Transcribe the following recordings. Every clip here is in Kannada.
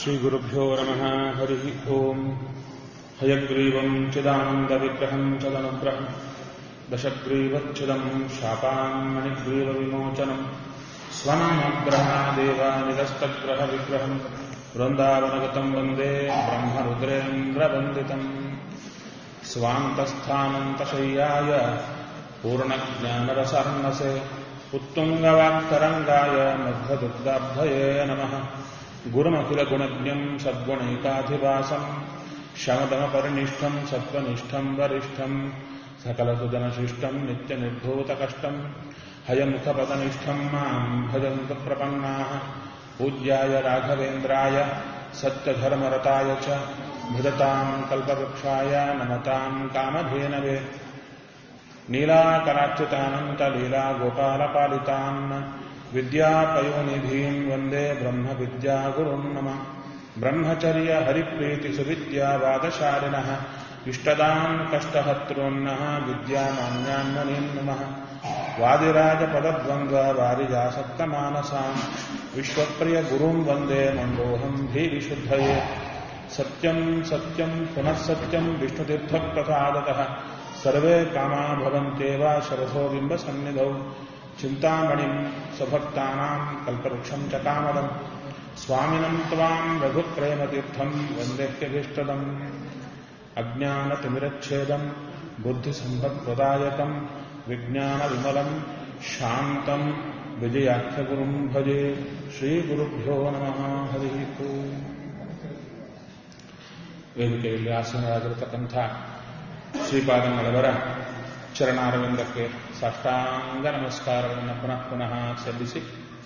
श्रीगुरुभ्यो नमः हरिः ओम् हयग्रीवम् चिदानन्दविग्रहम् तदनुग्रहम् दशग्रीवच्छिदम् शापान्मणिग्रीवविमोचनम् स्वनामग्रहादेव निरस्तग्रहविग्रहम् वृन्दावनगतम् वन्दे ब्रह्मरुद्रेन्द्रवन्दितम् स्वान्तस्थानन्तशय्याय पूर्णज्ञानरसर्णसे उत्तुङ्गवाक्तरङ्गाय मध्वदुग्धाब्धये नमः गुरुमखिलगुणज्ञम् सद्गुणैकाधिवासम् शमदमपरिनिष्ठम् सत्त्वनिष्ठम् वरिष्ठम् सकलसुदनशिष्टम् नित्यनिर्धूतकष्टम् हयमुखपदनिष्ठम् माम् भजन्तु प्रपन्नाः पूज्याय राघवेन्द्राय सत्यधर्मरताय च भजताम् कल्पवृक्षाय नमताम् कामधेनवे नीलाकराच्युतानन्तलीलागोपालपालितान् विद्यापयोनिधीन् वन्दे ब्रह्मविद्यागुरुन् नम ब्रह्मचर्यहरिप्रीतिसुविद्यावादशालिनः इष्टदान् कष्टहर्तॄन्नः विद्यामान्यान् मुनीन् नमः वादिराजपदद्वन्द्ववारिजासक्तमानसाम् विश्वप्रियगुरुम् वन्दे मन्दोऽहम् धीविशुद्धये सत्यम् सत्यम् पुनः सत्यम् विष्णुतीर्थप्रसादतः सर्वे कामा भवन्त्येव शरथो बिम्बसन्निधौ चिन्तामणिम् स्वभक्तानाम् कल्पवृक्षम् च कामदम् स्वामिनम् त्वाम् रघुप्रेमतीर्थम् वन्देह्यभीष्टदम् अज्ञानतिमिरच्छेदम् बुद्धिसम्पत्प्रदायकम् विज्ञानविमलम् शान्तम् विजयाख्यगुरुम् भजे ಶ್ರೀಗುರುಭ್ಯೋ ನಮಃ ಹರಿ ಓಂ ವೇದಿಕೆಯಲ್ಲಿ ಆಸೀನರಾಗಿರತಕ್ಕಂಥ ಶ್ರೀಪಾದಂಗಳವರ ಚರಣಾರವಿಂದಕ್ಕೆ ಸಾಷ್ಟಾಂಗ ನಮಸ್ಕಾರಗಳನ್ನು ಪುನಃ ಪುನಃ ಸಲ್ಲಿಸಿ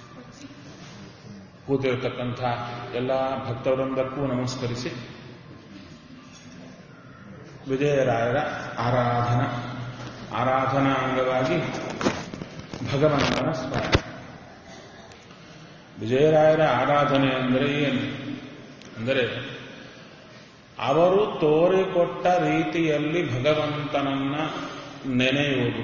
ಕೂತಿರತಕ್ಕಂಥ ಎಲ್ಲ ಭಕ್ತವೃಂದಕ್ಕೂ ನಮಸ್ಕರಿಸಿ ವಿಜಯರಾಯರ ಆರಾಧನಾ ಆರಾಧನಾ ಅಂಗವಾಗಿ ಭಗವಂತನ ಸ್ಮರಣೆ ವಿಜಯರಾಯರ ಆರಾಧನೆ ಅಂದರೆ ಏನು ಅಂದರೆ ಅವರು ತೋರಿಕೊಟ್ಟ ರೀತಿಯಲ್ಲಿ ಭಗವಂತನನ್ನ ನೆನೆಯುವುದು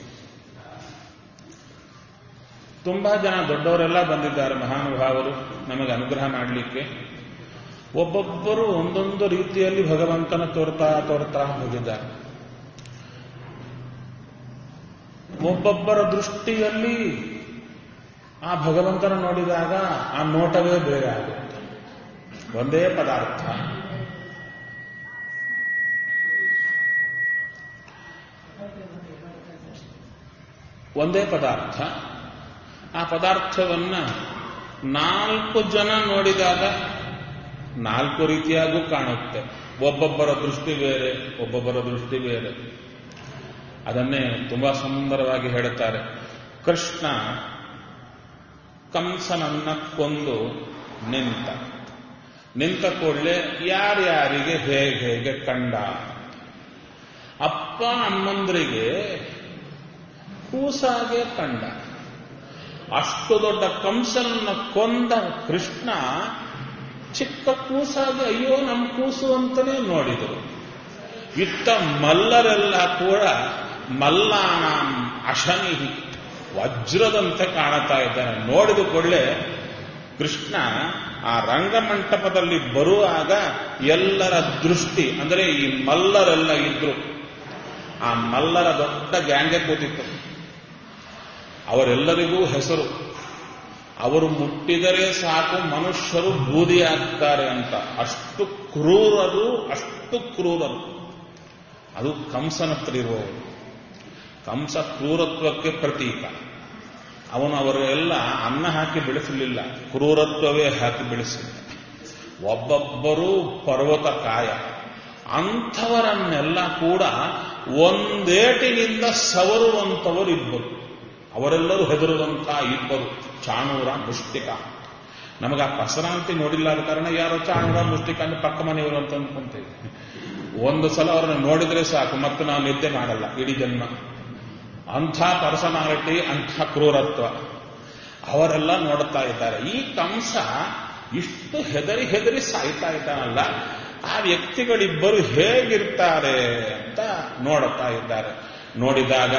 ತುಂಬಾ ಜನ ದೊಡ್ಡವರೆಲ್ಲ ಬಂದಿದ್ದಾರೆ ಮಹಾನುಭಾವರು ನಮಗೆ ಅನುಗ್ರಹ ಮಾಡಲಿಕ್ಕೆ ಒಬ್ಬೊಬ್ಬರು ಒಂದೊಂದು ರೀತಿಯಲ್ಲಿ ಭಗವಂತನ ತೋರ್ತಾ ತೋರ್ತಾ ಹೋಗಿದ್ದಾರೆ ಒಬ್ಬೊಬ್ಬರ ದೃಷ್ಟಿಯಲ್ಲಿ ಆ ಭಗವಂತನ ನೋಡಿದಾಗ ಆ ನೋಟವೇ ಬೇರೆ ಆಗುತ್ತೆ ಒಂದೇ ಪದಾರ್ಥ ಒಂದೇ ಪದಾರ್ಥ ಆ ಪದಾರ್ಥವನ್ನ ನಾಲ್ಕು ಜನ ನೋಡಿದಾಗ ನಾಲ್ಕು ರೀತಿಯಾಗೂ ಕಾಣುತ್ತೆ ಒಬ್ಬೊಬ್ಬರ ದೃಷ್ಟಿ ಬೇರೆ ಒಬ್ಬೊಬ್ಬರ ದೃಷ್ಟಿ ಬೇರೆ ಅದನ್ನೇ ತುಂಬಾ ಸುಂದರವಾಗಿ ಹೇಳುತ್ತಾರೆ ಕೃಷ್ಣ ಕಂಸನನ್ನ ಕೊಂದು ನಿಂತ ನಿಂತ ಕೂಡಲೇ ಯಾರ್ಯಾರಿಗೆ ಹೇಗೆ ಹೇಗೆ ಕಂಡ ಅಪ್ಪ ಅಮ್ಮಂದ್ರಿಗೆ ಕೂಸಾಗೆ ಕಂಡ ಅಷ್ಟು ದೊಡ್ಡ ಕಂಸನನ್ನ ಕೊಂದ ಕೃಷ್ಣ ಚಿಕ್ಕ ಕೂಸಾಗಿ ಅಯ್ಯೋ ನಮ್ಮ ಕೂಸು ಅಂತಲೇ ನೋಡಿದರು ಇತ್ತ ಮಲ್ಲರೆಲ್ಲ ಕೂಡ ಮಲ್ಲಾನಾಂ ಅಶನಿಹಿ ವಜ್ರದಂತೆ ಕಾಣುತ್ತಾ ಇದ್ದಾನೆ ನೋಡಿದ ಕೂಡಲೇ ಕೃಷ್ಣ ಆ ರಂಗಮಂಟಪದಲ್ಲಿ ಬರುವಾಗ ಎಲ್ಲರ ದೃಷ್ಟಿ ಅಂದರೆ ಈ ಮಲ್ಲರೆಲ್ಲ ಇದ್ರು ಆ ಮಲ್ಲರ ದೊಡ್ಡ ಗ್ಯಾಂಗೆ ಕೂತಿತ್ತು ಅವರೆಲ್ಲರಿಗೂ ಹೆಸರು ಅವರು ಮುಟ್ಟಿದರೆ ಸಾಕು ಮನುಷ್ಯರು ಬೂದಿಯಾಗ್ತಾರೆ ಅಂತ ಅಷ್ಟು ಕ್ರೂರರು ಅಷ್ಟು ಕ್ರೂರರು ಅದು ಕಂಸನ ಹತ್ರ ಇರುವವರು ಕಂಸ ಕ್ರೂರತ್ವಕ್ಕೆ ಪ್ರತೀಕ ಅವನು ಅವರೆಲ್ಲ ಅನ್ನ ಹಾಕಿ ಬೆಳೆಸಲಿಲ್ಲ ಕ್ರೂರತ್ವವೇ ಹಾಕಿ ಬೆಳೆಸಿದ ಒಬ್ಬೊಬ್ಬರೂ ಪರ್ವತ ಕಾಯ ಅಂಥವರನ್ನೆಲ್ಲ ಕೂಡ ಒಂದೇಟಿನಿಂದ ಸವರುವಂಥವರು ಇಬ್ಬರು ಅವರೆಲ್ಲರೂ ಹೆದರುವಂತಹ ಇಬ್ಬರು ಚಾಣೂರ ಮುಷ್ಟಿಕ ನಮಗೆ ಆ ಪಸರಾಂತಿ ನೋಡಿಲ್ಲ ಆದ ಕಾರಣ ಯಾರೋ ಚಾಣೂರ ಮುಷ್ಟಿಕ ಅಂದ್ರೆ ಪಕ್ಕ ಮನೆಯವರು ಅಂತ ಅಂದ್ಕೊಂತೇವೆ ಒಂದು ಸಲ ಅವರನ್ನು ನೋಡಿದ್ರೆ ಸಾಕು ಮತ್ತೆ ನಾವು ನಿದ್ದೆ ಮಾಡಲ್ಲ ಇಡೀ ಜನ್ಮ ಅಂಥ ಪರ್ಸನಾಲಿಟಿ ಅಂಥ ಕ್ರೂರತ್ವ ಅವರೆಲ್ಲ ನೋಡ್ತಾ ಇದ್ದಾರೆ ಈ ಕಂಸ ಇಷ್ಟು ಹೆದರಿ ಹೆದರಿ ಸಾಯ್ತಾ ಇದ್ದಾನಲ್ಲ ಆ ವ್ಯಕ್ತಿಗಳಿಬ್ಬರು ಹೇಗಿರ್ತಾರೆ ಅಂತ ನೋಡುತ್ತಾ ಇದ್ದಾರೆ ನೋಡಿದಾಗ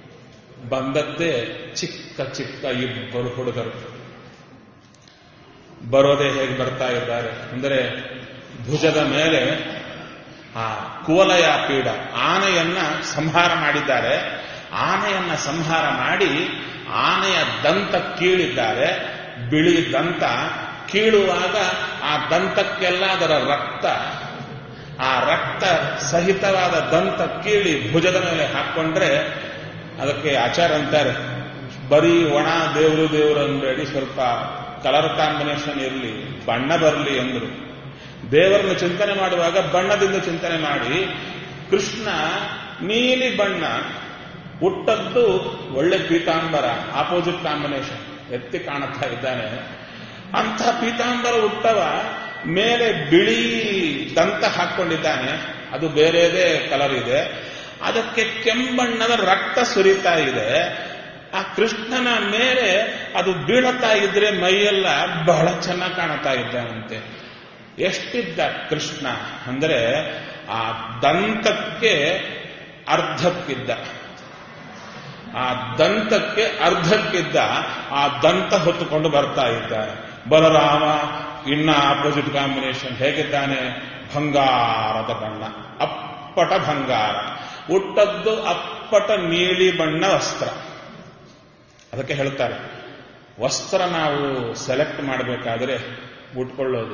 ಬಂದದ್ದೇ ಚಿಕ್ಕ ಚಿಕ್ಕ ಇಬ್ಬರು ಹುಡುಗರು ಬರೋದೇ ಹೇಗೆ ಬರ್ತಾ ಇದ್ದಾರೆ ಅಂದರೆ ಭುಜದ ಮೇಲೆ ಆ ಕುವಲಯ ಪೀಡ ಆನೆಯನ್ನ ಸಂಹಾರ ಮಾಡಿದ್ದಾರೆ ಆನೆಯನ್ನ ಸಂಹಾರ ಮಾಡಿ ಆನೆಯ ದಂತ ಕೀಳಿದ್ದಾರೆ ಬಿಳಿ ದಂತ ಕೀಳುವಾಗ ಆ ದಂತಕ್ಕೆಲ್ಲ ಅದರ ರಕ್ತ ಆ ರಕ್ತ ಸಹಿತವಾದ ದಂತ ಕೀಳಿ ಭುಜದ ಮೇಲೆ ಹಾಕೊಂಡ್ರೆ ಅದಕ್ಕೆ ಆಚಾರ ಅಂತಾರೆ ಬರೀ ಒಣ ದೇವರು ದೇವರು ಅಂಬೇಡಿ ಸ್ವಲ್ಪ ಕಲರ್ ಕಾಂಬಿನೇಷನ್ ಇರಲಿ ಬಣ್ಣ ಬರಲಿ ಅಂದ್ರು ದೇವರನ್ನು ಚಿಂತನೆ ಮಾಡುವಾಗ ಬಣ್ಣದಿಂದ ಚಿಂತನೆ ಮಾಡಿ ಕೃಷ್ಣ ನೀಲಿ ಬಣ್ಣ ಹುಟ್ಟದ್ದು ಒಳ್ಳೆ ಪೀತಾಂಬರ ಆಪೋಸಿಟ್ ಕಾಂಬಿನೇಷನ್ ಎತ್ತಿ ಕಾಣುತ್ತಾ ಇದ್ದಾನೆ ಅಂಥ ಪೀತಾಂಬರ ಹುಟ್ಟವ ಮೇಲೆ ಬಿಳಿ ದಂತ ಹಾಕೊಂಡಿದ್ದಾನೆ ಅದು ಬೇರೆದೇ ಕಲರ್ ಇದೆ ಅದಕ್ಕೆ ಕೆಂಬಣ್ಣದ ರಕ್ತ ಸುರಿತಾ ಇದೆ ಆ ಕೃಷ್ಣನ ಮೇಲೆ ಅದು ಬೀಳುತ್ತಾ ಇದ್ರೆ ಮೈಯೆಲ್ಲ ಬಹಳ ಚೆನ್ನಾಗಿ ಕಾಣುತ್ತಾ ಇದ್ದಾನಂತೆ ಎಷ್ಟಿದ್ದ ಕೃಷ್ಣ ಅಂದರೆ ಆ ದಂತಕ್ಕೆ ಅರ್ಧಕ್ಕಿದ್ದ ಆ ದಂತಕ್ಕೆ ಅರ್ಧಕ್ಕಿದ್ದ ಆ ದಂತ ಹೊತ್ತುಕೊಂಡು ಬರ್ತಾ ಇದ್ದಾರೆ ಬಲರಾಮ ಇನ್ನ ಆಪೋಸಿಟ್ ಕಾಂಬಿನೇಷನ್ ಹೇಗಿದ್ದಾನೆ ಬಂಗಾರದ ಬಣ್ಣ ಅಪ್ಪಟ ಬಂಗಾರ ಹುಟ್ಟದ್ದು ಅಪ್ಪಟ ನೀಲಿ ಬಣ್ಣ ವಸ್ತ್ರ ಅದಕ್ಕೆ ಹೇಳ್ತಾರೆ ವಸ್ತ್ರ ನಾವು ಸೆಲೆಕ್ಟ್ ಮಾಡಬೇಕಾದ್ರೆ ಉಟ್ಕೊಳ್ಳೋದು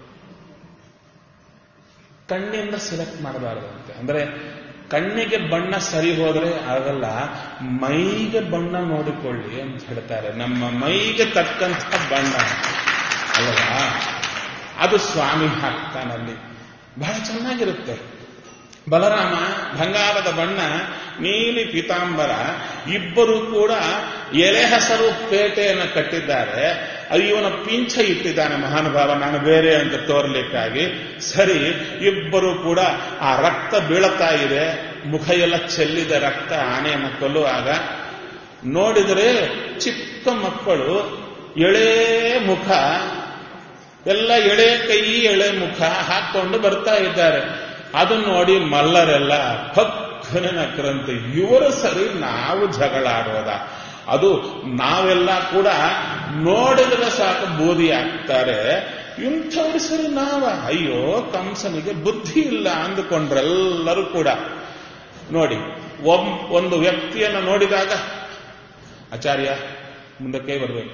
ಕಣ್ಣಿಂದ ಸೆಲೆಕ್ಟ್ ಮಾಡಬಾರದಂತೆ ಅಂದ್ರೆ ಕಣ್ಣಿಗೆ ಬಣ್ಣ ಸರಿ ಹೋದ್ರೆ ಆಗಲ್ಲ ಮೈಗೆ ಬಣ್ಣ ನೋಡಿಕೊಳ್ಳಿ ಅಂತ ಹೇಳ್ತಾರೆ ನಮ್ಮ ಮೈಗೆ ತಕ್ಕಂಥ ಬಣ್ಣ ಅಲ್ವಾ ಅದು ಸ್ವಾಮಿ ಹಾಕ್ತಾನಲ್ಲಿ ಬಹಳ ಚೆನ್ನಾಗಿರುತ್ತೆ ಬಲರಾಮ ಬಂಗಾರದ ಬಣ್ಣ ನೀಲಿ ಪೀತಾಂಬರ ಇಬ್ಬರು ಕೂಡ ಎಲೆ ಹಸರು ಪೇಟೆಯನ್ನು ಕಟ್ಟಿದ್ದಾರೆ ಇವನ ಪಿಂಚ ಇಟ್ಟಿದ್ದಾನೆ ಮಹಾನುಭಾವ ನಾನು ಬೇರೆ ಅಂತ ತೋರ್ಲಿಕ್ಕಾಗಿ ಸರಿ ಇಬ್ಬರು ಕೂಡ ಆ ರಕ್ತ ಬೀಳುತ್ತಾ ಇದೆ ಮುಖ ಎಲ್ಲ ಚೆಲ್ಲಿದ ರಕ್ತ ಆನೆಯನ್ನು ಕೊಲ್ಲುವಾಗ ನೋಡಿದರೆ ಚಿಕ್ಕ ಮಕ್ಕಳು ಎಳೆ ಮುಖ ಎಲ್ಲ ಎಳೆ ಕೈ ಎಳೆ ಮುಖ ಹಾಕೊಂಡು ಬರ್ತಾ ಇದ್ದಾರೆ ಅದನ್ನು ನೋಡಿ ಮಲ್ಲರೆಲ್ಲ ಪಕ್ಕನೆ ನಕ್ಕರಂತೆ ಇವರು ಸರಿ ನಾವು ಜಗಳ ಆಡೋದ ಅದು ನಾವೆಲ್ಲ ಕೂಡ ನೋಡಿದ್ರೆ ಸಾಕು ಬೂದಿ ಆಗ್ತಾರೆ ಇಂಥವ್ರು ಸರಿ ನಾವ ಅಯ್ಯೋ ಕಂಸನಿಗೆ ಬುದ್ಧಿ ಇಲ್ಲ ಅಂದುಕೊಂಡ್ರೆಲ್ಲರೂ ಕೂಡ ನೋಡಿ ಒಂದು ವ್ಯಕ್ತಿಯನ್ನು ನೋಡಿದಾಗ ಆಚಾರ್ಯ ಮುಂದಕ್ಕೆ ಬರಬೇಕು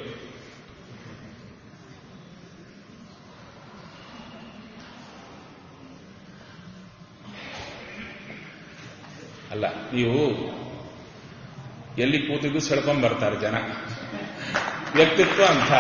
ಅಲ್ಲ ನೀವು ಎಲ್ಲಿ ಕೂತಿದ್ದು ಸೆಳ್ಕೊಂಡ್ ಬರ್ತಾರೆ ಜನ ವ್ಯಕ್ತಿತ್ವ ಅಂತ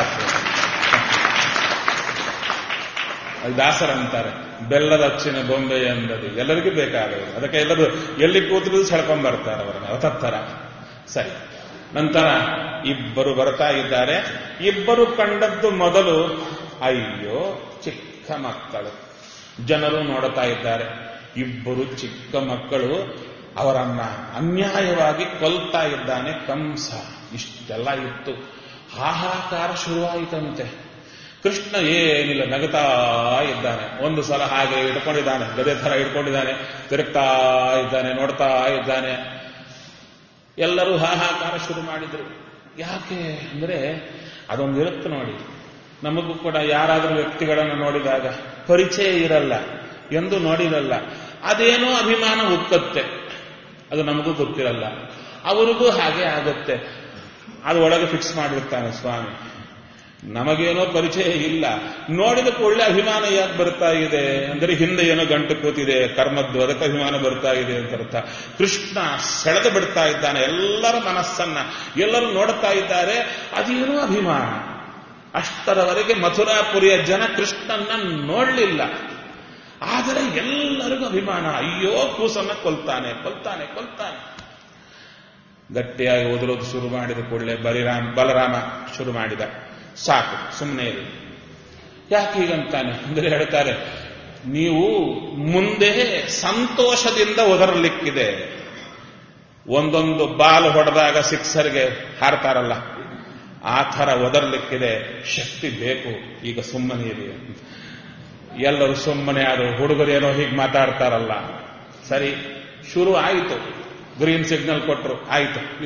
ದಾಸರ ಅಂತಾರೆ ಬೆಲ್ಲದ ಅಚ್ಚಿನ ಬೊಂಬೆ ಎಂದದು ಎಲ್ಲರಿಗೂ ಬೇಕಾಗದು ಅದಕ್ಕೆ ಎಲ್ಲರೂ ಎಲ್ಲಿ ಕೂತಿದ್ದು ಸೆಳ್ಕೊಂಡ್ ಬರ್ತಾರೆ ಅವರನ್ನು ಅವತರ ಸರಿ ನಂತರ ಇಬ್ಬರು ಬರ್ತಾ ಇದ್ದಾರೆ ಇಬ್ಬರು ಕಂಡದ್ದು ಮೊದಲು ಅಯ್ಯೋ ಚಿಕ್ಕ ಮಕ್ಕಳು ಜನರು ನೋಡುತ್ತಾ ಇದ್ದಾರೆ ಇಬ್ಬರು ಚಿಕ್ಕ ಮಕ್ಕಳು ಅವರನ್ನ ಅನ್ಯಾಯವಾಗಿ ಕೊಲ್ತಾ ಇದ್ದಾನೆ ಕಂಸ ಇಷ್ಟೆಲ್ಲ ಇತ್ತು ಹಾಹಾಕಾರ ಶುರುವಾಯಿತಂತೆ ಕೃಷ್ಣ ಏನಿಲ್ಲ ನಗತಾ ಇದ್ದಾನೆ ಒಂದು ಸಲ ಹಾಗೆ ಇಟ್ಕೊಂಡಿದ್ದಾನೆ ಗದೆ ಥರ ಇಟ್ಕೊಂಡಿದ್ದಾನೆ ತಿರುಗ್ತಾ ಇದ್ದಾನೆ ನೋಡ್ತಾ ಇದ್ದಾನೆ ಎಲ್ಲರೂ ಹಾಹಾಕಾರ ಶುರು ಮಾಡಿದ್ರು ಯಾಕೆ ಅಂದ್ರೆ ಅದೊಂದು ಇರುತ್ತೆ ನೋಡಿ ನಮಗೂ ಕೂಡ ಯಾರಾದರೂ ವ್ಯಕ್ತಿಗಳನ್ನು ನೋಡಿದಾಗ ಪರಿಚಯ ಇರಲ್ಲ ಎಂದು ನೋಡಿರಲ್ಲ ಅದೇನೋ ಅಭಿಮಾನ ಉಕ್ಕತ್ತೆ ಅದು ನಮಗೂ ಗೊತ್ತಿರಲ್ಲ ಅವರಿಗೂ ಹಾಗೆ ಆಗುತ್ತೆ ಅದು ಒಳಗೆ ಫಿಕ್ಸ್ ಮಾಡಿರ್ತಾನೆ ಸ್ವಾಮಿ ನಮಗೇನೋ ಪರಿಚಯ ಇಲ್ಲ ನೋಡಿದ ಕೂಡಲೇ ಅಭಿಮಾನ ಯಾಕೆ ಬರ್ತಾ ಇದೆ ಅಂದರೆ ಹಿಂದೆ ಏನೋ ಗಂಟು ಕೂತಿದೆ ಕರ್ಮದ್ದು ಅದಕ್ಕೆ ಅಭಿಮಾನ ಬರ್ತಾ ಇದೆ ಅಂತ ಅರ್ಥ ಕೃಷ್ಣ ಸೆಳೆದು ಬಿಡ್ತಾ ಇದ್ದಾನೆ ಎಲ್ಲರ ಮನಸ್ಸನ್ನ ಎಲ್ಲರೂ ನೋಡ್ತಾ ಇದ್ದಾರೆ ಅದೇನೋ ಅಭಿಮಾನ ಅಷ್ಟರವರೆಗೆ ಮಥುರಾಪುರಿಯ ಜನ ಕೃಷ್ಣನ್ನ ನೋಡಲಿಲ್ಲ ಆದರೆ ಎಲ್ಲರಿಗೂ ಅಭಿಮಾನ ಅಯ್ಯೋ ಕೂಸನ್ನ ಕೊಲ್ತಾನೆ ಕೊಲ್ತಾನೆ ಕೊಲ್ತಾನೆ ಗಟ್ಟಿಯಾಗಿ ಓದಲೋದು ಶುರು ಮಾಡಿದ ಕೂಡಲೇ ಬಲಿರಾಮ್ ಬಲರಾಮ ಶುರು ಮಾಡಿದ ಸಾಕು ಸುಮ್ಮನೆ ಇರಿ ಯಾಕೆ ಹೀಗಂತಾನೆ ಅಂದರೆ ಹೇಳ್ತಾರೆ ನೀವು ಮುಂದೆ ಸಂತೋಷದಿಂದ ಒದರಲಿಕ್ಕಿದೆ ಒಂದೊಂದು ಬಾಲ್ ಹೊಡೆದಾಗ ಸಿಕ್ಸರ್ಗೆ ಹಾರ್ತಾರಲ್ಲ ಆ ಥರ ಒದರ್ಲಿಕ್ಕಿದೆ ಶಕ್ತಿ ಬೇಕು ಈಗ ಸುಮ್ಮನೆ ಇರಿ ಎಲ್ಲರೂ ಸುಮ್ಮನೆ ಅದು ಹುಡುಗರೇನೋ ಹೀಗೆ ಮಾತಾಡ್ತಾರಲ್ಲ ಸರಿ ಶುರು ಆಯಿತು ಗ್ರೀನ್ ಸಿಗ್ನಲ್ ಕೊಟ್ಟರು ಆಯಿತು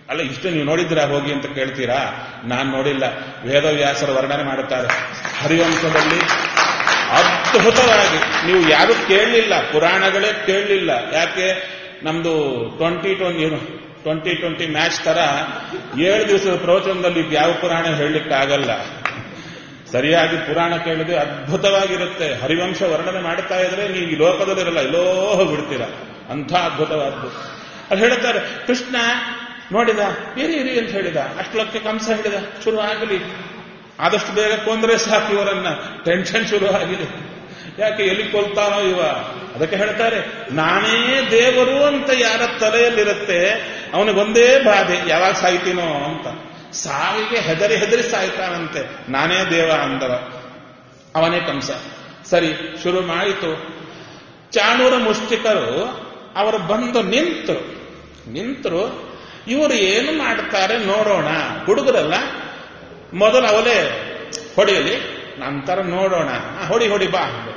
ಅಲ್ಲ ಇಷ್ಟು ನೀವು ನೋಡಿದ್ರಾ ಹೋಗಿ ಅಂತ ಕೇಳ್ತೀರಾ ನಾನು ನೋಡಿಲ್ಲ ವೇದವ್ಯಾಸರ ವರ್ಣನೆ ಮಾಡುತ್ತಾರೆ ಹರಿವಂಶದಲ್ಲಿ ಅದ್ಭುತವಾಗಿ ನೀವು ಯಾರು ಕೇಳಲಿಲ್ಲ ಪುರಾಣಗಳೇ ಕೇಳಲಿಲ್ಲ ಯಾಕೆ ನಮ್ದು twenty twenty twenty twenty match ತರ ಏಳು ದಿವಸದ ಪ್ರವಚನದಲ್ಲಿ ಯಾವ ಪುರಾಣ ಹೇಳಲಿಕ್ಕಾಗಲ್ಲ ಸರಿಯಾಗಿ ಪುರಾಣ ಕೇಳಿದ್ರೆ ಅದ್ಭುತವಾಗಿರುತ್ತೆ ಹರಿವಂಶ ವರ್ಣನೆ ಮಾಡ್ತಾ ಇದ್ರೆ ನೀವು ಈ ಲೋಕದಲ್ಲಿರಲ್ಲ ಎಲ್ಲೋ ಹೋಗ್ಬಿಡ್ತೀರ ಅಂಥ ಅದ್ಭುತವಾದ್ದು ಅಲ್ಲಿ ಹೇಳ್ತಾರೆ ಕೃಷ್ಣ ನೋಡಿದ ಇರಿ ಇರಿ ಅಂತ ಹೇಳಿದ ಅಷ್ಟಲಕ್ಕೆ ಕಂಸ ಹೇಳಿದ ಶುರು ಆಗಲಿ ಆದಷ್ಟು ಬೇಗ ಕೊಂದ್ರೆ ಸಾಕು ಇವರನ್ನ ಟೆನ್ಷನ್ ಶುರು ಆಗಲಿ ಯಾಕೆ ಎಲ್ಲಿ ಕೊಲ್ತಾನೋ ಇವ ಅದಕ್ಕೆ ಹೇಳ್ತಾರೆ ನಾನೇ ದೇವರು ಅಂತ ಯಾರ ತಲೆಯಲ್ಲಿರುತ್ತೆ ಅವನಿಗೊಂದೇ ಬಾಧೆ ಯಾವಾಗ ಸಾಯ್ತೀನೋ ಅಂತ ಸಾವಿಗೆ ಹೆದರಿ ಹೆದರಿ ಸಾಯ್ತಾನಂತೆ ನಾನೇ ದೇವ ಅಂದವ ಅವನೇ ಕಂಸ ಸರಿ ಶುರು ಮಾಡಿತು ಚಾಣೂರ ಮುಷ್ಟಿಕರು ಅವರು ಬಂದು ನಿಂತರು ನಿಂತರು ಇವರು ಏನು ಮಾಡ್ತಾರೆ ನೋಡೋಣ ಹುಡುಗರಲ್ಲ ಮೊದಲು ಅವಲೇ ಹೊಡೆಯಲಿ ನಂತರ ನೋಡೋಣ ಆ, ಹೊಡಿ ಹೊಡಿ ಬಾ ಅಂದ್ರು.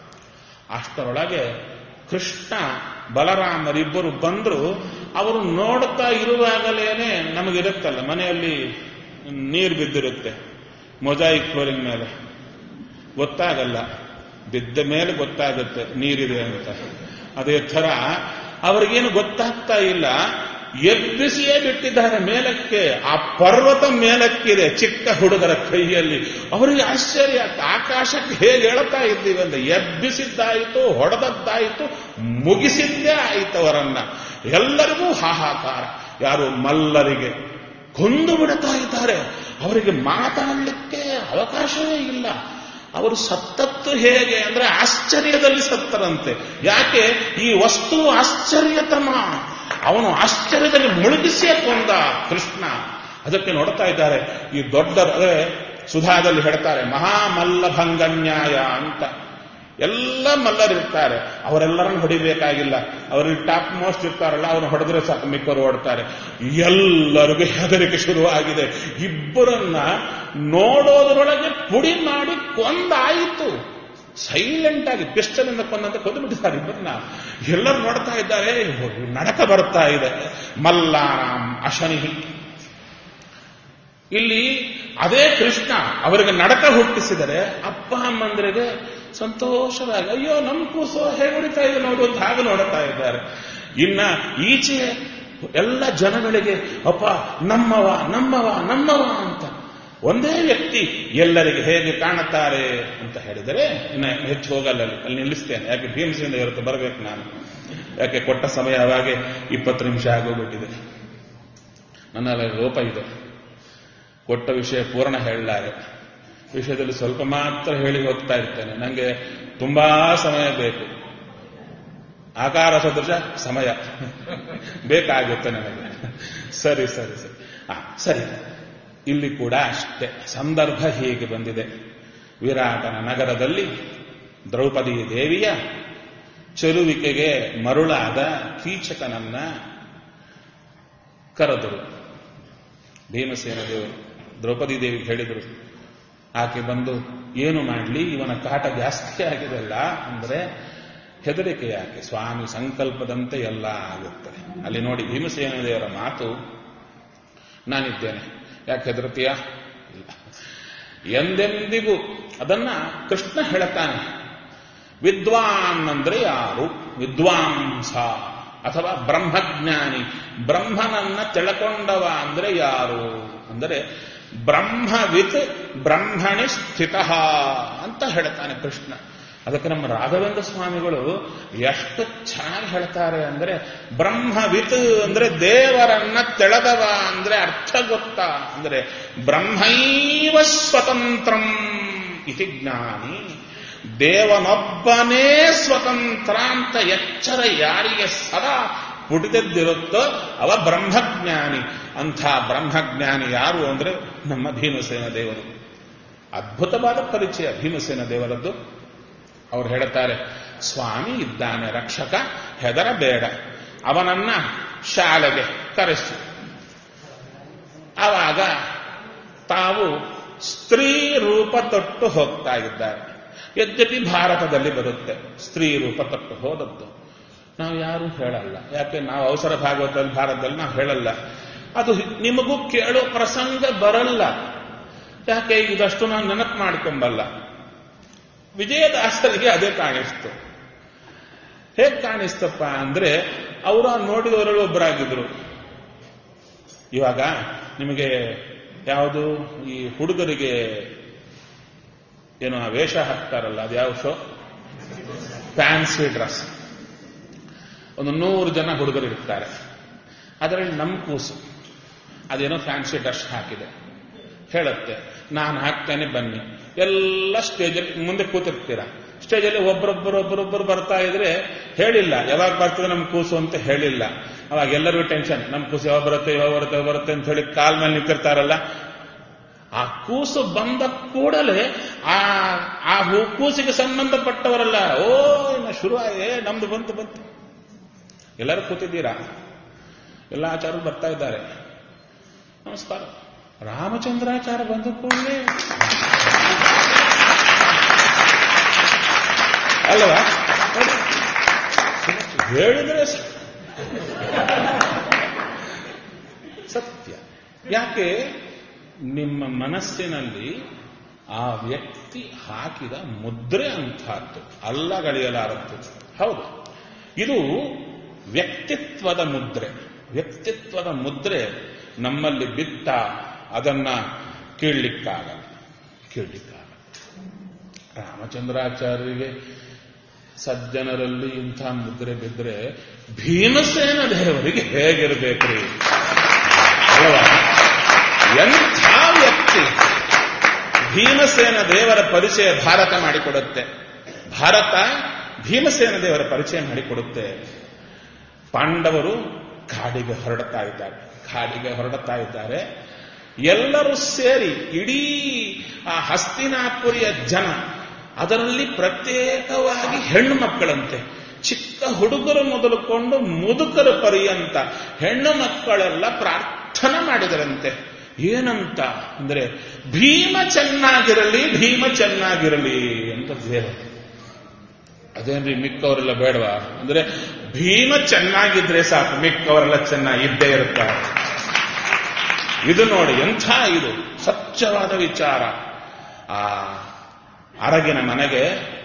ಅಷ್ಟರೊಳಗೆ ಕೃಷ್ಣ ಬಲರಾಮರಿಬ್ಬರು ಬಂದ್ರು ಅವರು ನೋಡ್ತಾ ಇರುವಾಗಲೇನೆ ನಮಗಿರುತ್ತಲ್ಲ ಮನೆಯಲ್ಲಿ ನೀರು ಬಿದ್ದಿರುತ್ತೆ ಮೊಜಾಯಿಕ್ ಫ್ಲೋರಿಂಗ್ ಮೇಲೆ ಗೊತ್ತಾಗಲ್ಲ ಬಿದ್ದ ಮೇಲೆ ಗೊತ್ತಾಗುತ್ತೆ ನೀರಿದೆ ಅಂತ ಅದೇ ಥರ ಅವ್ರಿಗೇನು ಗೊತ್ತಾಗ್ತಾ ಇಲ್ಲ ಎಬ್ಬಿಸಿಯೇ ಬಿಟ್ಟಿದ್ದಾರೆ ಮೇಲಕ್ಕೆ ಆ ಪರ್ವತ ಮೇಲಕ್ಕಿದೆ ಚಿಕ್ಕ ಹುಡುಗರ ಕೈಯಲ್ಲಿ ಅವರಿಗೆ ಆಶ್ಚರ್ಯ ಆಕಾಶಕ್ಕೆ ಹೇಗೆ ಹೇಳ್ತಾ ಇದ್ದೀವಿ ಅಂತ ಎಬ್ಬಿಸಿದ್ದಾಯಿತು ಹೊಡೆದದ್ದಾಯಿತು ಮುಗಿಸಿದ್ದೇ ಆಯಿತು ಅವರನ್ನ ಎಲ್ಲರಿಗೂ ಹಾಹಾಕಾರ ಯಾರು ಮಲ್ಲರಿಗೆ ಕೊಂದು ಬಿಡ್ತಾ ಇದ್ದಾರೆ ಅವರಿಗೆ ಮಾತಾಡಲಿಕ್ಕೆ ಅವಕಾಶವೇ ಇಲ್ಲ ಅವರು ಸತ್ತತ್ತು ಹೇಗೆ ಅಂದ್ರೆ ಆಶ್ಚರ್ಯದಲ್ಲಿ ಸತ್ತರಂತೆ ಯಾಕೆ ಈ ವಸ್ತು ಆಶ್ಚರ್ಯತಮ ಅವನು ಆಶ್ಚರ್ಯದಲ್ಲಿ ಮುಳುಗಿಸಿಯೇ ಕೊಂದ ಕೃಷ್ಣ ಅದಕ್ಕೆ ನೋಡ್ತಾ ಇದ್ದಾರೆ ಈ ದೊಡ್ಡ ಅದೇ ಸುಧಾದಲ್ಲಿ ಹೇಳ್ತಾರೆ ಮಹಾಮಲ್ಲಭಂಗನ್ಯಾಯ ಅಂತ ಎಲ್ಲ ಮಲ್ಲರಿರ್ತಾರೆ ಅವರೆಲ್ಲರನ್ನು ಹೊಡಿಬೇಕಾಗಿಲ್ಲ ಅವರಿಗೆ ಟಾಪ್ ಮೋಸ್ಟ್ ಇರ್ತಾರಲ್ಲ ಅವ್ರನ್ನ ಹೊಡೆದ್ರೆ ಸಾಕು ಮಿಕ್ಕರು ಓಡ್ತಾರೆ ಎಲ್ಲರಿಗೂ ಹೆದರಿಕೆ ಶುರುವಾಗಿದೆ ಇಬ್ಬರನ್ನ ನೋಡೋದ್ರೊಳಗೆ ಪುಡಿ ಮಾಡಿ ಕೊಂದಾಯಿತು ಸೈಲೆಂಟ್ ಆಗಿ ಪಿಸ್ಟಲಿಂದ ಕೊಂದಂತೆ ಕೊಂದು ಬಿಟ್ಟಿದ್ದಾರೆ ಇಬ್ಬರನ್ನ ಎಲ್ಲರೂ ನೋಡ್ತಾ ಇದ್ದಾರೆ ನಡಕ ಬರ್ತಾ ಇದೆ ಮಲ್ಲಾರಾಮ್ ಅಶನಿಹಿ ಇಲ್ಲಿ ಅದೇ ಕೃಷ್ಣ ಅವರಿಗೆ ನಡಕ ಹುಟ್ಟಿಸಿದರೆ ಅಪ್ಪ ಅಮ್ಮಂದ್ರಿಗೆ ಸಂತೋಷವಾಗಿ ಅಯ್ಯೋ ನಮ್ ಕೂಸು ಹೇಗೆ ಹೊಡಿತಾ ಇದೆ ನೋಡು ಅಂತ ಹಾಗೆ ನೋಡುತ್ತಾ ಇದ್ದಾರೆ ಇನ್ನ ಈಚೆ ಎಲ್ಲ ಜನಗಳಿಗೆ ಅಪ್ಪ ನಮ್ಮವ ನಮ್ಮವ ನಮ್ಮವ ಅಂತ ಒಂದೇ ವ್ಯಕ್ತಿ ಎಲ್ಲರಿಗೆ ಹೇಗೆ ಕಾಣುತ್ತಾರೆ ಅಂತ ಹೇಳಿದರೆ ಇನ್ನು ಹೆಚ್ಚು ಹೋಗಲ್ಲ ಅಲ್ಲಿ ಅಲ್ಲಿ ನಿಲ್ಲಿಸ್ತೇನೆ ಯಾಕೆ ಭೀಮಸೆಯಿಂದ ಇರುತ್ತೆ ಬರಬೇಕು ನಾನು ಯಾಕೆ ಕೊಟ್ಟ ಸಮಯ ಅವಾಗೆ ಇಪ್ಪತ್ತು ನಿಮಿಷ ಆಗೋಗ್ಬಿಟ್ಟಿದೆ ನನ್ನಲ್ಲಿ ಲೋಪ ಇದೆ ಕೊಟ್ಟ ವಿಷಯ ಪೂರ್ಣ ಹೇಳಲಾರೆ ವಿಷಯದಲ್ಲಿ ಸ್ವಲ್ಪ ಮಾತ್ರ ಹೇಳಿ ಹೋಗ್ತಾ ಇರ್ತೇನೆ ನನಗೆ ತುಂಬಾ ಸಮಯ ಬೇಕು ಆಕಾರ ಸದೃಶ ಸಮಯ ಬೇಕಾಗುತ್ತೆ ನನಗೆ ಸರಿ ಸರಿ ಸರಿ ಆ ಸರಿ ಇಲ್ಲಿ ಕೂಡ ಅಷ್ಟೇ ಸಂದರ್ಭ ಹೀಗೆ ಬಂದಿದೆ ವಿರಾಟನ ನಗರದಲ್ಲಿ ದ್ರೌಪದಿ ದೇವಿಯ ಚೆಲುವಿಕೆಗೆ ಮರುಳಾದ ಕೀಚಕನನ್ನ ಕರೆದರು ಭೀಮಸೇನ ದೇವರು ದ್ರೌಪದಿ ದೇವಿಗೆ ಹೇಳಿದರು ಆಕೆ ಬಂದು ಏನು ಮಾಡಲಿ ಇವನ ಕಾಟ ಜಾಸ್ತಿ ಆಗಿದೆಲ್ಲ ಅಂದ್ರೆ ಹೆದರಿಕೆ ಯಾಕೆ ಸ್ವಾಮಿ ಸಂಕಲ್ಪದಂತೆ ಎಲ್ಲ ಆಗುತ್ತೆ ಅಲ್ಲಿ ನೋಡಿ ಭೀಮಸೇನ ದೇವರ ಮಾತು ನಾನಿದ್ದೇನೆ ಯಾಕೆ ಹೆದರ್ತೀಯ ಇಲ್ಲ ಎಂದೆಂದಿಗೂ ಅದನ್ನ ಕೃಷ್ಣ ಹೇಳುತ್ತಾನೆ ವಿದ್ವಾನ್ ಅಂದ್ರೆ ಯಾರು ವಿದ್ವಾಂಸ ಅಥವಾ ಬ್ರಹ್ಮಜ್ಞಾನಿ ಬ್ರಹ್ಮನನ್ನ ತಿಳ್ಕೊಂಡವ ಅಂದ್ರೆ ಯಾರು ಅಂದರೆ ಬ್ರಹ್ಮವಿತ್ ಬ್ರಹ್ಮಣಿ ಸ್ಥಿತ ಅಂತ ಹೇಳ್ತಾನೆ ಕೃಷ್ಣ ಅದಕ್ಕೆ ನಮ್ಮ ರಾಘವೇಂದ್ರ ಸ್ವಾಮಿಗಳು ಎಷ್ಟು ಚೆನ್ನಾಗಿ ಹೇಳ್ತಾರೆ ಅಂದ್ರೆ ಬ್ರಹ್ಮವಿತ್ ಅಂದ್ರೆ ದೇವರನ್ನ ತೆಳೆದವ ಅಂದ್ರೆ ಅರ್ಥ ಗೊತ್ತಾ ಅಂದ್ರೆ ಬ್ರಹ್ಮೈವ ಸ್ವತಂತ್ರಂ ಇತಿ ಜ್ಞಾನಿ ದೇವನೊಬ್ಬನೇ ಸ್ವತಂತ್ರ ಅಂತ ಎಚ್ಚರ ಯಾರಿಗೆ ಸದಾ ಪುಟಿದದ್ದಿರುತ್ತೋ ಅವ ಬ್ರಹ್ಮಜ್ಞಾನಿ ಅಂಥ ಬ್ರಹ್ಮಜ್ಞಾನಿ ಯಾರು ಅಂದ್ರೆ ನಮ್ಮ ಭೀಮಸೇನ ದೇವರು ಅದ್ಭುತವಾದ ಪರಿಚಯ ಭೀಮಸೇನ ದೇವರದ್ದು ಅವ್ರು ಹೇಳುತ್ತಾರೆ ಸ್ವಾಮಿ ಇದ್ದಾನೆ ರಕ್ಷಕ ಹೆದರಬೇಡ ಅವನನ್ನ ಶಾಲೆಗೆ ಕರೆಸು ಆವಾಗ ತಾವು ಸ್ತ್ರೀ ರೂಪ ತೊಟ್ಟು ಹೋಗ್ತಾ ಇದ್ದಾರೆ ಯದ್ಯಪಿ ಭಾರತದಲ್ಲಿ ಬರುತ್ತೆ ಸ್ತ್ರೀ ರೂಪ ತೊಟ್ಟು ಹೋದದ್ದು ನಾವು ಯಾರೂ ಹೇಳಲ್ಲ ಯಾಕೆ ನಾವು ಅವಸರ ಭಾಗವತದಲ್ಲಿ ಭಾರತದಲ್ಲಿ ನಾವು ಹೇಳಲ್ಲ ಅದು ನಿಮಗೂ ಕೇಳೋ ಪ್ರಸಂಗ ಬರಲ್ಲ ಯಾಕೆ ಇದಷ್ಟು ನಾನು ನೆನಪು ಮಾಡಿಕೊಂಬಲ್ಲ ವಿಜಯದಾಸರಿಗೆ ಅದೇ ಕಾಣಿಸ್ತು ಹೇಗೆ ಕಾಣಿಸ್ತಪ್ಪ ಅಂದ್ರೆ ಅವರ ನೋಡಿದವರಲ್ಲಿ ಒಬ್ಬರಾಗಿದ್ರು ಇವಾಗ ನಿಮಗೆ ಯಾವುದು ಈ ಹುಡುಗರಿಗೆ ಏನು ಆ ವೇಷ ಹಾಕ್ತಾರಲ್ಲ ಅದು ಯಾವ ಶೋ ಫ್ಯಾನ್ಸಿ ಡ್ರೆಸ್ ಒಂದು ನೂರು ಜನ ಹುಡುಗರು ಇರ್ತಾರೆ ಅದರಲ್ಲಿ ನಮ್ಮ ಕೂಸು ಅದೇನೋ ಫ್ಯಾನ್ಸಿ ಡ್ರೆಸ್ ಹಾಕಿದೆ ಹೇಳುತ್ತೆ ನಾನು ಹಾಕ್ತೇನೆ ಬನ್ನಿ ಎಲ್ಲ ಸ್ಟೇಜಲ್ಲಿ ಮುಂದೆ ಕೂತಿರ್ತೀರ ಸ್ಟೇಜಲ್ಲಿ ಒಬ್ಬರೊಬ್ಬರು ಒಬ್ಬರೊಬ್ಬರು ಬರ್ತಾ ಇದ್ರೆ ಹೇಳಿಲ್ಲ ಯಾವಾಗ ಬರ್ತದೆ ನಮ್ಮ ಕೂಸು ಅಂತ ಹೇಳಿಲ್ಲ ಅವಾಗ ಎಲ್ಲರಿಗೂ ಟೆನ್ಷನ್ ನಮ್ಮ ಕೂಸು ಯಾವಾಗ ಬರುತ್ತೆ ಯಾವಾಗ ಬರುತ್ತೆ ಯಾವಾಗ ಬರುತ್ತೆ ಅಂತ ಹೇಳಿ ಕಾಲ್ ಮೇಲೆ ನಿಂತಿರ್ತಾರಲ್ಲ ಆ ಕೂಸು ಬಂದ ಕೂಡಲೇ ಆ ಆ ಹೂ- ಕೂಸಿಗೆ ಸಂಬಂಧಪಟ್ಟವರಲ್ಲ ಓ ಇನ್ನು ಶುರು ಏ ನಮ್ದು ಬಂತು ಬಂತು ಎಲ್ಲರೂ ಕೂತಿದ್ದೀರಾ ಎಲ್ಲ ಆಚಾರ್ಯರು ಬರ್ತಾ ಇದ್ದಾರೆ ನಮಸ್ಕಾರ ರಾಮಚಂದ್ರಾಚಾರ್ಯ ಬಂದ ಕೂಡಲೇ ಅಲ್ವಾ ನೋಡಿ, ಹೇಳಿದ್ರೆ ಸ- ಸತ್ಯ ಯಾಕೆ ನಿಮ್ಮ ಮನಸ್ಸಿನಲ್ಲಿ ಆ ವ್ಯಕ್ತಿ ಹಾಕಿದ ಮುದ್ರೆ ಅಂತಹದ್ದು ಅಲ್ಲಗಳೆಯಲಾರದ್ದು ಹೌದು ಇದು ವ್ಯಕ್ತಿತ್ವದ ಮುದ್ರೆ ವ್ಯಕ್ತಿತ್ವದ ಮುದ್ರೆ ನಮ್ಮಲ್ಲಿ ಬಿತ್ತ ಅದನ್ನ ಕೀಳ್ಲಿಕ್ಕಾಗಲ್ಲ ಕೀಳ್ಲಿಕ್ಕಾಗಲ್ಲ ರಾಮಚಂದ್ರಾಚಾರ್ಯರಿಗೆ ಸಜ್ಜನರಲ್ಲಿ ಇಂಥ ಮುದ್ರೆ ಬಿದ್ದರೆ ಭೀಮಸೇನ ದೇವರಿಗೆ ಹೇಗಿರಬೇಕ್ರಿ ಅಲ್ವಾ ಎಂಥ ವ್ಯಕ್ತಿ ಭೀಮಸೇನ ದೇವರ ಪರಿಚಯ ಭಾರತ ಮಾಡಿಕೊಡುತ್ತೆ ಭಾರತ ಭೀಮಸೇನ ದೇವರ ಪರಿಚಯ ಮಾಡಿಕೊಡುತ್ತೆ ಪಾಂಡವರು ಕಾಡಿಗೆ ಹೊರಡುತ್ತಾ ಇದ್ದಾರೆ ಕಾಡಿಗೆ ಹೊರಡುತ್ತಾ ಇದ್ದಾರೆ ಎಲ್ಲರೂ ಸೇರಿ ಇಡೀ ಆ ಹಸ್ತಿನಾಪುರಿಯ ಜನ ಅದರಲ್ಲಿ ಪ್ರತ್ಯೇಕವಾಗಿ ಹೆಣ್ಣು ಮಕ್ಕಳಂತೆ ಚಿಕ್ಕ ಹುಡುಗರು ಮೊದಲುಕೊಂಡು ಮುದುಕರ ಪರ್ಯಂತ ಹೆಣ್ಣು ಮಕ್ಕಳೆಲ್ಲ ಪ್ರಾರ್ಥನೆ ಮಾಡಿದರಂತೆ ಏನಂತ ಅಂದ್ರೆ ಭೀಮ ಚೆನ್ನಾಗಿರಲಿ ಭೀಮ ಚೆನ್ನಾಗಿರಲಿ ಅಂತ ದೇವರು ಅದೇನ್ರಿ ಮಿಕ್ಕವರೆಲ್ಲ ಬೇಡವಾ ಅಂದ್ರೆ ಭೀಮ ಚೆನ್ನಾಗಿದ್ರೆ ಸಾಕು ಮಿಕ್ಕವರೆಲ್ಲ ಚೆನ್ನಾಗಿದ್ದೇ ಇರ್ತಾರೆ ಇದು ನೋಡಿ ಎಂಥ ಇದು ಸ್ವಚ್ಛವಾದ ವಿಚಾರ ಆ ಅರಗಿನ ಮನೆಗೆ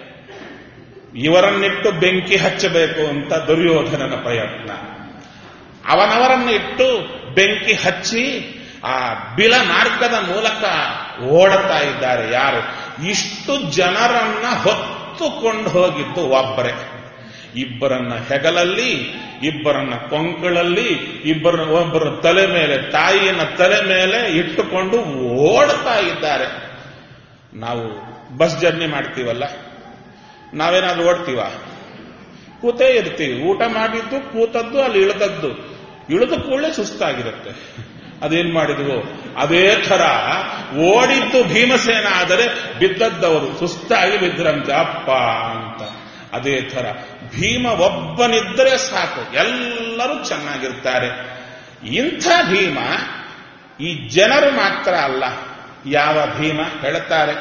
ಇವರನ್ನಿಟ್ಟು ಬೆಂಕಿ ಹಚ್ಚಬೇಕು ಅಂತ ದುರ್ಯೋಧನನ ಪ್ರಯತ್ನ ಅವನವರನ್ನು ಇಟ್ಟು ಬೆಂಕಿ ಹಚ್ಚಿ ಆ ಬಿಲ ಮಾರ್ಗದ ಮೂಲಕ ಓಡುತ್ತಾ ಇದ್ದಾರೆ ಯಾರು ಇಷ್ಟು ಜನರನ್ನ ಹೊತ್ತುಕೊಂಡು ಹೋಗಿದ್ದು ಒಬ್ಬರೇ ಇಬ್ಬರನ್ನ ಹೆಗಲಲ್ಲಿ ಇಬ್ಬರನ್ನ ಕೊಂಕಳಲ್ಲಿ ಇಬ್ಬರ ಒಬ್ಬರ ತಲೆ ಮೇಲೆ ತಾಯಿಯನ್ನ ತಲೆ ಮೇಲೆ ಇಟ್ಟುಕೊಂಡು ಓಡ್ತಾ ಇದ್ದಾರೆ ನಾವು ಬಸ್ ಜರ್ನಿ ಮಾಡ್ತೀವಲ್ಲ ನಾವೇನಾದ್ರೂ ಓಡ್ತೀವ ಕೂತೇ ಇರ್ತೀವಿ ಊಟ ಮಾಡಿದ್ದು ಕೂತದ್ದು ಅಲ್ಲಿ ಇಳಿದದ್ದು ಇಳಿದ ಕೂಡಲೇ ಸುಸ್ತಾಗಿರುತ್ತೆ ಅದೇನ್ ಮಾಡಿದ್ವು ಅದೇ ಥರ ಓಡಿದ್ದು ಭೀಮಸೇನ ಆದರೆ ಬಿದ್ದದ್ದವರು ಸುಸ್ತಾಗಿ ಬಿದ್ದರಂತೆ ಅಪ್ಪ ಅಂತ ಅದೇ ಥರ ಭೀಮ ಒಬ್ಬನಿದ್ದರೆ ಸಾಕು ಎಲ್ಲರೂ ಚೆನ್ನಾಗಿರ್ತಾರೆ ಇಂಥ ಭೀಮ ಈ ಜನರು ಮಾತ್ರ ಅಲ್ಲ ಯಾವ ಭೀಮ ಹೇಳುತ್ತಾರೆ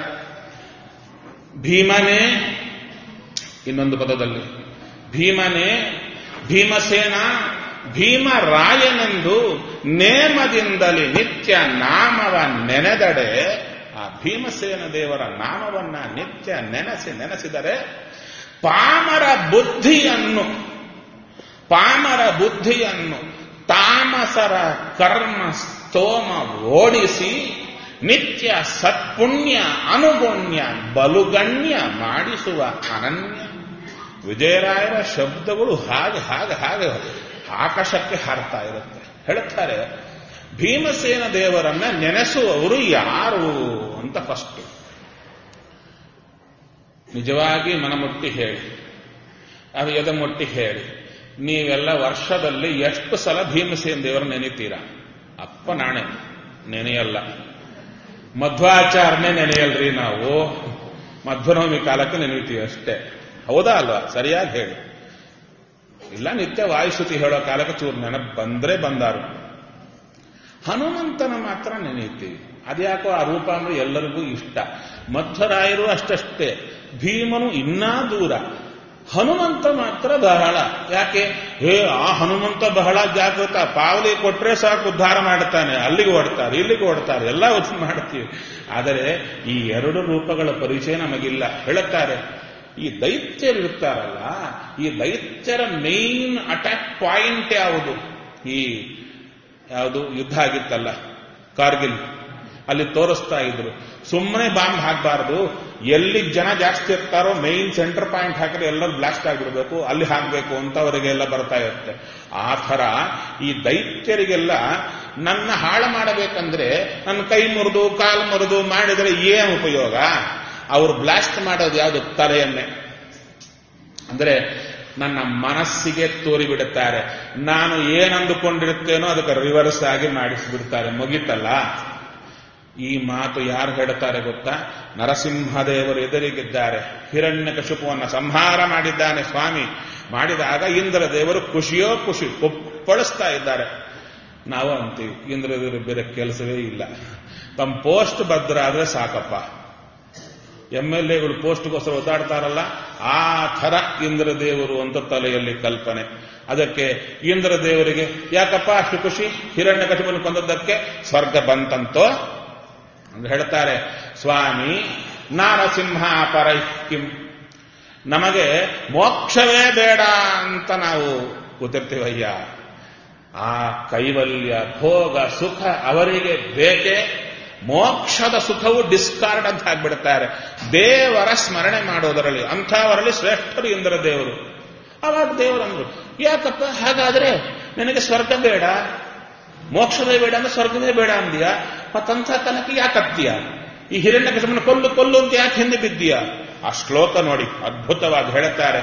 ಭೀಮನೇ ಇನ್ನೊಂದು ಪದದಲ್ಲಿ ಭೀಮನೇ ಭೀಮಸೇನ ಭೀಮರಾಯನೆಂದು ನೇಮದಿಂದಲೇ ನಿತ್ಯ ನಾಮವ ನೆನೆದಡೆ ಆ ಭೀಮಸೇನ ದೇವರ ನಾಮವನ್ನ ನಿತ್ಯ ನೆನೆಸಿ ನೆನೆಸಿದರೆ ಪಾಮರ ಬುದ್ಧಿಯನ್ನು ಪಾಮರ ಬುದ್ಧಿಯನ್ನು ತಾಮಸರ ಕರ್ಮ ಸ್ತೋಮ ಓಡಿಸಿ ನಿತ್ಯ ಸತ್ಪುಣ್ಯ ಅನುಗುಣ್ಯ ಬಲುಗಣ್ಯ ಮಾಡಿಸುವ ಅನನ್ಯ ವಿಜಯರಾಯರ ಶಬ್ದಗಳು ಹಾಗೆ ಹಾಗೆ ಹಾಗೆ ಆಕಾಶಕ್ಕೆ ಹಾರ್ತಾ ಇರುತ್ತೆ ಹೇಳುತ್ತಾರೆ ಭೀಮಸೇನ ದೇವರನ್ನ ನೆನೆಸುವವರು ಯಾರು ಅಂತ ಫಸ್ಟ್ ನಿಜವಾಗಿ ಮನಮುಟ್ಟಿ ಹೇಳಿ ಅದು ಎದ ಮುಟ್ಟಿ ಹೇಳಿ ನೀವೆಲ್ಲ ವರ್ಷದಲ್ಲಿ ಎಷ್ಟು ಸಲ ಭೀಮಸೇನ ದೇವರ ನೆನೆತೀರಾ ಅಪ್ಪ ನಾಣೆ ನೆನೆಯಲ್ಲ ಮಧ್ವಾಚಾರನೆ ನೆನೆಯಲ್ರಿ ನಾವು ಮಧ್ವನವಮಿ ಕಾಲಕ್ಕೆ ನೆನೆಯುತ್ತೀವಿ ಅಷ್ಟೇ ಹೌದಾ ಅಲ್ವಾ ಸರಿಯಾಗಿ ಹೇಳಿ ಇಲ್ಲ ನಿತ್ಯ ವಾಯುಶ್ರುತಿ ಹೇಳೋ ಕಾಲಕ್ಕೆ ಚೂರು ನೆನಪು ಬಂದ್ರೆ ಬಂದಾರು ಹನುಮಂತನ ಮಾತ್ರ ನೆನೆಯುತ್ತೀವಿ ಅದ್ಯಾಕೋ ಆ ರೂಪ ಅಂದ್ರೆ ಎಲ್ಲರಿಗೂ ಇಷ್ಟ ಮಧ್ವರಾಯರು ಅಷ್ಟಷ್ಟೇ ಭೀಮನು ಇನ್ನಾ ದೂರ ಹನುಮಂತ ಮಾತ್ರ ಬಹಳ ಯಾಕೆ ಹೇ ಆ ಹನುಮಂತ ಬಹಳ ಜಾಗೃತ ಪಾವಲಿ ಕೊಟ್ರೆ ಸಾಕು ಉದ್ಧಾರ ಮಾಡುತ್ತಾನೆ ಅಲ್ಲಿಗೆ ಓಡ್ತಾರೆ ಇಲ್ಲಿಗೆ ಓಡ್ತಾರೆ ಎಲ್ಲ ಉದ್ಧಾರ ಮಾಡ್ತೀವಿ ಆದರೆ ಈ ಎರಡು ರೂಪಗಳ ಪರಿಚಯ ನಮಗಿಲ್ಲ ಹೇಳುತ್ತಾರೆ ಈ ದೈತ್ಯರು ಇರ್ತಾರಲ್ಲ ಈ ದೈತ್ಯರ ಮೇನ್ ಅಟ್ಯಾಕ್ ಪಾಯಿಂಟ್ ಯಾವುದು ಈ ಯಾವುದು ಯುದ್ಧ ಆಗಿತ್ತಲ್ಲ ಕಾರ್ಗಿಲ್ ಅಲ್ಲಿ ತೋರಿಸ್ತಾ ಇದ್ರು ಸುಮ್ಮನೆ ಬಾಂಬ್ ಹಾಕಬಾರ್ದು ಎಲ್ಲಿ ಜನ ಜಾಸ್ತಿ ಇರ್ತಾರೋ ಮೈನ್ ಸೆಂಟರ್ ಪಾಯಿಂಟ್ ಹಾಕಿದ್ರೆ ಎಲ್ಲರೂ ಬ್ಲಾಸ್ಟ್ ಆಗಿರ್ಬೇಕು ಅಲ್ಲಿ ಹಾಕಬೇಕು ಅಂತ ಅವರಿಗೆಲ್ಲ ಬರ್ತಾ ಇರುತ್ತೆ ಆ ಥರ ಈ ದೈತ್ಯರಿಗೆಲ್ಲ ನನ್ನ ಹಾಳು ಮಾಡಬೇಕಂದ್ರೆ ನನ್ನ ಕೈ ಮುರಿದು ಕಾಲು ಮುರಿದು ಮಾಡಿದರೆ ಏನು ಉಪಯೋಗ ಅವರು ಬ್ಲಾಸ್ಟ್ ಮಾಡೋದು ಯಾವುದು ತಲೆಯನ್ನೇ ಅಂದ್ರೆ ನನ್ನ ಮನಸ್ಸಿಗೆ ತೋರಿಬಿಡುತ್ತಾರೆ ನಾನು ಏನಂದುಕೊಂಡಿರುತ್ತೇನೋ ಅದಕ್ಕೆ ರಿವರ್ಸ್ ಆಗಿ ಮಾಡಿಸಿಬಿಡ್ತಾರೆ ಮುಗಿತಲ್ಲ ಈ ಮಾತು ಯಾರು ಹೇಳ್ತಾರೆ ಗೊತ್ತಾ ನರಸಿಂಹದೇವರು ಎದುರಿಗಿದ್ದಾರೆ ಹಿರಣ್ಯಕಶಿಪುವನ್ನು ಸಂಹಾರ ಮಾಡಿದ್ದಾನೆ ಸ್ವಾಮಿ ಮಾಡಿದಾಗ ಇಂದ್ರ ದೇವರು ಖುಷಿಯೋ ಖುಷಿ ಒಪ್ಪಳಿಸ್ತಾ ಇದ್ದಾರೆ ನಾವು ಅಂತೀವಿ ಇಂದ್ರದೇವರು ಬೇರೆ ಕೆಲಸವೇ ಇಲ್ಲ ತಮ್ಮ ಪೋಸ್ಟ್ ಭದ್ರ ಆದ್ರೆ ಸಾಕಪ್ಪ ಎಂ ಎಲ್ ಎಗಳು ಪೋಸ್ಟ್ಗೋಸ್ಕರ ಒದ್ದಾಡ್ತಾರಲ್ಲ ಆ ಥರ ಇಂದ್ರದೇವರು ಅಂತ ತಲೆಯಲ್ಲಿ ಕಲ್ಪನೆ ಅದಕ್ಕೆ ಇಂದ್ರದೇವರಿಗೆ ಯಾಕಪ್ಪ ಅಷ್ಟು ಖುಷಿ ಹಿರಣ್ಯ ಕಟಿಪನ್ನು ಕೊಂದದ್ದಕ್ಕೆ ಸ್ವರ್ಗ ಬಂತಂತೋ ಅಂತ ಹೇಳ್ತಾರೆ ಸ್ವಾಮಿ ನಾರಸಿಂಹ ಪರೈಕ್ಕಿಂ ನಮಗೆ ಮೋಕ್ಷವೇ ಬೇಡ ಅಂತ ನಾವು ಕೂತಿರ್ತೀವಯ್ಯ ಆ ಕೈವಲ್ಯ ಭೋಗ ಸುಖ ಅವರಿಗೆ ಬೇಕೇ ಮೋಕ್ಷದ ಸುಖವು ಡಿಸ್ಕಾರ್ಡ್ ಅಂತ ಆಗ್ಬಿಡ್ತಾರೆ ದೇವರ ಸ್ಮರಣೆ ಮಾಡೋದರಲ್ಲಿ ಅಂಥವರಲ್ಲಿ ಶ್ರೇಷ್ಠರು ಇಂದ್ರ ದೇವರು ಅವಾಗ ದೇವರಂದ್ರು ಯಾಕಪ್ಪ ಹಾಗಾದ್ರೆ ನಿನಗೆ ಸ್ವರ್ಗ ಬೇಡ ಮೋಕ್ಷವೇ ಬೇಡ ಅಂದ್ರೆ ಸ್ವರ್ಗವೇ ಬೇಡ ಅಂದ್ಯ ಮತ್ತಂಥ ತನಕ ಯಾಕೆ ಹತ್ತೀಯ ಈ ಹಿರಣ್ಯ ಕೃಷ್ಣನ ಕೊಲ್ಲು ಕೊಲ್ಲು ಅಂತ ಯಾಕೆ ಹಿಂದೆ ಬಿದ್ದೀಯ ಆ ಶ್ಲೋಕ ನೋಡಿ ಅದ್ಭುತವಾಗಿ ಹೇಳುತ್ತಾರೆ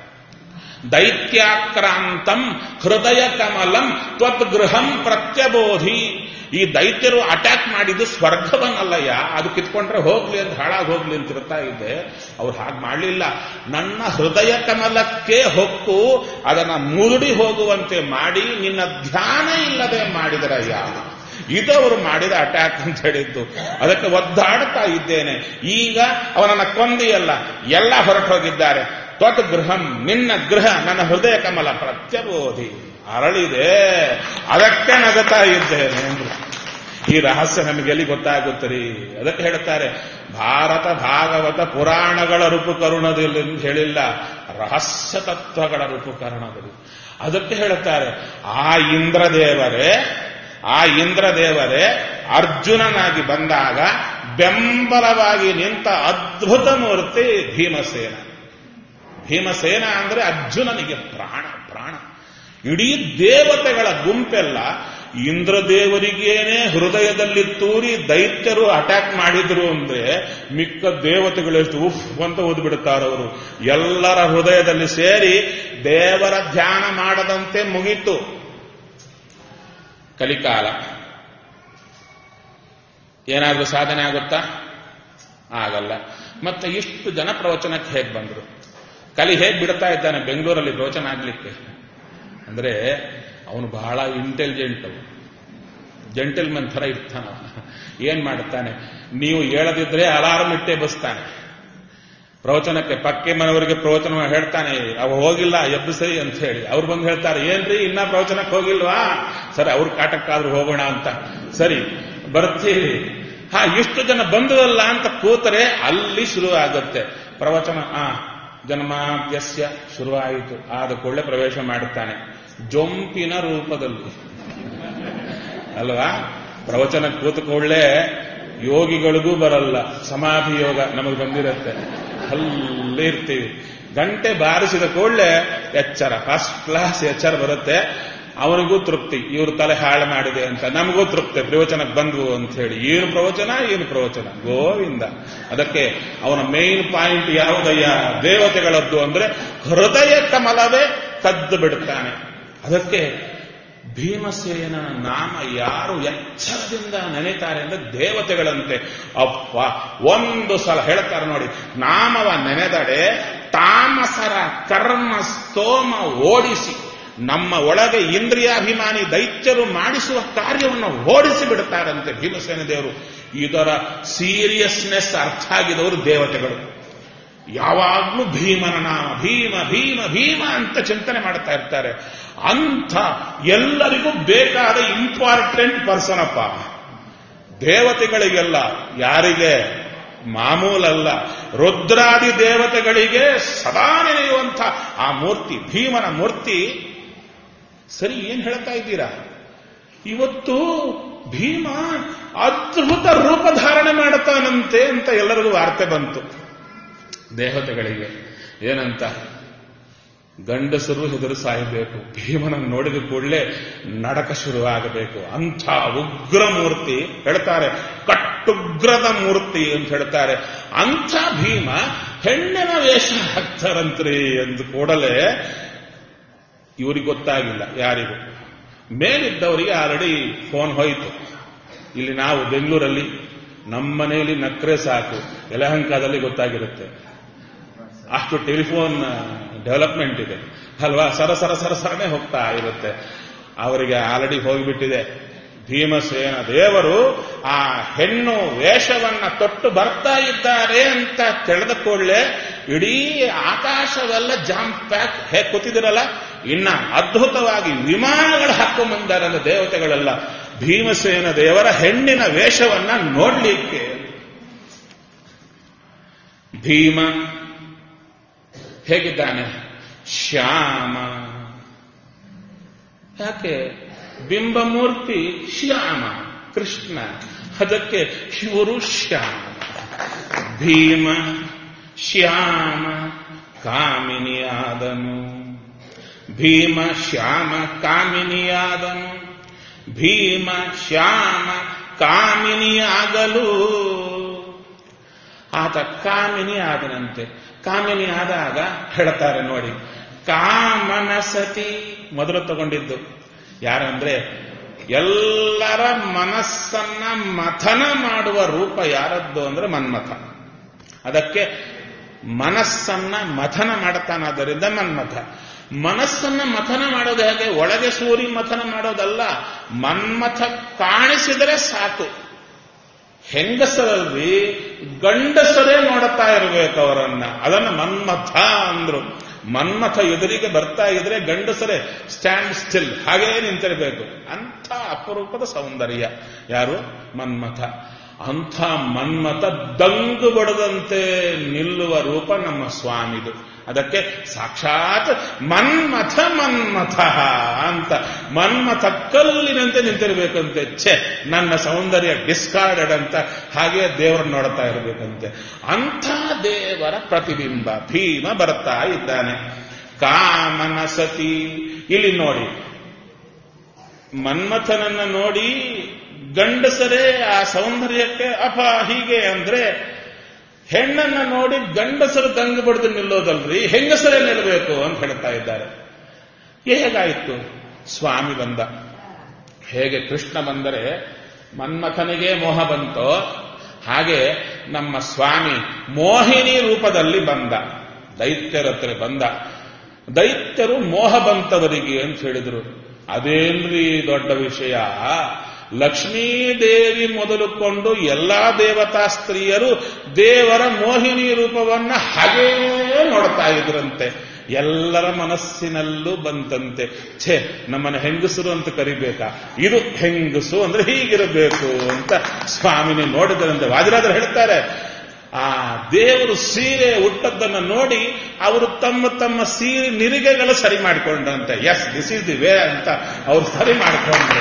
ದೈತ್ಯಾಕ್ರಾಂತಂ ಹೃದಯ ಕಮಲಂ ತ್ವದ್ಗೃಹಂ ಪ್ರತ್ಯಬೋಧಿ ಈ ದೈತ್ಯರು ಅಟ್ಯಾಕ್ ಮಾಡಿದ್ದು ಸ್ವರ್ಗವನ್ನಲ್ಲಯ್ಯ ಅದು ಕಿತ್ಕೊಂಡ್ರೆ ಹೋಗ್ಲಿ ಅಂತ ಹಾಳಾಗಿ ಹೋಗ್ಲಿ ಅಂತ ಇರ್ತಾ ಇದ್ದೆ ಅವ್ರು ಹಾಗೆ ಮಾಡಲಿಲ್ಲ ನನ್ನ ಹೃದಯ ಕಮಲಕ್ಕೆ ಹೊಕ್ಕು ಅದನ್ನ ಮುದುಡಿ ಹೋಗುವಂತೆ ಮಾಡಿ ನಿನ್ನ ಧ್ಯಾನ ಇಲ್ಲದೆ ಮಾಡಿದರಯ್ಯ ಇದು ಅವರು ಮಾಡಿದ ಅಟ್ಯಾಕ್ ಅಂತ ಹೇಳಿದ್ದು ಅದಕ್ಕೆ ಒದ್ದಾಡ್ತಾ ಇದ್ದೇನೆ ಈಗ ಅವನನ್ನ ಕೊಂದಿಯಲ್ಲ ಎಲ್ಲ ಹೊರಟು ಹೋಗಿದ್ದಾರೆ ತ್ವತ್ ಗೃಹಂ ನಿನ್ನ ಗೃಹ ನನ್ನ ಹೃದಯ ಕಮಲ ಪ್ರತ್ಯಬೋಧಿ ಅರಳಿದೆ ಅದಕ್ಕೆ ನಗತಾ ಇದ್ದೇನೆ ಅಂದ್ರು ಈ ರಹಸ್ಯ ನಮಗೆ ಎಲ್ಲಿ ಗೊತ್ತಾಗುತ್ತರಿ ಅದಕ್ಕೆ ಹೇಳುತ್ತಾರೆ ಭಾರತ ಭಾಗವತ ಪುರಾಣಗಳ ರೂಪುಕರುಣದಲ್ಲಿ ಅಂತ ಹೇಳಿಲ್ಲ ರಹಸ್ಯ ತತ್ವಗಳ ರೂಪುಕರಣದಲ್ಲಿ ಅದಕ್ಕೆ ಹೇಳುತ್ತಾರೆ ಆ ಇಂದ್ರದೇವರೇ ಆ ಇಂದ್ರದೇವರೇ ಅರ್ಜುನನಾಗಿ ಬಂದಾಗ ಬೆಂಬಲವಾಗಿ ನಿಂತ ಅದ್ಭುತ ಮೂರ್ತಿ ಭೀಮಸೇನ ಭೀಮಸೇನ ಅಂದ್ರೆ ಅರ್ಜುನನಿಗೆ ಪ್ರಾಣ ಪ್ರಾಣ ಇಡೀ ದೇವತೆಗಳ ಗುಂಪೆಲ್ಲ ಇಂದ್ರದೇವರಿಗೇನೆ ಹೃದಯದಲ್ಲಿ ತೂರಿ ದೈತ್ಯರು ಅಟ್ಯಾಕ್ ಮಾಡಿದ್ರು ಅಂದ್ರೆ ಮಿಕ್ಕ ದೇವತೆಗಳೆಷ್ಟು ಉಫ್ ಅಂತ ಓದ್ಬಿಡುತ್ತಾರವರು ಎಲ್ಲರ ಹೃದಯದಲ್ಲಿ ಸೇರಿ ದೇವರ ಧ್ಯಾನ ಮಾಡದಂತೆ ಮುಗೀತು ಕಲಿಕಾಲ ಏನಾದ್ರೂ ಸಾಧನೆ ಆಗುತ್ತಾ ಆಗಲ್ಲ ಮತ್ತೆ ಇಷ್ಟು ಜನ ಪ್ರವಚನಕ್ಕೆ ಹೇಗೆ ಬಂದ್ರು ಕಲಿ ಹೇಗೆ ಬಿಡ್ತಾ ಇದ್ದಾನೆ ಬೆಂಗಳೂರಲ್ಲಿ ಪ್ರವಚನ ಆಗ್ಲಿಕ್ಕೆ ಅಂದ್ರೆ ಅವನು ಬಹಳ ಇಂಟೆಲಿಜೆಂಟ್ ಜೆಂಟಲ್ಮನ್ ಥರ ಇರ್ತಾನ ಏನ್ ಮಾಡುತ್ತಾನೆ ನೀವು ಹೇಳದಿದ್ರೆ ಅಲಾರಂ ಇಟ್ಟೆ ಬಸ್ತಾನೆ ಪ್ರವಚನಕ್ಕೆ ಪಕ್ಕೆ ಮನೆಯವರಿಗೆ ಪ್ರವಚನ ಹೇಳ್ತಾನೆ ಅವ ಹೋಗಿಲ್ಲ ಎಬ್ಬಿಸರಿ ಅಂತ ಹೇಳಿ ಅವ್ರು ಬಂದು ಹೇಳ್ತಾರೆ ಏನ್ರಿ ಇನ್ನ ಪ್ರವಚನಕ್ಕೆ ಹೋಗಿಲ್ವಾ ಸರಿ ಅವ್ರ ಕಾಟಕ್ಕಾದ್ರೂ ಹೋಗೋಣ ಅಂತ ಸರಿ ಬರ್ತೀವಿ ಹಾ ಇಷ್ಟು ಜನ ಬಂದುವಲ್ಲ ಅಂತ ಕೂತರೆ ಅಲ್ಲಿ ಶುರು ಆಗುತ್ತೆ ಪ್ರವಚನ ಆ ಜನ್ಮಾದ್ಯಸ್ಯ ಶುರುವಾಯಿತು ಆದ ಕೂಡಲೇ ಪ್ರವೇಶ ಮಾಡುತ್ತಾನೆ ಜೊಂಪಿನ ರೂಪದಲ್ಲಿ ಅಲ್ವಾ ಪ್ರವಚನ ಕೂತ್ಕೊಳ್ಳೆ ಯೋಗಿಗಳಿಗೂ ಬರಲ್ಲ ಸಮಾಧಿ ಯೋಗ ನಮಗೆ ಬಂದಿರುತ್ತೆ ಅಲ್ಲೇ ಇರ್ತೀವಿ ಗಂಟೆ ಬಾರಿಸಿದ ಕೂಡಲೇ ಎಚ್ಚರ ಫಸ್ಟ್ ಕ್ಲಾಸ್ ಎಚ್ಚರ ಬರುತ್ತೆ ಅವನಿಗೂ ತೃಪ್ತಿ ಇವ್ರ ತಲೆ ಹಾಳು ಮಾಡಿದೆ ಅಂತ ನಮಗೂ ತೃಪ್ತಿ ಪ್ರವಚನಕ್ಕೆ ಬಂದ್ವು ಅಂತ ಹೇಳಿ ಏನು ಪ್ರವಚನ ಏನು ಪ್ರವಚನ ಗೋವಿಂದ ಅದಕ್ಕೆ ಅವನ ಮೇನ್ ಪಾಯಿಂಟ್ ಯಾವುದಯ್ಯ ದೇವತೆಗಳದ್ದು ಅಂದ್ರೆ ಹೃದಯ ಕಮಲವೇ ಕದ್ದು ಬಿಡುತ್ತಾನೆ ಅದಕ್ಕೆ ಭೀಮಸೇನ ನಾಮ ಯಾರು ಎಚ್ಚರದಿಂದ ನೆನೆತಾರೆ ಅಂದ್ರೆ ದೇವತೆಗಳಂತೆ ಅಪ್ಪ ಒಂದು ಸಲ ಹೇಳ್ತಾರೆ ನೋಡಿ ನಾಮವ ನೆನೆದಡೆ ತಾಮಸರ ಕರ್ಮ ಸ್ತೋಮ ಓಡಿಸಿ ನಮ್ಮ ಒಳಗೆ ಇಂದ್ರಿಯಾಭಿಮಾನಿ ದೈತ್ಯರು ಮಾಡಿಸುವ ಕಾರ್ಯವನ್ನು ಓಡಿಸಿ ಬಿಡುತ್ತಾರಂತೆ ಭೀಮಸೇನ ದೇವರು ಇದರ ಸೀರಿಯಸ್ನೆಸ್ ಅರ್ಥ ಆಗಿದವರು ದೇವತೆಗಳು ಯಾವಾಗ್ಲೂ ಭೀಮನ ನಾಮ ಭೀಮ ಭೀಮ ಭೀಮ ಅಂತ ಚಿಂತನೆ ಮಾಡ್ತಾ ಇರ್ತಾರೆ ಅಂಥ ಎಲ್ಲರಿಗೂ ಬೇಕಾದ ಇಂಪಾರ್ಟೆಂಟ್ ಪರ್ಸನ್ ಅಪ್ಪ ದೇವತೆಗಳಿಗೆಲ್ಲ ಯಾರಿಗೆ ಮಾಮೂಲಲ್ಲ ರುದ್ರಾದಿ ದೇವತೆಗಳಿಗೆ ಸದಾ ನೆನೆಯುವಂಥ ಆ ಮೂರ್ತಿ ಭೀಮನ ಮೂರ್ತಿ ಸರಿ ಏನ್ ಹೇಳ್ತಾ ಇದ್ದೀರಾ ಇವತ್ತು ಭೀಮ ಅದ್ಭುತ ರೂಪ ಧಾರಣೆ ಮಾಡುತ್ತಾನಂತೆ ಅಂತ ಎಲ್ಲರಿಗೂ ವಾರ್ತೆ ಬಂತು ದೇವತೆಗಳಿಗೆ ಏನಂತ ಗಂಡಸರು ಹೆದರು ಸಾಯಬೇಕು ಭೀಮನನ್ನು ನೋಡಿದ ಕೂಡಲೇ ನಡಕ ಶುರುವಾಗಬೇಕು ಅಂಥ ಉಗ್ರ ಮೂರ್ತಿ ಹೇಳ್ತಾರೆ ಕಟ್ಟುಗ್ರದ ಮೂರ್ತಿ ಅಂತ ಹೇಳ್ತಾರೆ ಅಂಥ ಭೀಮ ಹೆಣ್ಣಿನ ವೇಷ ಹಾಕ್ತಾರಂತ್ರಿ ಎಂದು ಕೂಡಲೇ ಇವರಿಗೆ ಗೊತ್ತಾಗಿಲ್ಲ ಯಾರಿಗೂ ಮೇಲಿದ್ದವರಿಗೆ ಆಲ್ರೆಡಿ ಫೋನ್ ಹೋಯಿತು ಇಲ್ಲಿ ನಾವು ಬೆಂಗಳೂರಲ್ಲಿ ನಮ್ಮ ಮನೆಯಲ್ಲಿ ನಕ್ರೆ ಸಾಕು ಯಲಹಂಕದಲ್ಲಿ ಗೊತ್ತಾಗಿರುತ್ತೆ ಅಷ್ಟು ಟೆಲಿಫೋನ್ ಡೆವಲಪ್ಮೆಂಟ್ ಇದೆ ಅಲ್ವಾ ಸರ ಸರ ಸರ ಸರನೆ ಹೋಗ್ತಾ ಇರುತ್ತೆ ಅವರಿಗೆ ಆಲ್ರೆಡಿ ಹೋಗಿಬಿಟ್ಟಿದೆ ಭೀಮಸೇನ ದೇವರು ಆ ಹೆಣ್ಣು ವೇಷವನ್ನ ತೊಟ್ಟು ಬರ್ತಾ ಇದ್ದಾರೆ ಅಂತ ತಿಳಿದ ಕೂಡಲೇ ಇಡೀ ಆಕಾಶವೆಲ್ಲ ಜಾಮ್ ಪ್ಯಾಕ್ ಹೇಗೆ ಕೂತಿದಿರಲ್ಲ ಇನ್ನ ಅದ್ಭುತವಾಗಿ ವಿಮಾನಗಳು ಹಾಕೊಂಡ್ಬಂದಾರಲ್ಲ ದೇವತೆಗಳೆಲ್ಲ ಭೀಮಸೇನ ದೇವರ ಹೆಣ್ಣಿನ ವೇಷವನ್ನ ನೋಡ್ಲಿಕ್ಕೆ ಭೀಮ ಹೇಗಿದ್ದಾನೆ ಶ್ಯಾಮ ಯಾಕೆ ಬಿಂಬಮೂರ್ತಿ ಶ್ಯಾಮ ಕೃಷ್ಣ ಅದಕ್ಕೆ ಇವರು ಶ್ಯಾಮ ಭೀಮ ಶ್ಯಾಮ ಕಾಮಿನಿಯಾದನು ಭೀಮ ಶ್ಯಾಮ ಕಾಮಿನಿಯಾದನು ಭೀಮ ಶ್ಯಾಮ ಕಾಮಿನಿಯಾಗಲು ಆತ ಕಾಮಿನಿ ಆದನಂತೆ ಕಾಮಿನಿ ಆದಾಗ ಹೇಳ್ತಾರೆ ನೋಡಿ ಕಾಮನ ಸತಿ ಮೊದಲು ತಗೊಂಡಿದ್ದು ಯಾರಂದ್ರೆ ಎಲ್ಲರ ಮನಸ್ಸನ್ನ ಮಥನ ಮಾಡುವ ರೂಪ ಯಾರದ್ದು ಅಂದ್ರೆ ಮನ್ಮಥ ಅದಕ್ಕೆ ಮನಸ್ಸನ್ನ ಮಥನ ಮಾಡುತ್ತಾನಾದ್ದರಿಂದ ಮನ್ಮಥ ಮನಸ್ಸನ್ನ ಮಥನ ಮಾಡೋದು ಹೇಗೆ ಒಳಗೆ ಸೂರಿ ಮಥನ ಮಾಡೋದಲ್ಲ ಮನ್ಮಥ ಕಾಣಿಸಿದರೆ ಸಾಕು ಹೆಂಗಸರಲ್ಲಿ ಗಂಡಸರೇ ನೋಡುತ್ತಾ ಇರಬೇಕು ಅವರನ್ನ ಅದನ್ನ ಮನ್ಮಥ ಅಂದ್ರು ಮನ್ಮಥ ಎದುರಿಗೆ ಬರ್ತಾ ಇದ್ರೆ ಗಂಡಸರೇ ಸ್ಟ್ಯಾಂಡ್ ಸ್ಟಿಲ್ ಹಾಗೇ ನಿಂತಿರಬೇಕು ಅಂಥ ಅಪರೂಪದ ಸೌಂದರ್ಯ ಯಾರು ಮನ್ಮಥ ಅಂಥ ಮನ್ಮಥ ದಂಗು ಬಡದಂತೆ ನಿಲ್ಲುವ ರೂಪ ನಮ್ಮ ಸ್ವಾಮಿದು ಅದಕ್ಕೆ ಸಾಕ್ಷಾತ್ ಮನ್ಮಥ ಮನ್ಮಥ ಅಂತ ಮನ್ಮಥ ಕಲ್ಲಿನಂತೆ ನಿಂತಿರ್ಬೇಕಂತೆ ಛೆ ನನ್ನ ಸೌಂದರ್ಯ ಡಿಸ್ಕಾರ್ಡೆಡ್ ಅಂತ ಹಾಗೆ ದೇವರನ್ನು ನೋಡ್ತಾ ಇರಬೇಕಂತೆ ಅಂಥ ದೇವರ ಪ್ರತಿಬಿಂಬ ಭೀಮ ಬರ್ತಾ ಇದ್ದಾನೆ ಕಾಮನ ಸತಿ ಇಲ್ಲಿ ನೋಡಿ ಮನ್ಮಥನನ್ನ ನೋಡಿ ಗಂಡಸರೇ ಆ ಸೌಂದರ್ಯಕ್ಕೆ ಅಪ ಹೀಗೆ ಅಂದ್ರೆ ಹೆಣ್ಣನ್ನ ನೋಡಿ ಗಂಡಸರು ದಂಗು ಬಡ್ದು ನಿಲ್ಲೋದಲ್ರಿ ಹೆಂಗಸರೇ ನಿಲ್ಲಬೇಕು ಅಂತ ಹೇಳ್ತಾ ಇದ್ದಾರೆ ಹೇಗಾಯಿತು ಸ್ವಾಮಿ ಬಂದ ಹೇಗೆ ಕೃಷ್ಣ ಬಂದರೆ ಮನ್ಮಥನಿಗೆ ಮೋಹ ಬಂತೋ ಹಾಗೆ ನಮ್ಮ ಸ್ವಾಮಿ ಮೋಹಿನಿ ರೂಪದಲ್ಲಿ ಬಂದ ದೈತ್ಯರ ಹತ್ರ ಬಂದ ದೈತ್ಯರು ಮೋಹ ಬಂತವರಿಗೆ ಅಂತ ಹೇಳಿದ್ರು ಅದೇನ್ರಿ ದೊಡ್ಡ ವಿಷಯ ಲಕ್ಷ್ಮೀದೇವಿ ಮೊದಲುಕೊಂಡು ಎಲ್ಲಾ ದೇವತಾ ಸ್ತ್ರೀಯರು ದೇವರ ಮೋಹಿನಿ ರೂಪವನ್ನ ಹಾಗೇ ನೋಡ್ತಾ ಇದ್ರಂತೆ ಎಲ್ಲರ ಮನಸ್ಸಿನಲ್ಲೂ ಬಂತಂತೆ ಛೇ ನಮ್ಮನ್ನ ಹೆಂಗಸರು ಅಂತ ಕರಿಬೇಕಾ ಇದು ಹೆಂಗಸು ಅಂದ್ರೆ ಹೀಗಿರಬೇಕು ಅಂತ ಸ್ವಾಮಿನಿ ನೋಡಿದರಂತೆ ವಾದಿರಾಜರು ಹೇಳ್ತಾರೆ ಆ ದೇವರು ಸೀರೆ ಉಟ್ಟದ್ದನ್ನು ನೋಡಿ ಅವರು ತಮ್ಮ ತಮ್ಮ ಸೀರೆ ನಿರಿಗೆಗಳು ಸರಿ ಮಾಡಿಕೊಂಡ್ರಂತೆ yes this is the way ಅಂತ ಅವ್ರು ಸರಿ ಮಾಡಿಕೊಂಡ್ರು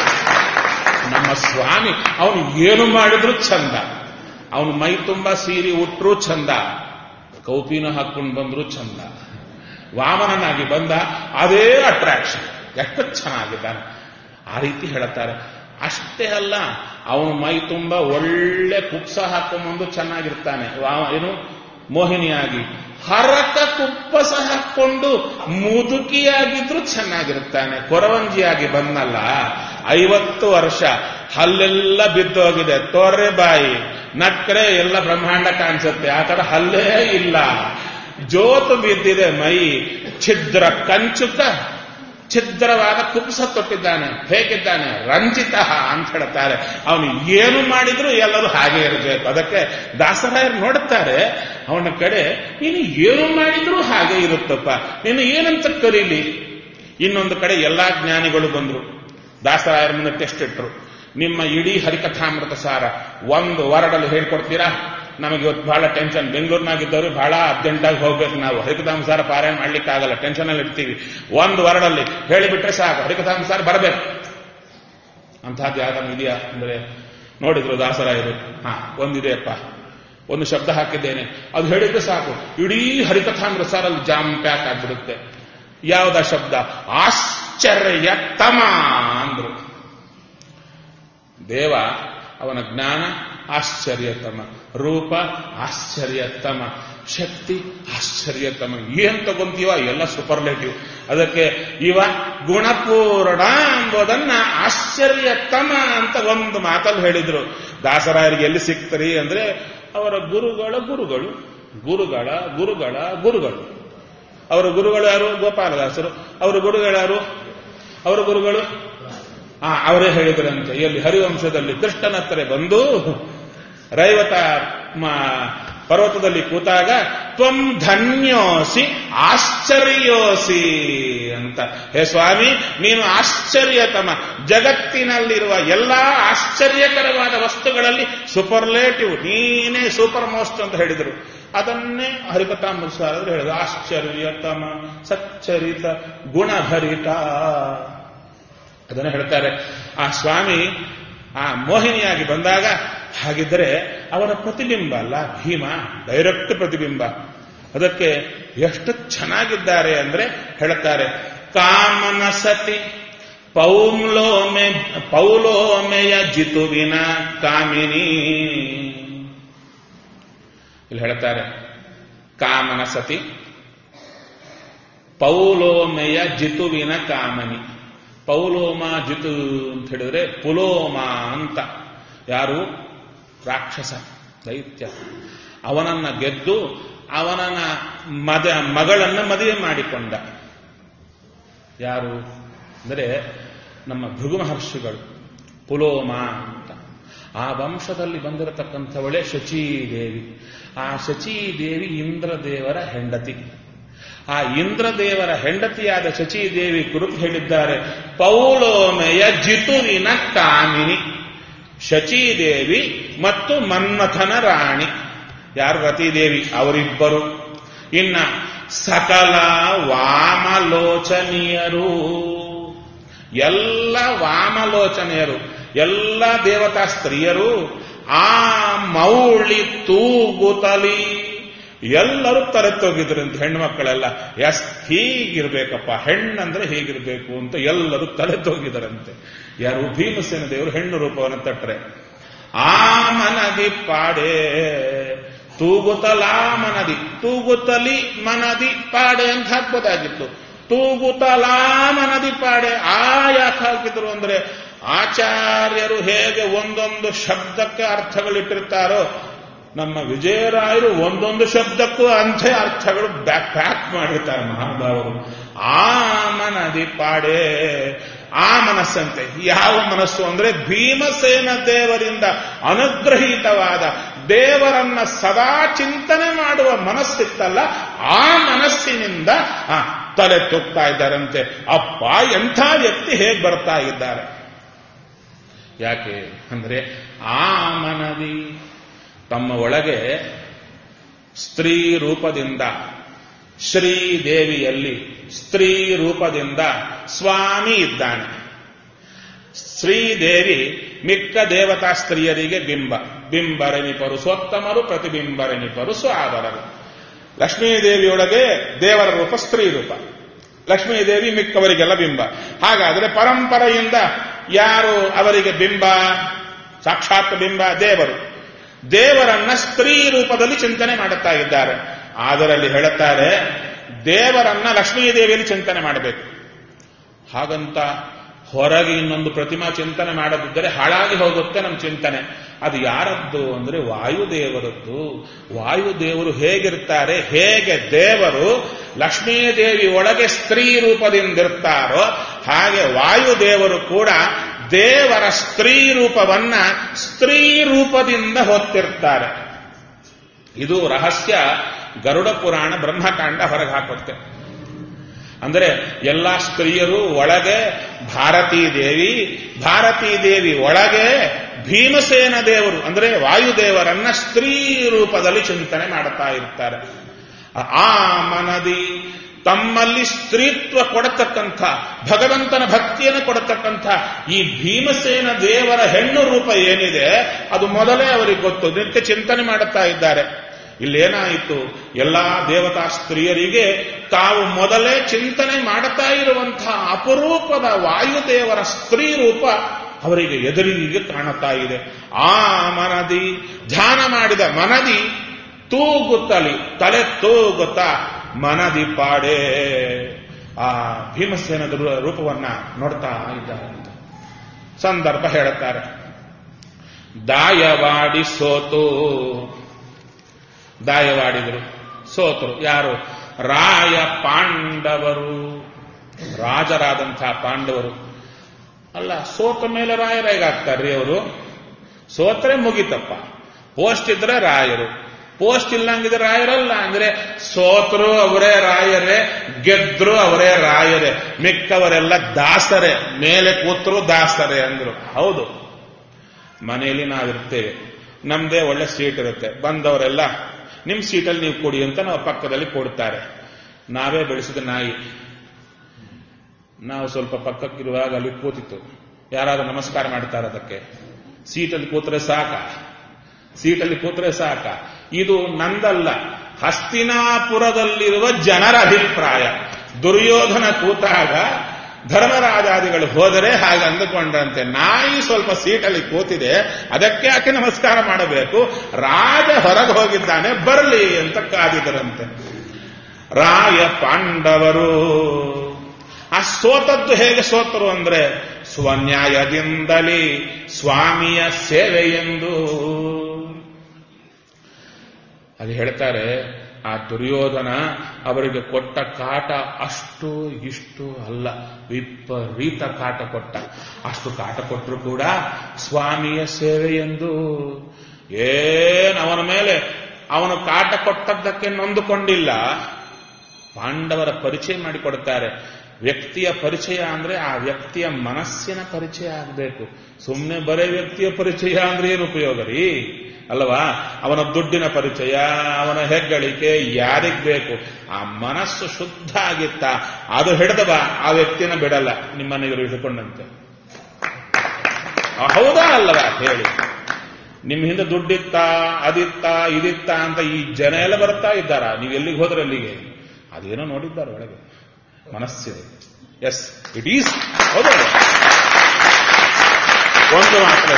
ನಮ್ಮ ಸ್ವಾಮಿ ಅವನು ಏನು ಮಾಡಿದ್ರು ಚಂದ ಅವನು ಮೈ ತುಂಬಾ ಸೀರೆ ಉಟ್ಟರು ಚಂದ ಕೌಪಿನ ಹಾಕೊಂಡು ಬಂದ್ರು ಚಂದ ವಾಮನನಾಗಿ ಬಂದ ಅದೇ ಅಟ್ರಾಕ್ಷನ್ ಎಷ್ಟು ಚೆನ್ನಾಗಿದ್ದಾನೆ ಆ ರೀತಿ ಹೇಳುತ್ತಾರೆ ಅಷ್ಟೇ ಅಲ್ಲ ಅವನು ಮೈ ತುಂಬ ಒಳ್ಳೆ ಕುಪ್ಸ ಹಾಕೊಂಬಂದು ಚೆನ್ನಾಗಿರ್ತಾನೆ ವಾ- ಏನು ಮೋಹಿನಿಯಾಗಿ ಹರಕ ಕುಪ್ಪಸ ಹಾಕೊಂಡು ಮುದುಕಿಯಾಗಿದ್ರು ಚೆನ್ನಾಗಿರ್ತಾನೆ ಕೊರವಂಜಿಯಾಗಿ ಬಂದಲ್ಲ ಐವತ್ತು ವರ್ಷ ಹಲ್ಲೆಲ್ಲ ಬಿದ್ದೋಗಿದೆ ತೋರೆ ಬಾಯಿ ನಕ್ರೆ ಎಲ್ಲ ಬ್ರಹ್ಮಾಂಡ ಕಾಣಿಸುತ್ತೆ ಆ ತರ ಹಲ್ಲೇ ಇಲ್ಲ ಜೋತು ಬಿದ್ದಿದೆ ಮೈ ಛಿದ್ರ ಕಂಚುಕ ಛಿದ್ರವಾದ ಕುಪ್ಸ ತೊಟ್ಟಿದ್ದಾನೆ ಹೇಗಿದ್ದಾನೆ ರಂಜಿತ ಅಂತ ಹೇಳ್ತಾರೆ ಅವನು ಏನು ಮಾಡಿದ್ರು ಎಲ್ಲರೂ ಹಾಗೆ ಇರಬೇಕು ಅದಕ್ಕೆ ದಾಸರಾಯರು ನೋಡುತ್ತಾರೆ ಅವನ ಕಡೆ ನೀನು ಏನು ಮಾಡಿದ್ರೂ ಹಾಗೆ ಇರುತ್ತಪ್ಪ ನೀನು ಏನಂತ ಕರೀಲಿ ಇನ್ನೊಂದು ಕಡೆ ಎಲ್ಲಾ ಜ್ಞಾನಿಗಳು ಬಂದ್ರು ದಾಸರಾಯರ ಮುಂದೆ ಟೆಸ್ಟ್ ಇಟ್ರು ನಿಮ್ಮ ಇಡೀ ಹರಿಕಥಾಮೃತ ಸಾರ ಒಂದು ವಾರದಲ್ಲಿ ಹೇಳ್ಕೊಡ್ತೀರಾ ನಮಗೆ ಇವತ್ತು ಬಹಳ ಟೆನ್ಷನ್ ಬೆಂಗಳೂರಿನಾಗಿದ್ದವರು ಬಹಳ ಅರ್ಜೆಂಟಾಗಿ ಹೋಗ್ಬೇಕು ನಾವು ಹರಿಕಥಾಂಸಾರ ಪಾರಾಯಣ ಮಾಡ್ಲಿಕ್ಕೆ ಆಗಲ್ಲ ಟೆನ್ಷನ್ ಅಲ್ಲಿ ಇರ್ತೀವಿ ಒಂದು ವಾರದಲ್ಲಿ ಹೇಳಿಬಿಟ್ರೆ ಸಾಕು ಹರಿಕಥಾಂಸಾರ ಬರಬೇಕು ಅಂತಹದ್ದು ಯಾವ್ದಾದ್ರು ಇದೆಯಾ ಅಂದ್ರೆ ನೋಡಿದ್ರು ದಾಸರಾಯರು ಹಾ ಒಂದಿದೆಯಪ್ಪ ಒಂದು ಶಬ್ದ ಹಾಕಿದ್ದೇನೆ ಅದು ಹೇಳಿದ್ರೆ ಸಾಕು ಇಡೀ ಹರಿಕಥಾಮೃತ ಸಾರಲ್ಲಿ ಜಾಮ್ ಪ್ಯಾಕ್ ಆಗ್ಬಿಡುತ್ತೆ ಯಾವ್ದ ಶಬ್ದ ಆಶ್ಚರ್ಯತಮ ಅಂದ್ರು ದೇವ ಅವನ ಜ್ಞಾನ ಆಶ್ಚರ್ಯತಮ ರೂಪ ಆಶ್ಚರ್ಯತಮ ಶಕ್ತಿ ಆಶ್ಚರ್ಯತಮ ಏನ್ ತಗೊಂತೀವ ಎಲ್ಲ ಸೂಪರ್ಲೇಟಿವ್ ಅದಕ್ಕೆ ಇವ ಗುಣಪೂರ್ಣ ಎಂಬುದನ್ನ ಆಶ್ಚರ್ಯತಮ ಅಂತ ಒಂದು ಮಾತಲ್ಲಿ ಹೇಳಿದ್ರು ದಾಸರಾಯರಿಗೆ ಎಲ್ಲಿ ಸಿಗ್ತರಿ ಅಂದ್ರೆ ಅವರ ಗುರುಗಳ ಗುರುಗಳು ಗುರುಗಳ ಗುರುಗಳ ಗುರುಗಳು ಅವರ ಗುರುಗಳು ಯಾರು ಗೋಪಾಲದಾಸರು ಅವರ ಗುರುಗಳು ಯಾರು ಅವರ ಗುರುಗಳು ಆ ಅವರೇ ಹೇಳಿದ್ರಂತೆ ಎಲ್ಲಿ ಹರಿವಂಶದಲ್ಲಿ ಕೃಷ್ಣನ ಹತ್ರ ಬಂದು ರೈವತ ಪರ್ವತದಲ್ಲಿ ಕೂತಾಗ ತ್ವಂ ಧನ್ಯೋಸಿ ಆಶ್ಚರ್ಯೋಸಿ ಅಂತ ಹೇ ಸ್ವಾಮಿ ನೀನು ಆಶ್ಚರ್ಯತಮ ಜಗತ್ತಿನಲ್ಲಿರುವ ಎಲ್ಲಾ ಆಶ್ಚರ್ಯಕರವಾದ ವಸ್ತುಗಳಲ್ಲಿ ಸೂಪರ್ಲೇಟಿವ್ ನೀನೇ ಸೂಪರ್ ಮೋಸ್ಟ್ ಅಂತ ಹೇಳಿದರು ಅದನ್ನೇ ಹರಿಕಥಾಮೃತಸಾರರು ಹೇಳಿದ್ರು ಆಶ್ಚರ್ಯತಮ ಸಚ್ಚರಿತ ಗುಣಭರಿತ ಅದನ್ನು ಹೇಳ್ತಾರೆ ಆ ಸ್ವಾಮಿ ಆ ಮೋಹಿನಿಯಾಗಿ ಬಂದಾಗ ಹಾಗಿದ್ದರೆ ಅವರ ಪ್ರತಿಬಿಂಬ ಅಲ್ಲ ಭೀಮ ಡೈರೆಕ್ಟ್ ಪ್ರತಿಬಿಂಬ ಅದಕ್ಕೆ ಎಷ್ಟು ಚೆನ್ನಾಗಿದ್ದಾರೆ ಅಂದ್ರೆ ಹೇಳ್ತಾರೆ ಕಾಮನ ಸತಿ ಪೌಮ್ಲೋಮೆ ಪೌಲೋಮೆಯ ಜಿತುವಿನ ಕಾಮಿನಿ ಇಲ್ಲಿ ಹೇಳ್ತಾರೆ ಕಾಮನ ಸತಿ ಪೌಲೋಮೆಯ ಜಿತುವಿನ ಕಾಮನಿ ಪೌಲೋಮ ಜಿತು ಅಂತ ಹೇಳಿದ್ರೆ ಪುಲೋಮ ಅಂತ ಯಾರು ರಾಕ್ಷಸ ದೈತ್ಯ ಅವನನ್ನ ಗೆದ್ದು ಅವನನ್ನ ಮದ ಮಗಳನ್ನ ಮದುವೆ ಮಾಡಿಕೊಂಡ ಯಾರು ಅಂದರೆ ನಮ್ಮ ಭೃಗು ಮಹರ್ಷಿಗಳು ಪುಲೋಮ ಅಂತ ಆ ವಂಶದಲ್ಲಿ ಬಂದಿರತಕ್ಕಂಥವಳೆ ಶಚೀದೇವಿ ಆ ಶಚೀದೇವಿ ಇಂದ್ರದೇವರ ಹೆಂಡತಿ ಆ ಇಂದ್ರದೇವರ ಹೆಂಡತಿಯಾದ ಶಚೀದೇವಿ ಕುರಿತು ಹೇಳಿದ್ದಾರೆ ಪೌಲೋಮೆಯ ಜಿತುವಿನ ಕಾಮಿನಿ ಶಚೀದೇವಿ ಮತ್ತು ಮನ್ಮಥನ ರಾಣಿ ಯಾರು ರತಿದೇವಿ ಅವರಿಬ್ಬರು ಇನ್ನ ಸಕಲ ವಾಮಲೋಚನೀಯರು ಎಲ್ಲ ವಾಮಲೋಚನೆಯರು ಎಲ್ಲ ದೇವತಾ ಸ್ತ್ರೀಯರು ಆ ಮೌಳಿ ತೂಗುತಲಿ ಎಲ್ಲರೂ ತಲೆತೋಗಿದ್ರಂತೆ ಹೆಣ್ಣು ಮಕ್ಕಳೆಲ್ಲ ಎಸ್ ಹೀಗಿರ್ಬೇಕಪ್ಪ ಹೆಣ್ಣಂದ್ರೆ ಹೀಗಿರ್ಬೇಕು ಅಂತ ಎಲ್ಲರೂ ತಲೆತೋಗಿದರಂತೆ ಯಾರು ಭೀಮಸೇನ ದೇವರು ಹೆಣ್ಣು ರೂಪವನ್ನು ತಟ್ರೆ ಆ ಮನದಿ ಪಾಡೆ ತೂಗುತಲಾ ಮನದಿ ತೂಗುತ್ತಲಿ ಮನದಿ ಪಾಡೆ ಅಂತ ಹಾಕ್ಬೋದಾಗಿತ್ತು ತೂಗುತಲಾ ಮನದಿ ಪಾಡೆ ಆ ಯಾಕೆ ಹಾಕಿದ್ರು ಅಂದ್ರೆ ಆಚಾರ್ಯರು ಹೇಗೆ ಒಂದೊಂದು ಶಬ್ದಕ್ಕೆ ಅರ್ಥಗಳಿಟ್ಟಿರ್ತಾರೋ ನಮ್ಮ ವಿಜಯರಾಯರು ಒಂದೊಂದು ಶಬ್ದಕ್ಕೂ ಅಂಥೇ ಅರ್ಥಗಳು ಬ್ಯಾಕ್ ಪ್ಯಾಕ್ ಮಾಡಿರ್ತಾರೆ ಮಹಾಭಾವರು ಆ ಮನದಿ ಪಾಡೆ ಆ ಮನಸ್ಸಂತೆ ಯಾವ ಮನಸ್ಸು ಅಂದ್ರೆ ಭೀಮಸೇನ ದೇವರಿಂದ ಅನುಗ್ರಹೀತವಾದ ದೇವರನ್ನ ಸದಾ ಚಿಂತನೆ ಮಾಡುವ ಮನಸ್ಸಿತ್ತಲ್ಲ ಆ ಮನಸ್ಸಿನಿಂದ ಆ ತಲೆ ತುಕ್ತಾ ಇದ್ದಾರಂತೆ ಅಪ್ಪ ಎಂಥ ವ್ಯಕ್ತಿ ಹೇಗೆ ಬರ್ತಾ ಇದ್ದಾರೆ ಯಾಕೆ ಅಂದ್ರೆ ಆ ಮನದಿ ತಮ್ಮ ಒಳಗೆ ಸ್ತ್ರೀ ರೂಪದಿಂದ ಶ್ರೀದೇವಿಯಲ್ಲಿ ಸ್ತ್ರೀ ರೂಪದಿಂದ ಸ್ವಾಮಿ ಇದ್ದಾನೆ ಶ್ರೀದೇವಿ ಮಿಕ್ಕ ದೇವತಾ ಸ್ತ್ರೀಯರಿಗೆ ಬಿಂಬ ಬಿಂಬರನಿಪರು ಸ್ವತ್ತಮರು ಪ್ರತಿಬಿಂಬರನಿಪರು ಸ್ವಾದರರು ಲಕ್ಷ್ಮೀದೇವಿಯೊಳಗೆ ದೇವರ ರೂಪ ಸ್ತ್ರೀ ರೂಪ ಲಕ್ಷ್ಮೀದೇವಿ ಮಿಕ್ಕವರಿಗೆಲ್ಲ ಬಿಂಬ ಹಾಗಾದರೆ ಪರಂಪರೆಯಿಂದ ಯಾರು ಅವರಿಗೆ ಬಿಂಬ ಸಾಕ್ಷಾತ್ ಬಿಂಬ ದೇವರು ದೇವರನ್ನ ಸ್ತ್ರೀ ರೂಪದಲ್ಲಿ ಚಿಂತನೆ ಮಾಡುತ್ತಾ ಇದ್ದಾರೆ ಅದರಲ್ಲಿ ಹೇಳುತ್ತಾರೆ ದೇವರನ್ನ ಲಕ್ಷ್ಮೀದೇವಿಯಲ್ಲಿ ಚಿಂತನೆ ಮಾಡಬೇಕು ಹಾಗಂತ ಹೊರಗೆ ಇನ್ನೊಂದು ಪ್ರತಿಮಾ ಚಿಂತನೆ ಮಾಡದಿದ್ದರೆ ಹಾಳಾಗಿ ಹೋಗುತ್ತೆ ನಮ್ಮ ಚಿಂತನೆ ಅದು ಯಾರದ್ದು ಅಂದ್ರೆ ವಾಯುದೇವರದ್ದು ವಾಯುದೇವರು ಹೇಗಿರ್ತಾರೆ ಹೇಗೆ ದೇವರು ಲಕ್ಷ್ಮೀದೇವಿ ಒಳಗೆ ಸ್ತ್ರೀ ರೂಪದಿಂದಿರ್ತಾರೋ ಹಾಗೆ ವಾಯುದೇವರು ಕೂಡ ದೇವರ ಸ್ತ್ರೀ ರೂಪವನ್ನ ಸ್ತ್ರೀ ರೂಪದಿಂದ ಹೊತ್ತಿರ್ತಾರೆ ಇದು ರಹಸ್ಯ ಗರುಡ ಪುರಾಣ ಬ್ರಹ್ಮಕಾಂಡ ಹೊರಗೆ ಹಾಕುತ್ತೆ ಅಂದರೆ ಎಲ್ಲಾ ಸ್ತ್ರೀಯರು ಒಳಗೆ ಭಾರತೀ ದೇವಿ ಭಾರತೀ ದೇವಿ ಒಳಗೆ ಭೀಮಸೇನ ದೇವರು ಅಂದರೆ ವಾಯುದೇವರನ್ನ ಸ್ತ್ರೀ ರೂಪದಲ್ಲಿ ಚಿಂತನೆ ಮಾಡುತ್ತಾ ಇರ್ತಾರೆ ಆ ಮನದಿ ತಮ್ಮಲ್ಲಿ ಸ್ತ್ರೀತ್ವ ಕೊಡತಕ್ಕಂಥ ಭಗವಂತನ ಭಕ್ತಿಯನ್ನು ಕೊಡತಕ್ಕಂಥ ಈ ಭೀಮಸೇನ ದೇವರ ಹೆಣ್ಣು ರೂಪ ಏನಿದೆ ಅದು ಮೊದಲೇ ಅವರಿಗೆ ಗೊತ್ತು ನಿತ್ಯ ಚಿಂತನೆ ಮಾಡುತ್ತಾ ಇದ್ದಾರೆ ಇಲ್ಲೇನಾಯಿತು ಎಲ್ಲಾ ದೇವತಾ ಸ್ತ್ರೀಯರಿಗೆ ತಾವು ಮೊದಲೇ ಚಿಂತನೆ ಮಾಡುತ್ತಾ ಇರುವಂತಹ ಅಪರೂಪದ ವಾಯುದೇವರ ಸ್ತ್ರೀ ರೂಪ ಅವರಿಗೆ ಎದುರಿಗೆ ಕಾಣುತ್ತಾ ಇದೆ ಆ ಮನದಿ ಧ್ಯಾನ ಮಾಡಿದ ಮನದಿ ತೂಗುತ್ತಲಿ ತಲೆ ತೂಗುತ್ತಾ ಮನದಿ ಪಾಡೆ ಆ ಭೀಮಸೇನದ ರೂಪವನ್ನ ನೋಡ್ತಾ ಇದ್ದಾರೆ ಅಂತ ಸಂದರ್ಭ ಹೇಳುತ್ತಾರೆ ದಾಯವಾಡಿ ಸೋತು ದಾಯವಾಡಿದರು ಸೋತರು ಯಾರು ರಾಯ ಪಾಂಡವರು ರಾಜರಾದಂತಹ ಪಾಂಡವರು ಅಲ್ಲ ಸೋತ ಮೇಲೆ ರಾಯರ ಹೇಗಾಗ್ತಾರ್ರಿ ಅವರು ಸೋತ್ರೆ ಮುಗಿತಪ್ಪ ಪೋಸ್ಟ್ ಇದ್ರೆ ರಾಯರು ಪೋಸ್ಟ್ ಇಲ್ಲಂಗಿದ್ರೆ ರಾಯರಲ್ಲ ಅಂದ್ರೆ ಸೋತರು ಅವರೇ ರಾಯರೇ ಗೆದ್ರು ಅವರೇ ರಾಯರೇ ಮಿಕ್ಕವರೆಲ್ಲ ದಾಸರೇ ಮೇಲೆ ಕೂತರು ದಾಸರೇ ಅಂದ್ರು ಹೌದು ಮನೆಯಲ್ಲಿ ನಾವಿರ್ತೇವೆ ನಮ್ದೇ ಒಳ್ಳೆ ಸೀಟ್ ಇರುತ್ತೆ ಬಂದವರೆಲ್ಲ ನಿಮ್ ಸೀಟಲ್ಲಿ ನೀವು ಕೊಡಿ ಅಂತ ನಾವು ಪಕ್ಕದಲ್ಲಿ ಕೊಡ್ತಾರೆ ನಾವೇ ಬೆಳೆಸಿದ ನಾಯಿ ನಾವು ಸ್ವಲ್ಪ ಪಕ್ಕಕ್ಕಿರುವಾಗ ಅಲ್ಲಿ ಕೂತಿತ್ತು ಯಾರಾದ್ರೂ ನಮಸ್ಕಾರ ಮಾಡ್ತಾರೆ ಅದಕ್ಕೆ ಸೀಟಲ್ಲಿ ಕೂತ್ರೆ ಸಾಕ ಸೀಟಲ್ಲಿ ಕೂತ್ರೆ ಸಾಕ ಇದು ನಂದಲ್ಲ ಹಸ್ತಿನಾಪುರದಲ್ಲಿರುವ ಜನರ ಅಭಿಪ್ರಾಯ ದುರ್ಯೋಧನ ಕೂತಾಗ ಧರ್ಮರಾಜಾದಿಗಳು ಹೋದರೆ ಹಾಗೆ ಅಂದುಕೊಂಡ್ರಂತೆ ನಾಯಿ ಸ್ವಲ್ಪ ಸೀಟಲ್ಲಿ ಕೂತಿದೆ ಅದಕ್ಕೆ ಯಾಕೆ ನಮಸ್ಕಾರ ಮಾಡಬೇಕು ರಾಜ ಹೊರಗೆ ಹೋಗಿದ್ದಾನೆ ಬರಲಿ ಅಂತ ಕಾದಿದರಂತೆ ರಾಯ ಪಾಂಡವರು ಆ ಸೋತದ್ದು ಹೇಗೆ ಸೋತರು ಅಂದ್ರೆ ಸ್ವನ್ಯಾಯದಿಂದಲೇ ಸ್ವಾಮಿಯ ಸೇವೆಯೆಂದು ಅಲ್ಲಿ ಹೇಳ್ತಾರೆ ಆ ದುರ್ಯೋಧನ ಅವರಿಗೆ ಕೊಟ್ಟ ಕಾಟ ಅಷ್ಟು ಇಷ್ಟು ಅಲ್ಲ ವಿಪರೀತ ಕಾಟ ಕೊಟ್ಟ ಅಷ್ಟು ಕಾಟ ಕೊಟ್ಟರು ಕೂಡ ಸ್ವಾಮಿಯ ಸೇವೆಯೆಂದು ಏನ್ ಅವನ ಮೇಲೆ ಅವನು ಕಾಟ ಕೊಟ್ಟದ್ದಕ್ಕೆ ನೊಂದುಕೊಂಡಿಲ್ಲ ಪಾಂಡವರ ಪರಿಚಯ ಮಾಡಿಕೊಡ್ತಾರೆ ವ್ಯಕ್ತಿಯ ಪರಿಚಯ ಅಂದ್ರೆ ಆ ವ್ಯಕ್ತಿಯ ಮನಸ್ಸಿನ ಪರಿಚಯ ಆಗಬೇಕು ಸುಮ್ಮನೆ ಬರೇ ವ್ಯಕ್ತಿಯ ಪರಿಚಯ ಅಂದ್ರೆ ಏನು ಉಪಯೋಗ ರೀ ಅಲ್ವಾ ಅವನ ದುಡ್ಡಿನ ಪರಿಚಯ ಅವನ ಹೆಗ್ಗಳಿಕೆ ಯಾರಿಗ್ ಬೇಕು ಆ ಮನಸ್ಸು ಶುದ್ಧ ಆಗಿತ್ತ ಅದು ಹಿಡಿದವ ಆ ವ್ಯಕ್ತಿನ ಬಿಡಲ್ಲ ನಿಮ್ಮನೆಯವರು ಹಿಡ್ಕೊಂಡಂತೆ ಹೌದಾ ಅಲ್ಲವಾ ಹೇಳಿ ನಿಮ್ ಹಿಂದೆ ದುಡ್ಡಿತ್ತ ಅದಿತ್ತ ಇದಿತ್ತ ಅಂತ ಈ ಜನ ಎಲ್ಲ ಬರ್ತಾ ಇದ್ದಾರ ನೀವು ಎಲ್ಲಿಗೆ ಹೋದ್ರೆ ಅಲ್ಲಿಗೆ ಅದೇನೋ ನೋಡಿದ್ದಾರೆ ಒಳಗೆ ಮನಸ್ಸಿದೆ ಎಸ್ ಇಟ್ ಈಸ್ ಹೌದಲ್ಲ ಒಂದು ಮಾತ್ರ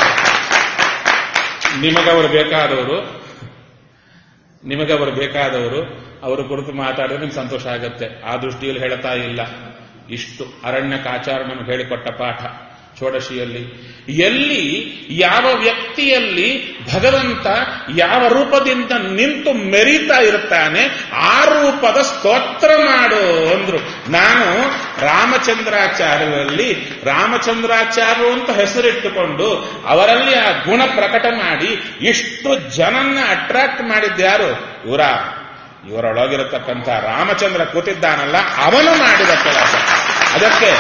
ನಿಮಗವರು ಬೇಕಾದವರು ನಿಮಗವರು ಬೇಕಾದವರು ಅವರ ಕುರಿತು ಮಾತಾಡಿದ್ರೆ ನಿಮ್ಗೆ ಸಂತೋಷ ಆಗತ್ತೆ ಆ ದೃಷ್ಟಿಯಲ್ಲಿ ಹೇಳ್ತಾ ಇಲ್ಲ ಇಷ್ಟು ಅರಣ್ಯಕಾಚಾರ ನಮ್ಗೆ ಹೇಳಿಕೊಟ್ಟ ಪಾಠ ಷೋಡಶಿಯಲ್ಲಿ ಎಲ್ಲಿ ಯಾವ ವ್ಯಕ್ತಿಯಲ್ಲಿ ಭಗವಂತ ಯಾವ ರೂಪದಿಂದ ನಿಂತು ಮೆರೀತಾ ಇರ್ತಾನೆ ಆ ರೂಪದ ಸ್ತೋತ್ರ ಮಾಡು ಅಂದ್ರು ನಾನು ರಾಮಚಂದ್ರಾಚಾರ್ಯರಲ್ಲಿ ರಾಮಚಂದ್ರಾಚಾರ್ಯರು ಅಂತ ಹೆಸರಿಟ್ಟುಕೊಂಡು ಅವರಲ್ಲಿ ಆ ಗುಣ ಪ್ರಕಟ ಮಾಡಿ ಇಷ್ಟು ಜನನ್ನ ಅಟ್ರಾಕ್ಟ್ ಮಾಡಿದ್ಯಾರು ಇವರ ಇವರೊಳಗಿರತಕ್ಕಂಥ ರಾಮಚಂದ್ರ ಕೂತಿದ್ದಾನಲ್ಲ ಅವನು ಮಾಡಿದ ಕೆಲಸ ಅದಕ್ಕೆ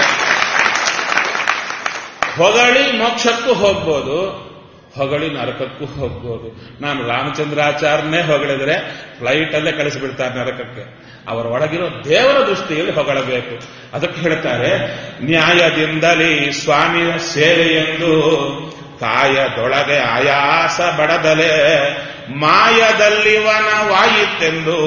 ಹೊಗಳಿ ಮೋಕ್ಷಕ್ಕೂ ಹೋಗ್ಬೋದು ಹೊಗಳಿ ನರಕಕ್ಕೂ ಹೋಗ್ಬೋದು ನಾನು ರಾಮಚಂದ್ರಾಚಾರ್ಯನೇ ಹೊಗಳಿದ್ರೆ ಫ್ಲೈಟ್ ಅಲ್ಲೇ ಕಳಿಸಿಬಿಡ್ತಾರೆ ನರಕಕ್ಕೆ ಅವರ ಒಳಗಿರೋ ದೇವರ ದೃಷ್ಟಿಯಲ್ಲಿ ಹೊಗಳಬೇಕು ಅದಕ್ಕೆ ಹೇಳ್ತಾರೆ ನ್ಯಾಯದಿಂದಲೇ ಸ್ವಾಮಿಯ ಸೇವೆಯೆಂದು ಕಾಯದೊಳಗೆ ಆಯಾಸ ಬಡದಲೆ ಮಾಯದಲ್ಲಿವನ ವಾಯಿತೆಂದು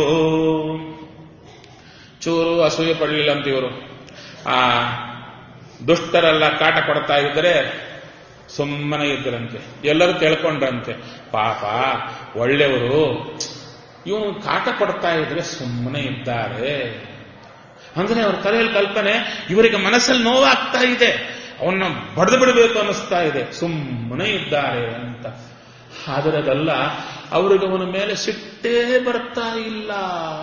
ಚೂರು ಅಸೂಯೆ ಪಡಲಿಲ್ಲ ಅಂತ ಇವರು ಆ ದುಷ್ಟರೆಲ್ಲ ಕಾಟ ಕೊಡ್ತಾ ಇದ್ದರೆ ಸುಮ್ಮನೆ ಇದ್ದರಂತೆ ಎಲ್ಲರೂ ತಿಳ್ಕೊಂಡ್ರಂತೆ ಪಾಪ ಒಳ್ಳೆಯವರು ಇವನು ಕಾಟ ಕೊಡ್ತಾ ಇದ್ರೆ ಸುಮ್ಮನೆ ಇದ್ದಾರೆ ಅಂದ್ರೆ ಅವ್ರ ತಲೆಯಲ್ಲಿ ಕಲ್ಪನೆ ಇವರಿಗೆ ಮನಸ್ಸಲ್ಲಿ ನೋವಾಗ್ತಾ ಇದೆ ಅವನ್ನ ಬಡ್ದು ಬಿಡಬೇಕು ಅನ್ನಿಸ್ತಾ ಇದೆ ಸುಮ್ಮನೆ ಇದ್ದಾರೆ ಅಂತ ಆದರೆ ಅದಲ್ಲ ಅವರಿಗೆ ಅವನ ಮೇಲೆ ಸಿಟ್ಟೇ ಬರ್ತಾ ಇಲ್ಲ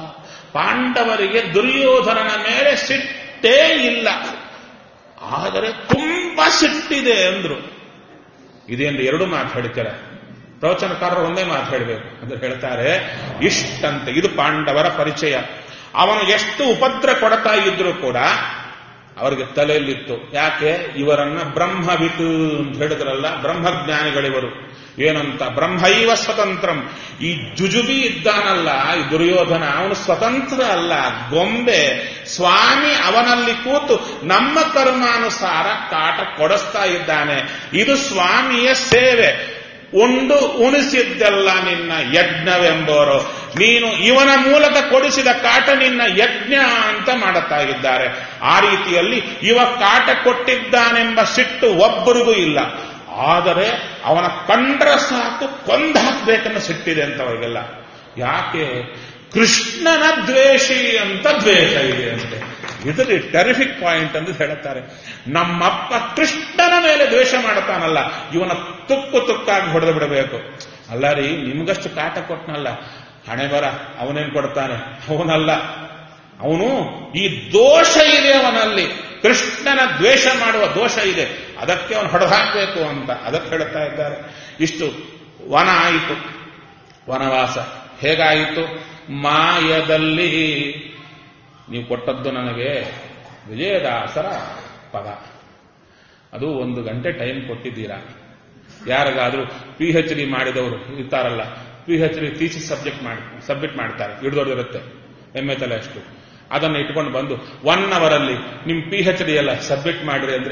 ಪಾಂಡವರಿಗೆ ದುರ್ಯೋಧನನ ಮೇಲೆ ಸಿಟ್ಟೇ ಇಲ್ಲ ಆದರೆ ತುಂಬಾ ಸಿಟ್ಟಿದೆ ಅಂದ್ರು ಇದೇನು ಎರಡು ಮಾತು ಹೇಳ್ತಾರೆ ಪ್ರವಚನಕಾರರು ಒಂದೇ ಮಾತು ಹೇಳಬೇಕು ಅಂದ್ರೆ ಹೇಳ್ತಾರೆ ಇಷ್ಟಂತೆ ಇದು ಪಾಂಡವರ ಪರಿಚಯ ಅವನು ಎಷ್ಟು ಉಪದ್ರ ಕೊಡ್ತಾ ಇದ್ರು ಕೂಡ ಅವರಿಗೆ ತಲೆಯಲ್ಲಿತ್ತು ಯಾಕೆ ಇವರನ್ನ ಬ್ರಹ್ಮವಿತು ಅಂತ ಹೇಳಿದ್ರಲ್ಲ ಬ್ರಹ್ಮಜ್ಞಾನಿಗಳಿವರು ಏನಂತ ಬ್ರಹ್ಮೈವ ಸ್ವತಂತ್ರಂ ಈ ಜುಜುಬಿ ಇದ್ದಾನಲ್ಲ ಈ ದುರ್ಯೋಧನ ಅವನು ಸ್ವತಂತ್ರ ಅಲ್ಲ ಗೊಂಬೆ ಸ್ವಾಮಿ ಅವನಲ್ಲಿ ಕೂತು ನಮ್ಮ ಕರ್ಮಾನುಸಾರ ಕಾಟ ಕೊಡಿಸ್ತಾ ಇದ್ದಾನೆ ಇದು ಸ್ವಾಮಿಯ ಸೇವೆ ಉಂಡು ಉಣಿಸಿದ್ದೆಲ್ಲ ನಿನ್ನ ಯಜ್ಞವೆಂಬೋರು ನೀನು ಇವನ ಮೂಲಕ ಕೊಡಿಸಿದ ಕಾಟ ನಿನ್ನ ಯಜ್ಞ ಅಂತ ಮಾಡುತ್ತಾ ಇದ್ದಾರೆ ಆ ರೀತಿಯಲ್ಲಿ ಇವ ಕಾಟ ಕೊಟ್ಟಿದ್ದಾನೆಂಬ ಸಿಟ್ಟು ಒಬ್ಬರಿಗೂ ಇಲ್ಲ ಆದರೆ ಅವನ ಕಂಡ್ರ ಸಾಕು ಕೊಂದಾಕ್ಬೇಕನ್ನೋ ಸಿಟ್ಟಿದೆ ಅಂತ ಅವರಿಗೆಲ್ಲ ಯಾಕೆ ಕೃಷ್ಣನ ದ್ವೇಷಿ ಅಂತ ದ್ವೇಷ ಇದೆ ಅಂತೆ ಇದು ಟೆರಿಫಿಕ್ ಪಾಯಿಂಟ್ ಅಂತ ಹೇಳುತ್ತಾರೆ ನಮ್ಮಪ್ಪ ಕೃಷ್ಣನ ಮೇಲೆ ದ್ವೇಷ ಮಾಡ್ತಾನಲ್ಲ ಇವನ ತುಕ್ಕು ತುಕ್ಕಾಗಿ ಹೊಡೆದು ಬಿಡಬೇಕು ಅಲ್ಲ ರೀ ನಿಮ್ಗಷ್ಟು ಕಾಟ ಕೊಟ್ಟನಲ್ಲ ಹಣೆ ಬರ ಅವನೇನ್ ಕೊಡ್ತಾನೆ ಅವನಲ್ಲ ಅವನು ಈ ದೋಷ ಇದೆ ಅವನಲ್ಲಿ ಕೃಷ್ಣನ ದ್ವೇಷ ಮಾಡುವ ದೋಷ ಇದೆ ಅದಕ್ಕೆ ಅವನು ಹೊಡೆದಾಕಬೇಕು ಅಂತ ಅದಕ್ಕೆ ಹೇಳ್ತಾ ಇದ್ದಾರೆ ಇಷ್ಟು ವನ ಆಯಿತು ವನವಾಸ ಹೇಗಾಯಿತು ಮಾಯದಲ್ಲಿ ನೀವು ಕೊಟ್ಟದ್ದು ನನಗೆ ವಿಜಯದಾಸರ ಪದ ಅದು ಒಂದು ಗಂಟೆ ಟೈಮ್ ಕೊಟ್ಟಿದ್ದೀರಾ ಯಾರಿಗಾದ್ರೂ ಪಿ ಎಚ್ ಡಿ ಮಾಡಿದವರು ಇರ್ತಾರಲ್ಲ P H D thesis subject ಮಾಡಿ ಸಬ್ಮಿಟ್ ಮಾಡ್ತಾರೆ ಹಿಡಿದೋಡಿರುತ್ತೆ ಎಮ್ ಎ ತಲೆ ಅಷ್ಟು ಅದನ್ನು ಇಟ್ಕೊಂಡು ಬಂದು ಒನ್ ಅವರಲ್ಲಿ ನಿಮ್ ಪಿ ಎಚ್ ಡಿ ಎಲ್ಲ ಸಬ್ಮಿಟ್ ಮಾಡ್ರಿ ಅಂದ್ರೆ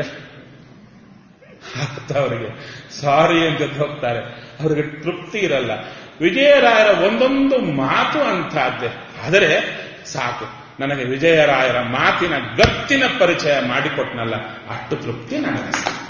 ಆಗ್ತಾ ಅವರಿಗೆ ಸಾರಿ ಅಂತ ಹೋಗ್ತಾರೆ ಅವರಿಗೆ ತೃಪ್ತಿ ಇರಲ್ಲ ವಿಜಯರಾಯರ ಒಂದೊಂದು ಮಾತು ಅಂತಹದ್ದೇ ಆದರೆ ಸಾಕು ನನಗೆ ವಿಜಯರಾಯರ ಮಾತಿನ ಗತ್ತಿನ ಪರಿಚಯ ಮಾಡಿಕೊಟ್ನಲ್ಲ ಅಷ್ಟು ತೃಪ್ತಿ ನನಗೆ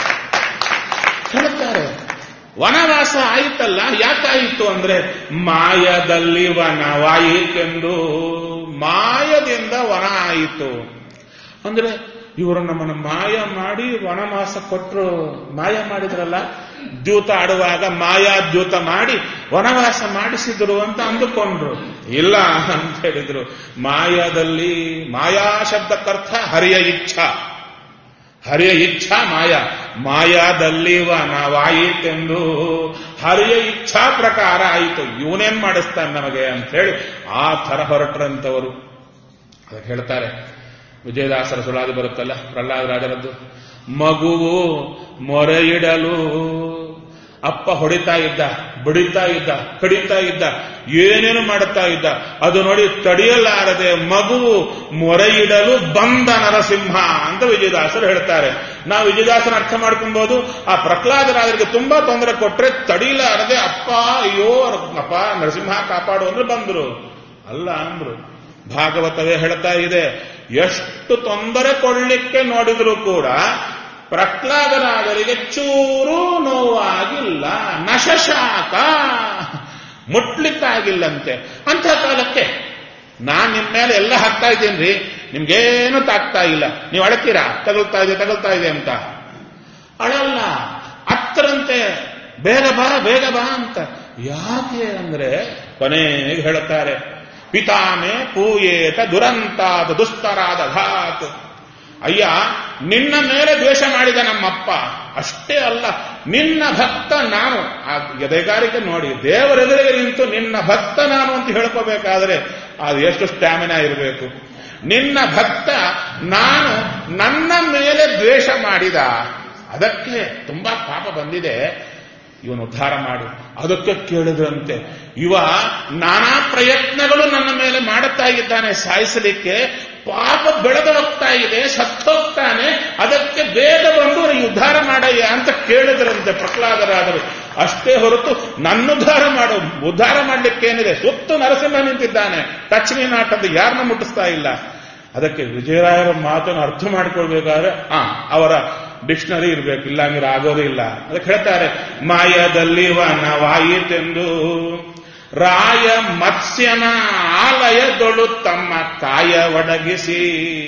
ಹೇಳ್ತಾರೆ ವನವಾಸ ಆಯಿತಲ್ಲ ಯಾಕಾಯಿತು ಅಂದ್ರೆ ಮಾಯದಲ್ಲಿ ವನವಾಯಿತೆಂದು ಮಾಯದಿಂದ ವನ ಆಯಿತು ಅಂದ್ರೆ ಇವರು ನಮ್ಮನ್ನು ಮಾಯ ಮಾಡಿ ವನವಾಸ ಕೊಟ್ಟರು ಮಾಯ ಮಾಡಿದ್ರಲ್ಲ ದ್ಯೂತ ಆಡುವಾಗ ಮಾಯಾ ದ್ಯೂತ ಮಾಡಿ ವನವಾಸ ಮಾಡಿಸಿದ್ರು ಅಂತ ಅಂದುಕೊಂಡ್ರು ಇಲ್ಲ ಅಂತ ಹೇಳಿದ್ರು ಮಾಯಾದಲ್ಲಿ ಮಾಯಾ ಶಬ್ದಕ್ಕರ್ಥ ಹರಿಯ ಇಚ್ಛಾ ಹರಿಯ ಇಚ್ಛಾ ಮಾಯ ಮಾಯಾದಲ್ಲಿ ವನವಾಯಿತೆಂದು ಹರಿಯ ಇಚ್ಛಾ ಪ್ರಕಾರ ಆಯಿತು ಇವನೇನ್ ಮಾಡಿಸ್ತಾನೆ ನಮಗೆ ಅಂತ ಹೇಳಿ ಆ ಥರ ಹೊರಟ್ರಂತವರು ಅದಕ್ಕೆ ಹೇಳ್ತಾರೆ ವಿಜಯದಾಸರ ಸುಳಾದಿ ಬರುತ್ತಲ್ಲ ಪ್ರಹ್ಲಾದ ರಾಜರದ್ದು ಮಗುವು ಮೊರೆ ಇಡಲು ಅಪ್ಪ ಹೊಡಿತಾ ಇದ್ದ ಬಡಿತಾ ಇದ್ದ ಕಡಿತಾ ಇದ್ದ ಏನೇನು ಮಾಡುತ್ತಾ ಇದ್ದ ಅದು ನೋಡಿ ತಡೆಯಲಾರದೆ ಮಗುವು ಮೊರೆ ಇಡಲು ಬಂದ ನರಸಿಂಹ ಅಂತ ವಿಜಯದಾಸರು ಹೇಳ್ತಾರೆ ನಾವು ವಿಜಯದಾಸನ ಅರ್ಥ ಮಾಡ್ಕೊಬಹುದು ಆ ಪ್ರಹ್ಲಾದರಾಜರಿಗೆ ತುಂಬಾ ತೊಂದರೆ ಕೊಟ್ರೆ ತಡೀಲಾರದೆ ಅಪ್ಪ ಅಯ್ಯೋ ಅಪ್ಪ ನರಸಿಂಹ ಕಾಪಾಡು ಅಂದ್ರೆ ಬಂದ್ರು ಅಲ್ಲ ಅಂದ್ರು ಭಾಗವತವೇ ಹೇಳ್ತಾ ಇದೆ ಎಷ್ಟು ತೊಂದರೆ ಕೊಡ್ಲಿಕ್ಕೆ ನೋಡಿದ್ರು ಕೂಡ ಪ್ರಹ್ಲಾದರಾಜರಿಗೆ ಚೂರು ನೋವಾಗಿಲ್ಲ ನಶಶಾಕ ಮುಟ್ಲಿಕ್ಕಾಗಿಲ್ಲಂತೆ ಅಂಥ ಕಾಲಕ್ಕೆ ನಾನ್ ನಿಮ್ ಮೇಲೆ ಎಲ್ಲ ಹಾಕ್ತಾ ಇದ್ದೇನ್ರಿ ನಿಮ್ಗೇನು ತಾಗ್ತಾ ಇಲ್ಲ ನೀವು ಅಳತೀರಾ ತಗಲ್ತಾ ಇದೆ ತಗಲ್ತಾ ಇದೆ ಅಂತ ಅಳಲ್ಲ ಹತ್ತರಂತೆ ಬೇಗ ಬಾ ಬೇಗ ಬಾ ಅಂತ ಯಾಕೆ ಅಂದ್ರೆ ಕೊನೆಗೆ ಹೇಳುತ್ತಾರೆ ಪಿತಾಮೆ ಪೂಯೇತ ದುರಂತಾದ ದುಸ್ತರಾದ ಘಾತ್ ಅಯ್ಯ ನಿನ್ನ ಮೇಲೆ ದ್ವೇಷ ಮಾಡಿದ ನಮ್ಮಪ್ಪ ಅಷ್ಟೇ ಅಲ್ಲ ನಿನ್ನ ಭಕ್ತ ನಾನು ಆ ಎದೆಗಾರಿಕೆ ನೋಡಿ ದೇವರೆದುರಿಗೆ ನಿಂತು ನಿನ್ನ ಭಕ್ತ ನಾನು ಅಂತ ಹೇಳ್ಕೋಬೇಕಾದ್ರೆ ಅದು ಎಷ್ಟು ಸ್ಟ್ಯಾಮಿನಾ ಇರಬೇಕು ನಿನ್ನ ಭಕ್ತ ನಾನು ನನ್ನ ಮೇಲೆ ದ್ವೇಷ ಮಾಡಿದ ಅದಕ್ಕೆ ತುಂಬಾ ಪಾಪ ಬಂದಿದೆ ಇವನು ಉದ್ಧಾರ ಮಾಡು ಅದಕ್ಕೆ ಕೇಳಿದ್ರಂತೆ ಇವ ನಾನಾ ಪ್ರಯತ್ನಗಳು ನನ್ನ ಮೇಲೆ ಮಾಡುತ್ತಾ ಇದ್ದಾನೆ ಸಾಯಿಸಲಿಕ್ಕೆ ಪಾಪ ಬೆಳೆದು ಹೋಗ್ತಾ ಇದೆ ಸತ್ತೋಗ್ತಾನೆ ಅದಕ್ಕೆ ಬೇಗ ಬಂದು ಈ ಉದ್ಧಾರ ಮಾಡಯ್ಯ ಅಂತ ಕೇಳಿದ್ರಂತೆ ಪ್ರಹ್ಲಾದರಾದರು ಅಷ್ಟೇ ಹೊರತು ನನ್ನ ಉದ್ಧಾರ ಮಾಡು ಉದ್ಧಾರ ಮಾಡ್ಲಿಕ್ಕೇನಿದೆ ಸುತ್ತು ನರಸಿಂಹ ನಿಂತಿದ್ದಾನೆ ಟಚ್ ಮೀ ನಾಟ್ ಅಂತ ಯಾರನ್ನ ಮುಟ್ಟಿಸ್ತಾ ಇಲ್ಲ ಅದಕ್ಕೆ ವಿಜಯರಾಯರ ಮಾತನ್ನು ಅರ್ಥ ಮಾಡಿಕೊಳ್ಬೇಕಾದ್ರೆ ಆ ಅವರ ಡಿಕ್ಷನರಿ ಇರಬೇಕು ಇಲ್ಲ ಅಂದ್ರೆ ಆಗೋದೇ ಇಲ್ಲ ಅದಕ್ಕೆ ಹೇಳ್ತಾರೆ ಮಾಯದಲ್ಲಿ ವನವಾಯಿತೆಂದು ರಾಯ ಮತ್ಸ್ಯನ ಆಲಯದೊಳು ತಮ್ಮ ಕಾಯ ಒಡಗಿಸಿ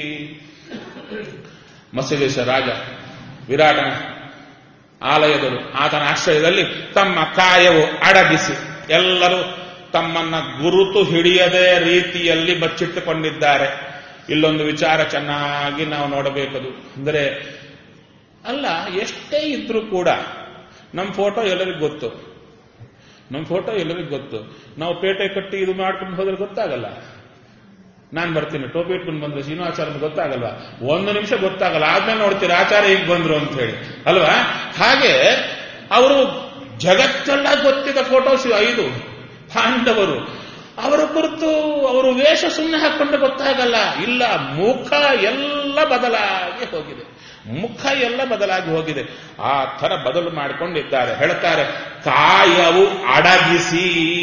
ಮತ್ಸ್ಯದೇಶ ರಾಜ ವಿರಾಟನ ಆಲಯದಳು ಆತನ ಆಶ್ರಯದಲ್ಲಿ ತಮ್ಮ ಕಾಯವು ಅಡಗಿಸಿ ಎಲ್ಲರೂ ತಮ್ಮನ್ನ ಗುರುತು ಹಿಡಿಯದೇ ರೀತಿಯಲ್ಲಿ ಬಚ್ಚಿಟ್ಟುಕೊಂಡಿದ್ದಾರೆ ಇಲ್ಲೊಂದು ವಿಚಾರ ಚೆನ್ನಾಗಿ ನಾವು ನೋಡಬೇಕದು ಅಂದರೆ ಅಲ್ಲ ಎಷ್ಟೇ ಇದ್ರೂ ಕೂಡ ನಮ್ಮ ಫೋಟೋ ಎಲ್ಲರಿಗೂ ಗೊತ್ತು ನಮ್ಮ ಫೋಟೋ ಎಲ್ಲರಿಗೂ ಗೊತ್ತು ನಾವು ಪೇಟೆ ಕಟ್ಟಿ ಇದು ಮಾಡ್ಕೊಂಡು ಹೋದ್ರೆ ಗೊತ್ತಾಗಲ್ಲ ನಾನು ಬರ್ತೀನಿ ಟೋಪಿ ಇಟ್ಕೊಂಡು ಬಂದ್ರೆ ಶ್ರೀನಿವಾಚಾರ್ಯ ಗೊತ್ತಾಗಲ್ವಾ ಒಂದು ನಿಮಿಷ ಗೊತ್ತಾಗಲ್ಲ ಆದ್ಮೇಲೆ ನೋಡ್ತೀರಾ ಆಚಾರ್ಯ ಈಗ ಬಂದ್ರು ಅಂತ ಹೇಳಿ ಅಲ್ವಾ ಹಾಗೆ ಅವರು ಜಗತ್ತೆಲ್ಲ ಗೊತ್ತಿದ್ದ ಫೋಟೋಸ್ ಐದು ಪಾಂಡವರು ಅವರ ಕುರಿತು ಅವರು ವೇಷ ಸುಮ್ಮನೆ ಹಾಕೊಂಡು ಗೊತ್ತಾಗಲ್ಲ ಇಲ್ಲ ಮುಖ ಎಲ್ಲ ಬದಲಾಗಿ ಹೋಗಿದೆ ಮುಖ ಎಲ್ಲ ಬದಲಾಗಿ ಹೋಗಿದೆ ಆ ಥರ ಬದಲು ಮಾಡಿಕೊಂಡಿದ್ದಾರೆ ಹೇಳ್ತಾರೆ ಕಾಯವು ಅಡಗಿಸಿ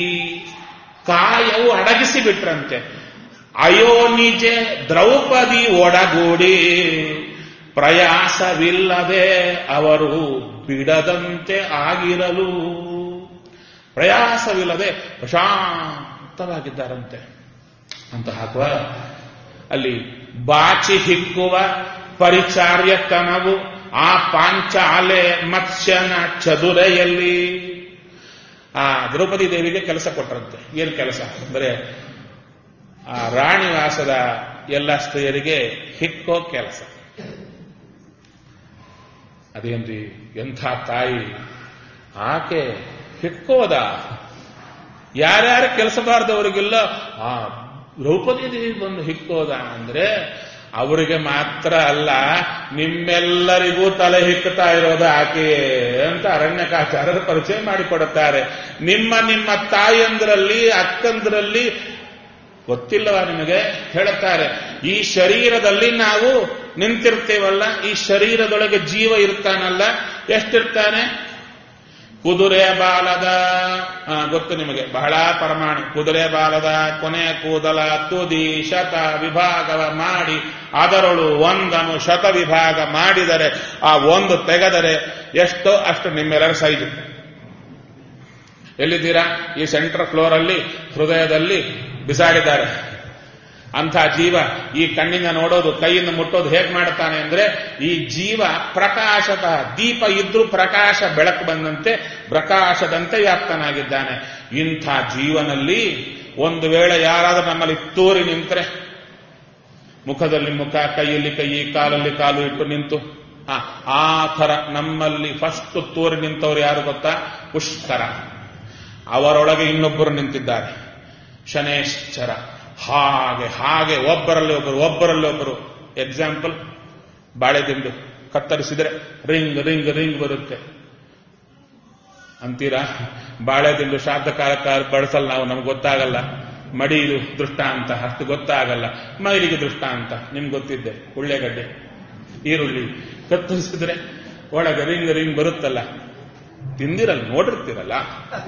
ಕಾಯವು ಅಡಗಿಸಿ ಬಿಟ್ರಂತೆ ಅಯೋನಿಜೆ ದ್ರೌಪದಿ ಒಡಗೂಡಿ ಪ್ರಯಾಸವಿಲ್ಲದೆ ಅವರು ಬಿಡದಂತೆ ಆಗಿರಲು ಪ್ರಯಾಸವಿಲ್ಲದೆ ಪ್ರಶಾಂತವಾಗಿದ್ದಾರಂತೆ ಅಂತ ಹಾಕುವ ಅಲ್ಲಿ ಬಾಚಿ ಹಿಕ್ಕುವ ಪರಿಚಾರ್ಯತನವು ಆ ಪಾಂಚಾಲೆ ಮತ್ಸ್ಯನ ಚದುರೆಯಲ್ಲಿ ಆ ದ್ರೌಪದಿ ದೇವಿಗೆ ಕೆಲಸ ಕೊಟ್ಟರಂತೆ ಏನು ಕೆಲಸ ಅಂದರೆ ಆ ರಾಣಿವಾಸದ ಎಲ್ಲ ಸ್ತ್ರೀಯರಿಗೆ ಹಿಕ್ಕೋ ಕೆಲಸ ಅದೇನ್ರಿ ಎಂಥ ತಾಯಿ ಆಕೆ ಹಿಕ್ಕೋದ ಯಾರ್ಯಾರು ಕೆಲಸ ಬಾರದವರಿಗೆಲ್ಲ ಆ ದ್ರೌಪದಿ ದೇವಿ ಬಂದು ಹಿಕ್ಕೋದ ಅಂದ್ರೆ ಅವರಿಗೆ ಮಾತ್ರ ಅಲ್ಲ ನಿಮ್ಮೆಲ್ಲರಿಗೂ ತಲೆ ಹಿಕ್ಕುತ್ತಾ ಇರೋದು ಆಕೆಯೇ ಅಂತ ಅರಣ್ಯಕಾಚಾರ್ಯರು ಪರಿಚಯ ಮಾಡಿಕೊಡುತ್ತಾರೆ ನಿಮ್ಮ ನಿಮ್ಮ ತಾಯಿಯಂದ್ರಲ್ಲಿ ಅಕ್ಕಂದ್ರಲ್ಲಿ ಗೊತ್ತಿಲ್ಲವ ನಿಮಗೆ ಹೇಳುತ್ತಾರೆ ಈ ಶರೀರದಲ್ಲಿ ನಾವು ನಿಂತಿರ್ತೇವಲ್ಲ ಈ ಶರೀರದೊಳಗೆ ಜೀವ ಇರ್ತಾನಲ್ಲ ಎಷ್ಟಿರ್ತಾನೆ ಕುದುರೆ ಬಾಲದ ಆ, ಗೊತ್ತು ನಿಮಗೆ ಬಹಳ ಪರಮಾಣು ಕುದುರೆ ಬಾಲದ ಕೊನೆಯ ಕೂದಲ ತುದಿ ಶತ ವಿಭಾಗವ ಮಾಡಿ ಅದರೊಳು ಒಂದನ್ನು ಶತ ವಿಭಾಗ ಮಾಡಿದರೆ ಆ ಒಂದು ತೆಗೆದರೆ ಎಷ್ಟೋ ಅಷ್ಟು ನಿಮ್ಮೆಲ್ಲರ ಸೈಜು ಎಲ್ಲಿದ್ದೀರಾ ಈ ಸೆಂಟ್ರಲ್ ಫ್ಲೋರ್ ಅಲ್ಲಿ ಹೃದಯದಲ್ಲಿ ಬಿಸಾಡಿದ್ದಾರೆ ಅಂಥ ಜೀವ ಈ ಕಣ್ಣಿಂದ ನೋಡೋದು ಕೈಯಿಂದ ಮುಟ್ಟೋದು ಹೇಗೆ ಮಾಡ್ತಾನೆ ಅಂದ್ರೆ ಈ ಜೀವ ಪ್ರಕಾಶದ ದೀಪ ಇದ್ರೂ ಪ್ರಕಾಶ ಬೆಳಕು ಬಂದಂತೆ ಪ್ರಕಾಶದಂತೆ ವ್ಯಾಪ್ತನಾಗಿದ್ದಾನೆ ಇಂಥ ಜೀವನಲ್ಲಿ ಒಂದು ವೇಳೆ ಯಾರಾದರೂ ನಮ್ಮಲ್ಲಿ ತೂರಿ ನಿಂತರೆ ಮುಖದಲ್ಲಿ ಮುಖ ಕೈಯಲ್ಲಿ ಕೈ ಕಾಲಲ್ಲಿ ಕಾಲು ಇಟ್ಟು ನಿಂತು ಆ, ಆ ಥರ ನಮ್ಮಲ್ಲಿ ಫಸ್ಟ್ ತೂರಿ ನಿಂತವ್ರು ಯಾರು ಗೊತ್ತಾ ಪುಷ್ಕರ ಅವರೊಳಗೆ ಇನ್ನೊಬ್ಬರು ನಿಂತಿದ್ದಾರೆ ಶನೇಶ್ಚರ ಹಾಗೆ ಹಾಗೆ ಒಬ್ಬರಲ್ಲಿ ಒಬ್ಬರು ಒಬ್ಬರಲ್ಲಿ ಒಬ್ಬರು ಎಕ್ಸಾಂಪಲ್ ಬಾಳೆದಿಂಡು ಕತ್ತರಿಸಿದ್ರೆ ರಿಂಗ್ ರಿಂಗ್ ರಿಂಗ್ ಬರುತ್ತೆ ಅಂತೀರಾ ಬಾಳೆದಿಂಡು ಶ್ರಾದ್ದ ಕಾಲಕ್ಕೆ ಬಳಸಲ್ಲ ನಾವು ನಮ್ಗೆ ಗೊತ್ತಾಗಲ್ಲ ಮಡಿದು ದೃಷ್ಟಾಂತ ಅಷ್ಟು ಗೊತ್ತಾಗಲ್ಲ ಮೈಲಿಗೆ ದೃಷ್ಟಾಂತ ನಿಮ್ಗೆ ಗೊತ್ತಿದ್ದೆ ಉಳ್ಳೆಗಡ್ಡೆ ಈರುಳ್ಳಿ ಕತ್ತರಿಸಿದ್ರೆ ಒಳಗೆ ರಿಂಗ್ ರಿಂಗ್ ಬರುತ್ತಲ್ಲ ತಿಂದಿರಲ್ಲ ನೋಡಿರ್ತೀರಲ್ಲ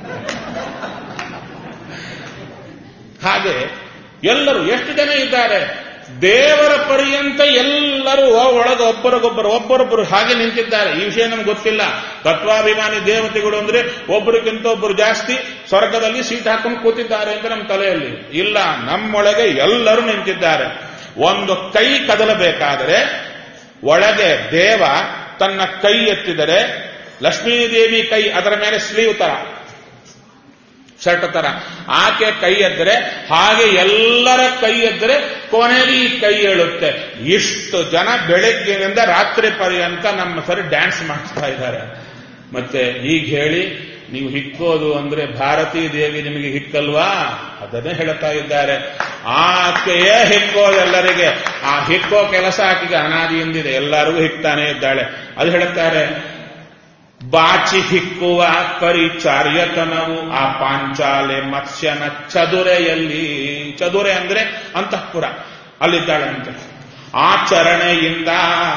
ಹಾಗೆ ಎಲ್ಲರೂ ಎಷ್ಟು ಜನ ಇದ್ದಾರೆ ದೇವರ ಪರ್ಯಂತ ಎಲ್ಲರೂ ಒಳಗೆ ಒಬ್ಬರಿಗೊಬ್ಬರು ಒಬ್ಬರೊಬ್ಬರು ಹಾಗೆ ನಿಂತಿದ್ದಾರೆ ಈ ವಿಷಯ ನಮ್ಗೆ ಗೊತ್ತಿಲ್ಲ ತತ್ವಾಭಿಮಾನಿ ದೇವತೆಗಳು ಅಂದ್ರೆ ಒಬ್ಬರಿಗಿಂತ ಒಬ್ಬರು ಜಾಸ್ತಿ ಸ್ವರ್ಗದಲ್ಲಿ ಸೀಟ್ ಹಾಕೊಂಡು ಕೂತಿದ್ದಾರೆ ಅಂತ ನಮ್ಮ ತಲೆಯಲ್ಲಿ ಇಲ್ಲ ನಮ್ಮೊಳಗೆ ಎಲ್ಲರೂ ನಿಂತಿದ್ದಾರೆ ಒಂದು ಕೈ ಕದಲಬೇಕಾದರೆ ಒಳಗೆ ದೇವ ತನ್ನ ಕೈ ಎತ್ತಿದರೆ ಲಕ್ಷ್ಮೀದೇವಿ ಕೈ ಅದರ ಮೇಲೆ ಸ್ಲೀವ್ ತರ ಶರ್ಟ್ ತರ ಆಕೆ ಕೈ ಎದ್ದರೆ ಹಾಗೆ ಎಲ್ಲರ ಕೈ ಎದ್ದರೆ ಕೊನೆಗೆ ಈ ಕೈ ಹೇಳುತ್ತೆ ಇಷ್ಟು ಜನ ಬೆಳಗ್ಗಿನಿಂದ ರಾತ್ರಿ ಪರ್ಯಂತ ನಮ್ಮ ಸರಿ ಡ್ಯಾನ್ಸ್ ಮಾಡಿಸ್ತಾ ಇದ್ದಾರೆ ಮತ್ತೆ ಈಗ ಹೇಳಿ ನೀವು ಹಿಕ್ಕೋದು ಅಂದ್ರೆ ಭಾರತೀ ದೇವಿ ನಿಮಗೆ ಹಿಕ್ಕಲ್ವಾ ಅದನ್ನೇ ಹೇಳ್ತಾ ಇದ್ದಾರೆ ಆಕೆಯೇ ಹಿಕ್ಕೋದೆಲ್ಲರಿಗೆ ಆ ಹಿಕ್ಕೋ ಕೆಲಸ ಆಕೆಗೆ ಅನಾದಿಯಿಂದಿದೆ ಎಲ್ಲರಿಗೂ ಹಿಕ್ತಾನೆ ಇದ್ದಾಳೆ ಅದು ಹೇಳುತ್ತಾರೆ ಬಾಚಿ ಹಿಕ್ಕುವ ಪರಿಚಾರ್ಯತನವು ಆ ಪಾಂಚಾಲೆ ಮತ್ಸ್ಯನ ಚದುರೆಯಲ್ಲಿ ಚದುರೆ ಅಂದ್ರೆ ಅಂತಃಪುರ ಅಲ್ಲಿದ್ದಾಳಂತೆ ಆಚರಣೆಯಿಂದ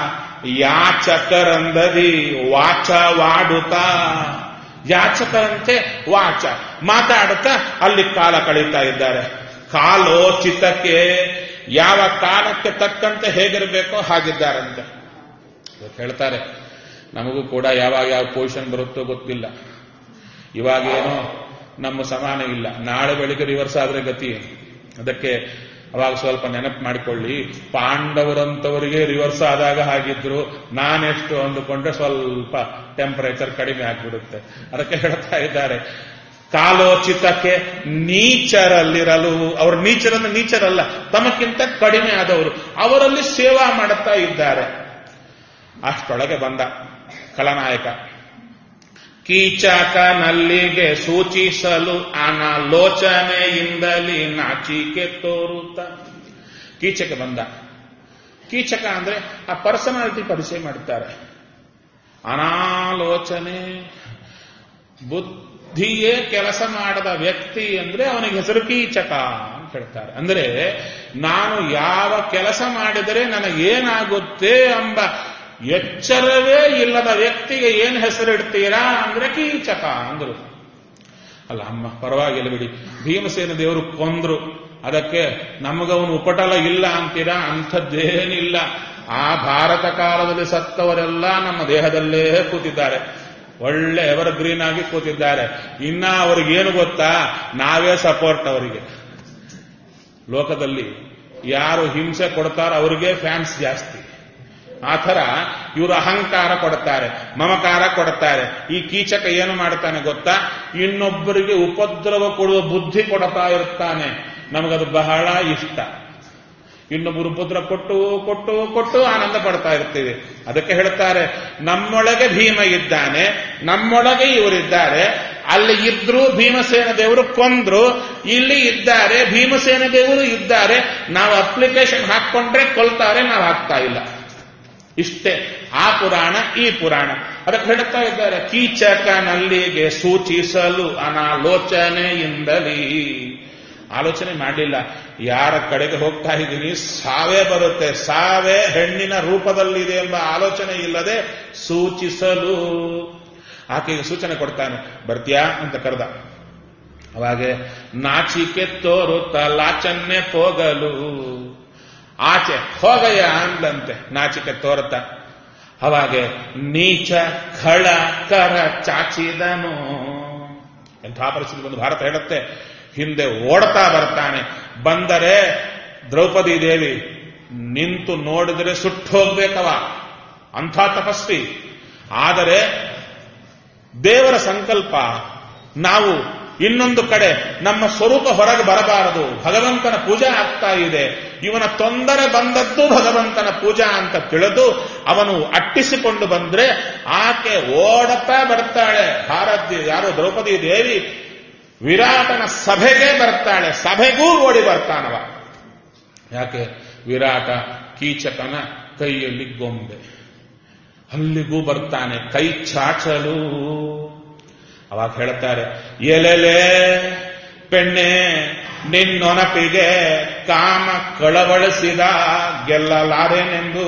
ಯಾಚಕರಂದದಿ ವಾಚವಾಡುತ್ತಾ ಯಾಚಕರಂತೆ ವಾಚ ಮಾತಾಡುತ್ತಾ ಅಲ್ಲಿ ಕಾಲ ಕಳೀತಾ ಇದ್ದಾರೆ ಕಾಲೋಚಿತಕ್ಕೆ ಯಾವ ಕಾಲಕ್ಕೆ ತಕ್ಕಂತೆ ಹೇಗಿರಬೇಕೋ ಹಾಗಿದ್ದಾರಂತೆ ಇವತ್ತು ಹೇಳ್ತಾರೆ ನಮಗೂ ಕೂಡ ಯಾವಾಗ ಯಾವ ಪೊಸಿಷನ್ ಬರುತ್ತೋ ಗೊತ್ತಿಲ್ಲ ಇವಾಗೇನೋ ನಮ್ಮ ಸಮಾನ ಇಲ್ಲ ನಾಳೆ ಬೆಳಿಗ್ಗೆ ರಿವರ್ಸ್ ಆದ್ರೆ ಗತಿ ಏನು? ಅದಕ್ಕೆ ಅವಾಗ ಸ್ವಲ್ಪ ನೆನಪು ಮಾಡಿಕೊಳ್ಳಿ ಪಾಂಡವರಂತವರಿಗೆ ರಿವರ್ಸ್ ಆದಾಗ ಹಾಗಿದ್ರು ನಾನೆಷ್ಟು ಅಂದುಕೊಂಡ್ರೆ ಸ್ವಲ್ಪ ಟೆಂಪರೇಚರ್ ಕಡಿಮೆ ಆಗ್ಬಿಡುತ್ತೆ ಅದಕ್ಕೆ ಹೇಳ್ತಾ ಇದ್ದಾರೆ ಕಾಲೋಚಿತಕ್ಕೆ ನೀಚರಲ್ಲಿರಲು ಅವರು ನೀಚರನ್ನು ನೀಚರಲ್ಲ ತಮಕ್ಕಿಂತ ಕಡಿಮೆ ಆದವರು ಅವರಲ್ಲಿ ಸೇವಾ ಮಾಡುತ್ತಾ ಇದ್ದಾರೆ ಅಷ್ಟೊಳಗೆ ಬಂದ ಖಳನಾಯಕ ಕೀಚಕ ನಲ್ಲಿಗೆ ಸೂಚಿಸಲು ಅನಾಲೋಚನೆಯಿಂದಲೇ ನಾಚಿಕೆ ತೋರುತ್ತ ಕೀಚಕ ಬಂದ ಕೀಚಕ ಅಂದ್ರೆ ಆ ಪರ್ಸನಾಲಿಟಿ ಪರಿಚಯ ಮಾಡುತ್ತಾರೆ ಅನಾಲೋಚನೆ ಬುದ್ಧಿಯೇ ಕೆಲಸ ಮಾಡದ ವ್ಯಕ್ತಿ ಅಂದ್ರೆ ಅವನಿಗೆ ಹೆಸರು ಕೀಚಕ ಅಂತ ಹೇಳ್ತಾರೆ ಅಂದ್ರೆ ನಾನು ಯಾವ ಕೆಲಸ ಮಾಡಿದರೆ ನನಗೇನಾಗುತ್ತೆ ಎಂಬ ಎಚ್ಚರವೇ ಇಲ್ಲದ ವ್ಯಕ್ತಿಗೆ ಏನು ಹೆಸರಿಡ್ತೀರಾ ಅಂದ್ರೆ ಕೀಚಕ ಅಂದ್ರು ಅಲ್ಲ ಅಮ್ಮ ಪರವಾಗಿಲ್ಲ ಬಿಡಿ ಭೀಮಸೇನ ದೇವರು ಕೊಂದ್ರು ಅದಕ್ಕೆ ನಮಗವನು ಉಪಟಳ ಇಲ್ಲ ಅಂತೀರಾ ಅಂಥದ್ದೇನಿಲ್ಲ ಆ ಭಾರತ ಕಾಲದಲ್ಲಿ ಸತ್ತವರೆಲ್ಲ ನಮ್ಮ ದೇಹದಲ್ಲೇ ಕೂತಿದ್ದಾರೆ ಒಳ್ಳೆ ಎವರ್ ಗ್ರೀನ್ ಆಗಿ ಕೂತಿದ್ದಾರೆ ಇನ್ನ ಅವ್ರಿಗೇನು ಗೊತ್ತಾ ನಾವೇ ಸಪೋರ್ಟ್ ಅವರಿಗೆ ಲೋಕದಲ್ಲಿ ಯಾರು ಹಿಂಸೆ ಕೊಡ್ತಾರೋ ಅವ್ರಿಗೆ ಫ್ಯಾನ್ಸ್ ಜಾಸ್ತಿ ಆ ಥರ ಇವರು ಅಹಂಕಾರ ಕೊಡ್ತಾರೆ ಮಮಕಾರ ಕೊಡ್ತಾರೆ ಈ ಕೀಚಕ ಏನು ಮಾಡ್ತಾನೆ ಗೊತ್ತಾ ಇನ್ನೊಬ್ಬರಿಗೆ ಉಪದ್ರವ ಕೊಡುವ ಬುದ್ಧಿ ಕೊಡ್ತಾ ಇರ್ತಾನೆ ನಮಗದು ಬಹಳ ಇಷ್ಟ ಇನ್ನೊಬ್ಬರು ಉಪದ್ರ ಕೊಟ್ಟು ಕೊಟ್ಟು ಕೊಟ್ಟು ಆನಂದ ಪಡ್ತಾ ಇರ್ತೀವಿ ಅದಕ್ಕೆ ಹೇಳ್ತಾರೆ ನಮ್ಮೊಳಗೆ ಭೀಮ ಇದ್ದಾನೆ ನಮ್ಮೊಳಗೆ ಇವರಿದ್ದಾರೆ ಅಲ್ಲಿ ಇದ್ರು ಭೀಮಸೇನ ದೇವರು ಕೊಂದ್ರು ಇಲ್ಲಿ ಇದ್ದಾರೆ ಭೀಮಸೇನ ದೇವರು ಇದ್ದಾರೆ ನಾವು ಅಪ್ಲಿಕೇಶನ್ ಹಾಕೊಂಡ್ರೆ ಕೊಲ್ತಾರೆ ನಾವು ಹಾಕ್ತಾ ಇಲ್ಲ ಇಷ್ಟೇ ಆ ಪುರಾಣ ಈ ಪುರಾಣ ಅದಕ್ಕೆ ಹೇಳ್ತಾ ಇದ್ದಾರೆ ಕೀಚಕನಲ್ಲಿಗೆ ಸೂಚಿಸಲು ಅನಾಲೋಚನೆಯಿಂದಲೇ ಆಲೋಚನೆ ಮಾಡಲಿಲ್ಲ ಯಾರ ಕಡೆಗೆ ಹೋಗ್ತಾ ಇದ್ದೀನಿ ಸಾವೇ ಬರುತ್ತೆ ಸಾವೇ ಹೆಣ್ಣಿನ ರೂಪದಲ್ಲಿದೆ ಎಂಬ ಆಲೋಚನೆ ಇಲ್ಲದೆ ಸೂಚಿಸಲು ಆಕೆಗೆ ಸೂಚನೆ ಕೊಡ್ತಾನೆ ಬರ್ತ್ಯಾ ಅಂತ ಕರೆದ ಅವಾಗೆ ನಾಚಿಕೆ ತೋರುತ್ತ ಲಾಚನ್ನೆ ಹೋಗಲು ಆಚೆ ಹೋಗಯ್ಯ ಅಂದ್ಲಂತೆ ನಾಚಿಕೆ ತೋರುತ್ತ ಅವಾಗೆ ನೀಚ ಖಳ ಕರ ಚಾಚಿದನು ಎಂಥ ಪರಿಸ್ಥಿತಿ ಬಂದು ಭಾರತ ಹೇಳುತ್ತೆ ಹಿಂದೆ ಓಡ್ತಾ ಬರ್ತಾನೆ ಬಂದರೆ ದ್ರೌಪದಿ ದೇವಿ ನಿಂತು ನೋಡಿದರೆ ಸುಟ್ಟು ಹೋಗ್ಬೇಕವ ಅಂಥ ತಪಸ್ವಿ ಆದರೆ ದೇವರ ಸಂಕಲ್ಪ ನಾವು ಇನ್ನೊಂದು ಕಡೆ ನಮ್ಮ ಸ್ವರೂಪ ಹೊರಗೆ ಬರಬಾರದು ಭಗವಂತನ ಪೂಜೆ ಆಗ್ತಾ ಇದೆ ಇವನ ತೊಂದರೆ ಬಂದದ್ದು ಭಗವಂತನ ಪೂಜಾ ಅಂತ ತಿಳಿದು ಅವನು ಅಟ್ಟಿಸಿಕೊಂಡು ಬಂದ್ರೆ ಆಕೆ ಓಡತಾ ಬರ್ತಾಳೆ ಭಾರತ ಯಾರು ದ್ರೌಪದಿ ದೇವಿ ವಿರಾಟನ ಸಭೆಗೆ ಬರ್ತಾಳೆ ಸಭೆಗೂ ಓಡಿ ಬರ್ತಾನವ ಯಾಕೆ ವಿರಾಟ ಕೀಚಕನ ಕೈಯಲ್ಲಿ ಗೊಂಬೆ ಅಲ್ಲಿಗೂ ಬರ್ತಾನೆ ಕೈ ಚಾಚಲು ಅವಾಗ ಹೇಳ್ತಾರೆ ಎಲೆಲೆ ಪೆಣ್ಣೆ ನಿನ್ನೊನಪಿಗೆ ಕಾಮ ಕಳವಳಿಸಿದ ಗೆಲ್ಲಲಾರೇನೆಂದು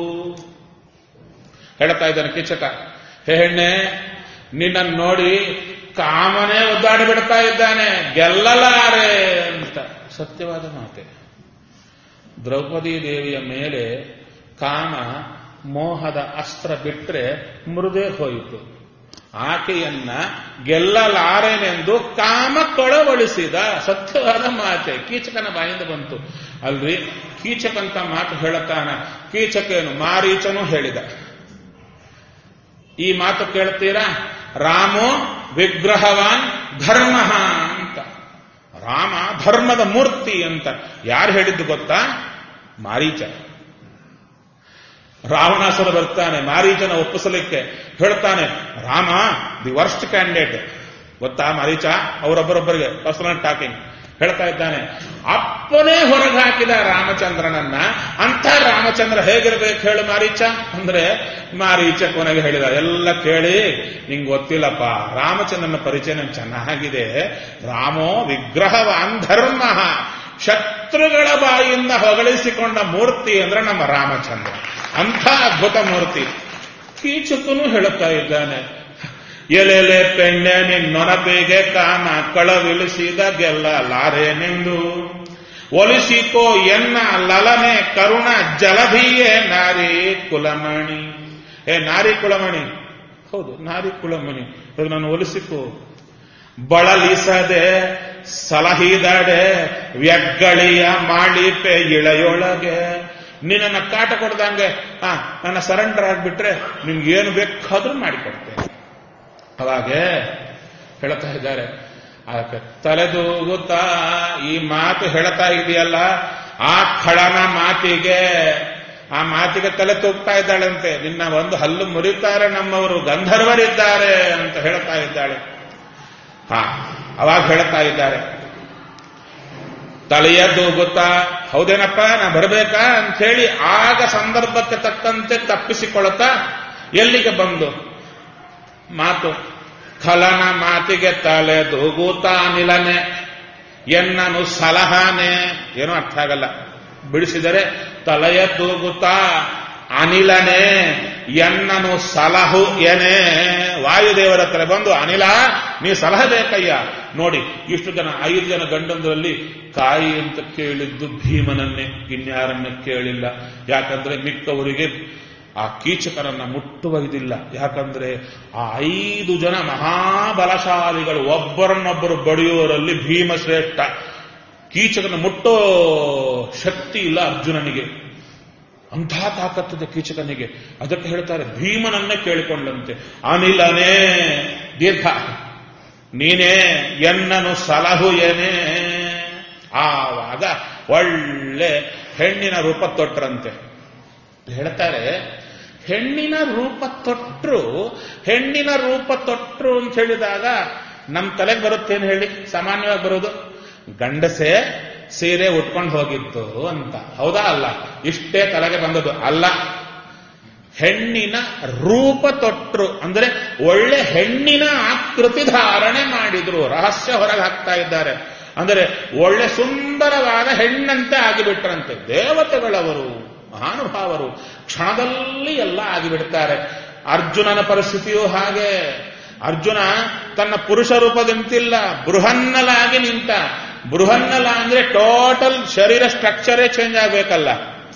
ಹೇಳ್ತಾ ಇದ್ದಾನೆ ಕಿಚಕ ಹೇ ಹೆಣ್ಣೆ ನಿನ್ನನ್ನು ನೋಡಿ ಕಾಮನೇ ಒದ್ದಾಡಿ ಬಿಡ್ತಾ ಇದ್ದಾನೆ ಗೆಲ್ಲಲಾರೆ ಅಂತ ಸತ್ಯವಾದ ಮಾತೆ ದ್ರೌಪದಿ ದೇವಿಯ ಮೇಲೆ ಕಾಮ ಮೋಹದ ಅಸ್ತ್ರ ಬಿಟ್ರೆ ಮೃದೇ ಹೋಯಿತು ಆಕೆಯನ್ನ ಗೆಲ್ಲಲಾರೆನೆಂದು ಕಾಮ ಕೊಳವಳಿಸಿದ ಸತ್ಯವಾದ ಮಾತೆ ಕೀಚಕನ ಬಾಯಿಂದ ಬಂತು ಅಲ್ರಿ ಕೀಚಕಂತ ಮಾತು ಹೇಳತಾನ ಕೀಚಕೇನು ಮಾರೀಚನು ಹೇಳಿದ ಈ ಮಾತು ಕೇಳ್ತೀರಾ ರಾಮೋ ವಿಗ್ರಹವಾನ್ ಧರ್ಮ ಅಂತ ರಾಮ ಧರ್ಮದ ಮೂರ್ತಿ ಅಂತ ಯಾರು ಹೇಳಿದ್ದು ಗೊತ್ತಾ ಮಾರೀಚ ರಾವಣಾಸುರ ಬರ್ತಾನೆ ಮಾರೀಚನ ಒಪ್ಪಿಸಲಿಕ್ಕೆ ಹೇಳ್ತಾನೆ ರಾಮ ದಿ ವರ್ಸ್ಟ್ ಕ್ಯಾಂಡಿಡೇಟ್ ಗೊತ್ತಾ ಮಾರೀಚ ಅವರೊಬ್ಬರೊಬ್ಬರಿಗೆ ಪರ್ಸನಲ್ ಟಾಕಿಂಗ್ ಹೇಳ್ತಾ ಇದ್ದಾನೆ ಅಪ್ಪನೇ ಹೊರಗೆ ಹಾಕಿದ ರಾಮಚಂದ್ರನನ್ನ ಅಂಥ ರಾಮಚಂದ್ರ ಹೇಗಿರ್ಬೇಕು ಹೇಳು ಮಾರೀಚ ಅಂದ್ರೆ ಮಾರೀಚ ಕೊನೆಗೆ ಹೇಳಿದ ಎಲ್ಲ ಕೇಳಿ ನಿಂಗೆ ಗೊತ್ತಿಲ್ಲಪ್ಪ ರಾಮಚಂದ್ರನ ಪರಿಚಯ ನಂಗೆ ಚೆನ್ನಾಗಿದೆ ರಾಮೋ ವಿಗ್ರಹವಾನ್ ಧರ್ಮ ಶತ್ರುಗಳ ಬಾಯಿಯಿಂದ ಹೊಗಳಿಸಿಕೊಂಡ ಮೂರ್ತಿ ಅಂದ್ರೆ ನಮ್ಮ ರಾಮಚಂದ್ರ ಅಂಥ ಅದ್ಭುತ ಮೂರ್ತಿ ಕೀಚಕನು ಹೇಳುತ್ತಾ ಇದ್ದಾನೆ ಎಲೆಲೆ ಪೆಣ್ಣೆ ನಿನ್ನೊನಪಿಗೆ ಕಾಮ ಕಳವಿಳಿಸಿದ ಗೆಲ್ಲ ಲಾರೇನೆಂದು ಒಲಿಸಿಕೋ ಎನ್ನ ಲಲನೆ ಕರುಣ ಜಲಧಿಯೇ ನಾರಿ ಕುಲಮಣಿ ಏ ನಾರಿ ಕುಲಮಣಿ ಹೌದು ನಾರಿ ಕುಲಮಣಿ ಅದು ನಾನು ಒಲಿಸಿಕೋ ಬಳಲಿಸದೆ ಸಲಹಿದಡೆ ವ್ಯಗ್ಗಳಿಯ ಮಾಡಿಪೆ ಇಳೆಯೊಳಗೆ ನಿನ್ನ ಕಾಟ ಕೊಡ್ದಂಗೆ ಆ ನನ್ನ ಸರೆಂಡರ್ ಆಗ್ಬಿಟ್ರೆ ನಿಮ್ಗೆ ಏನು ಬೇಕಾದ್ರೂ ಮಾಡಿಕೊಡ್ತೇನೆ ಅವಾಗೆ ಹೇಳ್ತಾ ಇದ್ದಾರೆ ಅದಕ್ಕೆ ತಲೆದೂಗುತ್ತಾ ಈ ಮಾತು ಹೇಳ್ತಾ ಇದೆಯಲ್ಲ ಆ ಖಳನ ಮಾತಿಗೆ ಆ ಮಾತಿಗೆ ತಲೆ ತೂಗ್ತಾ ಇದ್ದಾಳಂತೆ ನಿನ್ನ ಒಂದು ಹಲ್ಲು ಮುರಿತಾರೆ ನಮ್ಮವರು ಗಂಧರ್ವರಿದ್ದಾರೆ ಅಂತ ಹೇಳ್ತಾ ಇದ್ದಾಳೆ ಹಾ ಅವಾಗ ಹೇಳ್ತಾ ಇದ್ದಾರೆ ತಲೆಯ ದೂಗುತ್ತಾ ಹೌದೇನಪ್ಪ ನಾ ಬರಬೇಕಾ ಅಂತ ಹೇಳಿ ಆಗ ಸಂದರ್ಭಕ್ಕೆ ತಕ್ಕಂತೆ ತಪ್ಪಿಸಿಕೊಳ್ಳುತ್ತಾ ಎಲ್ಲಿಗೆ ಬಂದು ಮಾತು ಖಲನ ಮಾತಿಗೆ ತಲೆ ದೂಗುತ್ತಾ ನಿಲನೆ ಎನ್ನನು ಸಲಹಾನೆ ಏನೂ ಅರ್ಥ ಆಗಲ್ಲ ಬಿಡಿಸಿದರೆ ತಲೆಯ ತೂಗುತ್ತಾ ಅನಿಲನೆ ಎನ್ನನು ಸಲಹು ಏನೇ ವಾಯುದೇವರ ಹತ್ರ ಬಂದು ಅನಿಲ ನೀ ಸಲಹೆ ಬೇಕಯ್ಯ ನೋಡಿ ಇಷ್ಟು ಜನ ಐದು ಜನ ಗಂಡಂದರಲ್ಲಿ ಕಾಯಿ ಅಂತ ಕೇಳಿದ್ದು ಭೀಮನನ್ನೇ ಇನ್ಯಾರನ್ನ ಕೇಳಿಲ್ಲ ಯಾಕಂದ್ರೆ ಮಿಕ್ಕವರಿಗೆ ಆ ಕೀಚಕರನ್ನ ಮುಟ್ಟುವ ಇದಿಲ್ಲ ಯಾಕಂದ್ರೆ ಆ ಐದು ಜನ ಮಹಾಬಲಶಾಲಿಗಳು ಒಬ್ಬರನ್ನೊಬ್ಬರು ಬಡಿಯುವವರಲ್ಲಿ ಭೀಮಶ್ರೇಷ್ಠ ಕೀಚಕನ ಮುಟ್ಟೋ ಶಕ್ತಿ ಇಲ್ಲ ಅರ್ಜುನನಿಗೆ ಅಂಥ ತಾಕತ್ತಿದೆ ಕೀಚಕನಿಗೆ ಅದಕ್ಕೆ ಹೇಳ್ತಾರೆ ಭೀಮನನ್ನೇ ಕೇಳಿಕೊಂಡಂತೆ ಅನಿಲನೇ ದೀರ್ಘ ನೀನೇ ಎನ್ನನು ಸಲಹು ಏನೇ ಆವಾಗ ಒಳ್ಳೆ ಹೆಣ್ಣಿನ ರೂಪ ತೊಟ್ರಂತೆ ಹೇಳ್ತಾರೆ ಹೆಣ್ಣಿನ ರೂಪ ತೊಟ್ರು ಹೆಣ್ಣಿನ ರೂಪ ತೊಟ್ರು ಅಂತ ಹೇಳಿದಾಗ ನಮ್ಮ ತಲೆಗೆ ಬರುತ್ತೇನು ಹೇಳಿ ಸಾಮಾನ್ಯವಾಗಿ ಬರೋದು ಗಂಡಸೆ ಸೀರೆ ಉಟ್ಕೊಂಡು ಹೋಗಿತ್ತು ಅಂತ ಹೌದಾ ಅಲ್ಲ ಇಷ್ಟೇ ತಲೆಗೆ ಬಂದದ್ದು ಅಲ್ಲ ಹೆಣ್ಣಿನ ರೂಪ ತೊಟ್ರು ಅಂದ್ರೆ ಒಳ್ಳೆ ಹೆಣ್ಣಿನ ಆಕೃತಿ ಧಾರಣೆ ಮಾಡಿದ್ರು ರಹಸ್ಯ ಹೊರಗೆ ಹಾಕ್ತಾ ಇದ್ದಾರೆ ಅಂದರೆ ಒಳ್ಳೆ ಸುಂದರವಾದ ಹೆಣ್ಣಂತೆ ಆಗಿಬಿಟ್ರಂತೆ ದೇವತೆಗಳವರು ಮಹಾನುಭಾವರು ಕ್ಷಣದಲ್ಲಿ ಎಲ್ಲ ಆಗಿಬಿಡ್ತಾರೆ ಅರ್ಜುನನ ಪರಿಸ್ಥಿತಿಯೂ ಹಾಗೆ ಅರ್ಜುನ ತನ್ನ ಪುರುಷ ರೂಪದಂತಿಲ್ಲ ಬೃಹನ್ನಲಾಗಿ ನಿಂತ ಬೃಹನ್ನಲ ಅಂದ್ರೆ ಟೋಟಲ್ ಶರೀರ ಸ್ಟ್ರಕ್ಚರೇ ಚೇಂಜ್ ಆಗಬೇಕಲ್ಲ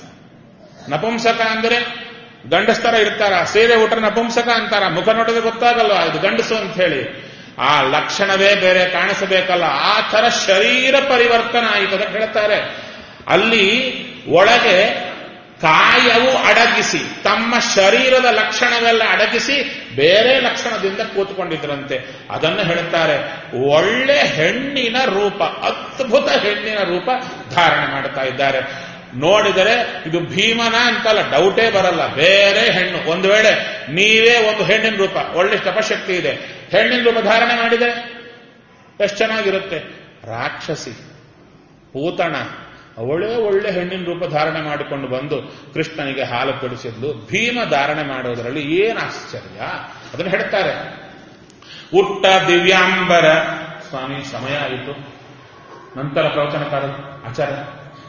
ನಪುಂಸಕ ಅಂದ್ರೆ ಗಂಡಸ್ತರ ಇರ್ತಾರ ಸೀರೆ ಊಟ ನಪುಂಸಕ ಅಂತಾರ ಮುಖ ನೋಡಿದ್ರೆ ಗೊತ್ತಾಗಲ್ಲ ಇದು ಗಂಡಸು ಅಂತ ಹೇಳಿ ಆ ಲಕ್ಷಣವೇ ಬೇರೆ ಕಾಣಿಸಬೇಕಲ್ಲ ಆ ತರ ಶರೀರ ಪರಿವರ್ತನ ಆಯಿತು ಅದಕ್ಕೆ ಹೇಳ್ತಾರೆ ಅಲ್ಲಿ ಒಳಗೆ ಕಾಯವು ಅಡಗಿಸಿ ತಮ್ಮ ಶರೀರದ ಲಕ್ಷಣವೆಲ್ಲ ಅಡಗಿಸಿ ಬೇರೆ ಲಕ್ಷಣದಿಂದ ಕೂತ್ಕೊಂಡಿದ್ರಂತೆ ಅದನ್ನು ಹೇಳುತ್ತಾರೆ ಒಳ್ಳೆ ಹೆಣ್ಣಿನ ರೂಪ ಅದ್ಭುತ ಹೆಣ್ಣಿನ ರೂಪ ಧಾರಣೆ ಮಾಡ್ತಾ ಇದ್ದಾರೆ ನೋಡಿದರೆ ಇದು ಭೀಮನ ಅಂತಲ್ಲ ಡೌಟೇ ಬರಲ್ಲ ಬೇರೆ ಹೆಣ್ಣು ಒಂದು ವೇಳೆ ನೀವೇ ಒಂದು ಹೆಣ್ಣಿನ ರೂಪ ಒಳ್ಳೆ ತಪಶಕ್ತಿ ಇದೆ ಹೆಣ್ಣಿನ ರೂಪ ಧಾರಣೆ ಮಾಡಿದರೆ ಎಷ್ಟು ಚೆನ್ನಾಗಿರುತ್ತೆ ರಾಕ್ಷಸಿ ಪೂತಣ ಅವಳೇ ಒಳ್ಳೆ ಹೆಣ್ಣಿನ ರೂಪ ಧಾರಣೆ ಮಾಡಿಕೊಂಡು ಬಂದು ಕೃಷ್ಣನಿಗೆ ಹಾಲು ಕೊಡಿಸಿದ್ಲು ಭೀಮ ಧಾರಣೆ ಮಾಡೋದರಲ್ಲಿ ಏನು ಆಶ್ಚರ್ಯ ಅದನ್ನು ಹೇಳ್ತಾರೆ ಉಟ್ಟ ದಿವ್ಯಾಂಬರ ಸ್ವಾಮಿ ಸಮಯ ಆಯಿತು ನಂತರ ಪ್ರವಚನಕಾರ ಆಚಾರ್ಯ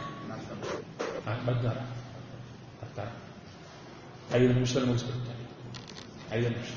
ಆ, ಬರ್ತಾರ ಬರ್ತಾರ ಐದು ನಿಮಿಷದಲ್ಲಿ ಮುಗಿಸ್ಬಿಡ್ತಾರೆ ಐದು ನಿಮಿಷ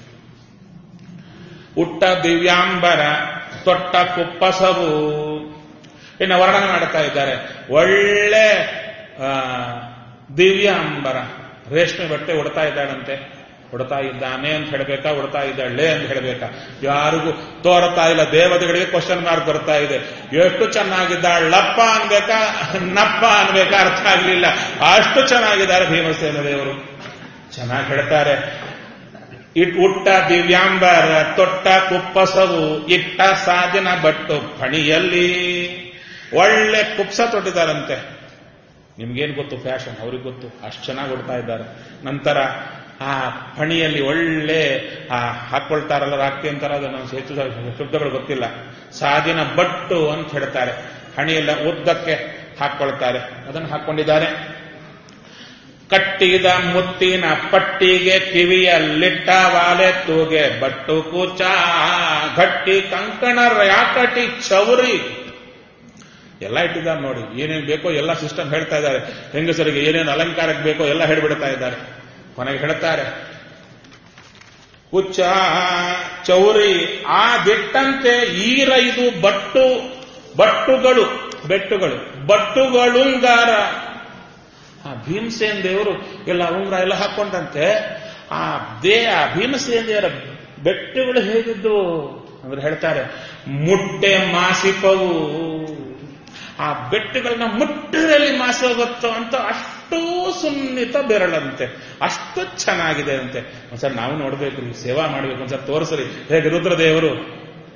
ಉಟ್ಟ ದಿವ್ಯಾಂಬರ ತೊಟ್ಟ ಕುಪ್ಪಸವು ಇನ್ನು ವರ್ಣನೆ ಮಾಡ್ತಾ ಇದ್ದಾರೆ ಒಳ್ಳೆ ಆ, ದಿವ್ಯಾಂಬರ ರೇಷ್ಮೆ ಬಟ್ಟೆ ಉಡ್ತಾ ಇದ್ದಾಳಂತೆ ಉಡ್ತಾ ಇದ್ದಾನೆ ಅಂತ ಹೇಳಬೇಕಾ ಉಡ್ತಾ ಇದ್ದಾಳೆ ಅಂತ ಹೇಳಬೇಕಾ ಯಾರಿಗೂ ತೋರ್ತಾ ಇಲ್ಲ ದೇವತೆಗಳಿಗೆ ಕ್ವಶನ್ ಮಾರ್ಕ್ ಬರ್ತಾ ಇದೆ ಎಷ್ಟು ಚೆನ್ನಾಗಿದ್ದಾಳಪ್ಪ ಅನ್ಬೇಕಾ ನಪ್ಪ ಅನ್ಬೇಕಾ ಅರ್ಥ ಆಗಲಿಲ್ಲ ಅಷ್ಟು ಚೆನ್ನಾಗಿದ್ದಾರೆ ಭೀಮಸೇನ ದೇವರು ಚೆನ್ನಾಗಿ ಹೇಳ್ತಾರೆ ಇಟ್ ಉಟ್ಟ ದಿವ್ಯಾಂಬರ ತೊಟ್ಟ ಕುಪ್ಪಸವು ಇಟ್ಟ ಸಾದಿನ ಬಟ್ಟು ಫಣಿಯಲ್ಲಿ ಒಳ್ಳೆ ಕುಪ್ಸ ತೊಟ್ಟಿದ್ದಾರಂತೆ ನಿಮ್ಗೇನು ಗೊತ್ತು ಫ್ಯಾಷನ್ ಅವ್ರಿಗೆ ಗೊತ್ತು ಅಷ್ಟು ಚೆನ್ನಾಗಿ ಉಡ್ತಾ ಇದ್ದಾರೆ ನಂತರ ಆ ಫಣಿಯಲ್ಲಿ ಒಳ್ಳೆ ಆ ಹಾಕೊಳ್ತಾರಲ್ಲ ರಾಕ್ತಿ ಅಂತಾರ ಅದು ನಮ್ಮ ಹೆಚ್ಚು ಶಬ್ದಗಳು ಗೊತ್ತಿಲ್ಲ ಸಾದಿನ ಬಟ್ಟು ಅಂತ ಹೇಳ್ತಾರೆ ಹಣಿಯೆಲ್ಲ ಉದ್ದಕ್ಕೆ ಹಾಕೊಳ್ತಾರೆ ಅದನ್ನು ಹಾಕೊಂಡಿದ್ದಾರೆ ಕಟ್ಟಿದ ಮುತ್ತಿನ ಪಟ್ಟಿಗೆ ಕಿವಿಯಲ್ಲಿಟ್ಟ ವಾಲೆ ತೂಗೆ ಬಟ್ಟು ಕೂಚ ಗಟ್ಟಿ ಕಂಕಣ ಯಾಕಟಿ ಚೌರಿ ಎಲ್ಲ ಇಟ್ಟಿದ್ದಾರೆ ನೋಡಿ ಏನೇನು ಬೇಕೋ ಎಲ್ಲ ಸಿಸ್ಟಮ್ ಹೇಳ್ತಾ ಇದ್ದಾರೆ ಹೆಂಗಸರಿಗೆ ಏನೇನು ಅಲಂಕಾರಕ್ಕೆ ಬೇಕೋ ಎಲ್ಲ ಹೇಳ್ಬಿಡ್ತಾ ಇದ್ದಾರೆ ಕೊನೆಗೆ ಹೇಳ್ತಾರೆ ಕುಚ್ಚ ಚೌರಿ ಆ ಬಿಟ್ಟಂತೆ ಈರೈದು ಬಟ್ಟು ಬಟ್ಟುಗಳು ಬೆಟ್ಟುಗಳು ಬಟ್ಟುಗಳುಂಗಾರ ಆ ಭೀಮಸೇನ್ ದೇವರು ಎಲ್ಲ ಉಂಗ್ರ ಎಲ್ಲ ಹಾಕೊಂಡಂತೆ ಆ ದೇ ಆ ಭೀಮಸೇನ್ ದೇವರ ಬೆಟ್ಟುಗಳು ಹೇಗಿದ್ದು ಅಂದ್ರೆ ಹೇಳ್ತಾರೆ ಮುಟ್ಟೆ ಮಾಸಿಪವು ಆ ಬೆಟ್ಟುಗಳನ್ನ ಮುಟ್ಟದಲ್ಲಿ ಮಾಸಿ ಹೋಗುತ್ತೋ ಅಂತ ಅಷ್ಟೂ ಸುನ್ನಿತ ಬೆರಳಂತೆ ಅಷ್ಟು ಚೆನ್ನಾಗಿದೆ ಅಂತೆ ಒಂದ್ಸರಿ ನಾವು ನೋಡ್ಬೇಕು ಸೇವಾ ಮಾಡ್ಬೇಕು ಒಂದ್ಸರಿ ತೋರಿಸ್ರಿ ಹೇಗೆ ರುದ್ರದೇವರು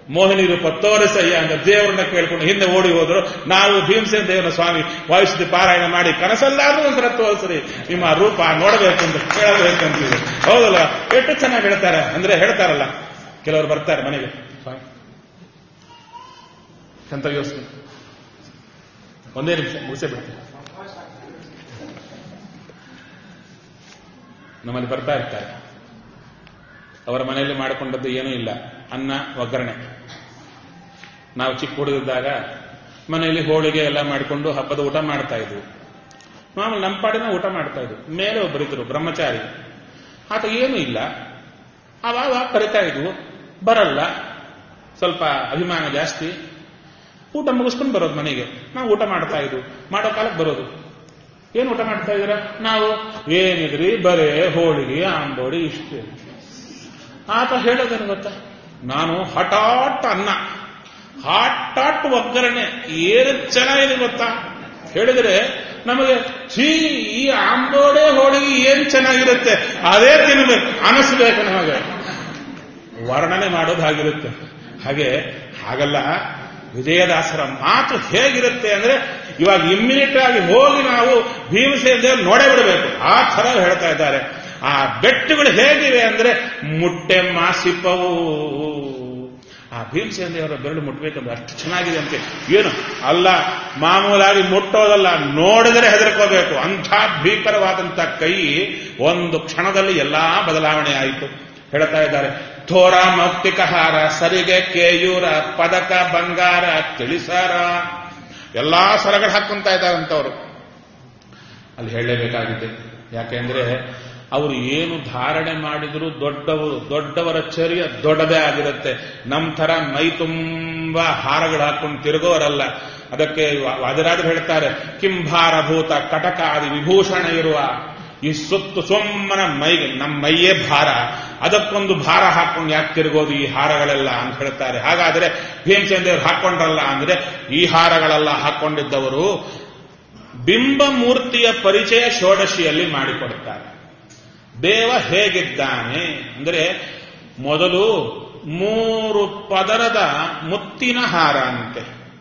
ಮೋಹಿನಿ ರೂಪ ತೋರಿಸಯ್ಯ ಅಂತ ದೇವರನ್ನ ಕೇಳ್ಕೊಂಡು ಹಿಂದೆ ಓಡಿ ಹೋದ್ರು ನಾವು ಭೀಮಸೇನ ದೇವರ ಸ್ವಾಮಿ ವಾಯುಸ್ಥಿತಿ ಪಾರಾಯಣ ಮಾಡಿ ಕನಸಲ್ಲಾದ್ರೂ ಒಂಥರ ತೋರಿಸ್ರಿ ನಿಮ್ಮ ರೂಪ ನೋಡಬೇಕು ಅಂತ ಕೇಳಬೇಕಂತೀವಿ ಹೌದಲ್ಲ ಎಷ್ಟು ಚೆನ್ನಾಗಿ ಹೇಳ್ತಾರೆ ಅಂದ್ರೆ ಹೇಳ್ತಾರಲ್ಲ ಕೆಲವರು ಬರ್ತಾರೆ ಮನೆಗೆ ಸ್ವಾಮಿ ಅಂತ ಯೋಚನೆ ಒಂದೇ ನಿಮಿಷ ಮುಗಿಸೇ ಬಿಡ್ತೀನಿ ನಮ್ಮಲ್ಲಿ ಬರ್ತಾ ಇರ್ತಾರೆ ಅವರ ಮನೆಯಲ್ಲಿ ಮಾಡಿಕೊಂಡದ್ದು ಏನೂ ಇಲ್ಲ ಅನ್ನ ಒಗ್ಗರಣೆ ನಾವು ಚಿಕ್ಕ ಹುಡುಗಿದ್ದಾಗ ಮನೆಯಲ್ಲಿ ಹೋಳಿಗೆ ಎಲ್ಲ ಮಾಡಿಕೊಂಡು ಹಬ್ಬದ ಊಟ ಮಾಡ್ತಾ ಇದ್ವು ಮಾಮೂಲು ನಮ್ಮ ಪಾಡಿನ ಊಟ ಮಾಡ್ತಾ ಇದ್ವು ಮೇಲೆ ಒಬ್ಬರಿದ್ರು ಬ್ರಹ್ಮಚಾರಿ ಆತ ಏನೂ ಇಲ್ಲ ಅವಾಗ ಕರಿತಾ ಇದ್ವು ಬರಲ್ಲ ಸ್ವಲ್ಪ ಅಭಿಮಾನ ಜಾಸ್ತಿ ಊಟ ಮುಗಿಸ್ಕೊಂಡು ಬರೋದು ಮನೆಗೆ ನಾವು ಊಟ ಮಾಡ್ತಾ ಇದ್ವು ಮಾಡೋ ಕಾಲಕ್ಕೆ ಬರೋದು ಏನು ಊಟ ಮಾಡ್ತಾ ಇದ್ದೀರಾ ನಾವು ಏನಿದ್ರಿ ಬರೇ ಹೋಳಿಗೆ ಆಂಬೋಡಿ ಇಷ್ಟೇ ಆತ ಹೇಳೋದೇನು ಗೊತ್ತಾ ನಾನು ಹಠಾಟ್ ಅನ್ನ ಹಠಾಟ್ ಒಗ್ಗರಣೆ ಏನು ಚೆನ್ನಾಗಿದೆ ಗೊತ್ತಾ ಹೇಳಿದ್ರೆ ನಮಗೆ ಛೀ ಈ ಆಂಬೋಡೆ ಹೋಳಿಗೆ ಏನ್ ಚೆನ್ನಾಗಿರುತ್ತೆ ಅದೇ ತಿನ್ಬೇಕು ಅನಿಸ್ಬೇಕು ನಮಗೆ ವರ್ಣನೆ ಮಾಡೋದು ಹಾಗಿರುತ್ತೆ ಹಾಗೆ ಹಾಗಲ್ಲ ವಿಜಯದಾಸರ ಮಾತು ಹೇಗಿರುತ್ತೆ ಅಂದ್ರೆ ಇವಾಗ ಇಮ್ಮಿಡಿಯೇಟ್ ಆಗಿ ಹೋಗಿ ನಾವು ಭೀಮಸೇನ ದೇವರು ನೋಡೇ ಬಿಡಬೇಕು ಆ ಥರ ಹೇಳ್ತಾ ಇದ್ದಾರೆ ಆ ಬೆಟ್ಟುಗಳು ಹೇಗಿವೆ ಅಂದ್ರೆ ಮುಟ್ಟೆ ಮಾಸಿಪವು ಆ ಭೀಮಸೇನ ದೇವರ ಬೆರಳು ಮುಟ್ಬೇಕಂದ್ರೆ ಅಷ್ಟು ಚೆನ್ನಾಗಿದೆ ಅಂತೆ ಏನು ಅಲ್ಲ ಮಾಮೂಲಾಗಿ ಮುಟ್ಟೋದಲ್ಲ ನೋಡಿದರೆ ಹೆದರ್ಕೋಬೇಕು ಅಂಥ ಭೀಕರವಾದಂಥ ಕೈ ಒಂದು ಕ್ಷಣದಲ್ಲಿ ಎಲ್ಲಾ ಬದಲಾವಣೆ ಆಯಿತು ಹೇಳ್ತಾ ಇದ್ದಾರೆ ಥೋರ ಮೌಕ್ತಿಕಹಾರ ಸರಿಗೆ ಕೇಯೂರ ಪದಕ ಬಂಗಾರ ತಿಳಿಸಾರ ಎಲ್ಲಾ ಸರಗಳು ಹಾಕೊಂತ ಇದ್ದಾರಂತವ್ರು ಅಲ್ಲಿ ಹೇಳಲೇಬೇಕಾಗಿದೆ ಯಾಕೆಂದ್ರೆ ಅವರು ಏನು ಧಾರಣೆ ಮಾಡಿದ್ರು ದೊಡ್ಡವರು ದೊಡ್ಡವರ ಚರ್ಯ ದೊಡ್ಡದೇ ಆಗಿರುತ್ತೆ ನಮ್ಮ ತರ ಮೈ ತುಂಬ ಹಾರಗಳು ಹಾಕೊಂಡು ತಿರುಗೋರಲ್ಲ ಅದಕ್ಕೆ ವಾದರಾದ್ರು ಹೇಳ್ತಾರೆ ಕಿಂಭಾರಭೂತ ಕಟಕಾದಿ ವಿಭೂಷಣ ಇರುವ ಈ ಸುತ್ತು ಸೊಮ್ಮನ ಮೈಗೆ ನಮ್ಮ ಮೈಯೇ ಭಾರ ಅದಕ್ಕೊಂದು ಭಾರ ಹಾಕೊಂಡು ಯಾಕೆ ತಿರುಗೋದು ಈ ಹಾರಗಳೆಲ್ಲ ಅಂತ ಹೇಳ್ತಾರೆ ಹಾಗಾದ್ರೆ ಭೀಮಚಂದ್ರ ಹಾಕೊಂಡ್ರಲ್ಲ ಅಂದ್ರೆ ಈ ಹಾರಗಳೆಲ್ಲ ಹಾಕೊಂಡಿದ್ದವರು ಬಿಂಬ ಮೂರ್ತಿಯ ಪರಿಚಯ ಷೋಡಶಿಯಲ್ಲಿ ಮಾಡಿಕೊಡ್ತಾರೆ ದೇವ ಹೇಗಿದ್ದಾನೆ ಅಂದ್ರೆ ಮೊದಲು ಮೂರು ಪದರದ ಮುತ್ತಿನ ಹಾರ ಅಂತೆ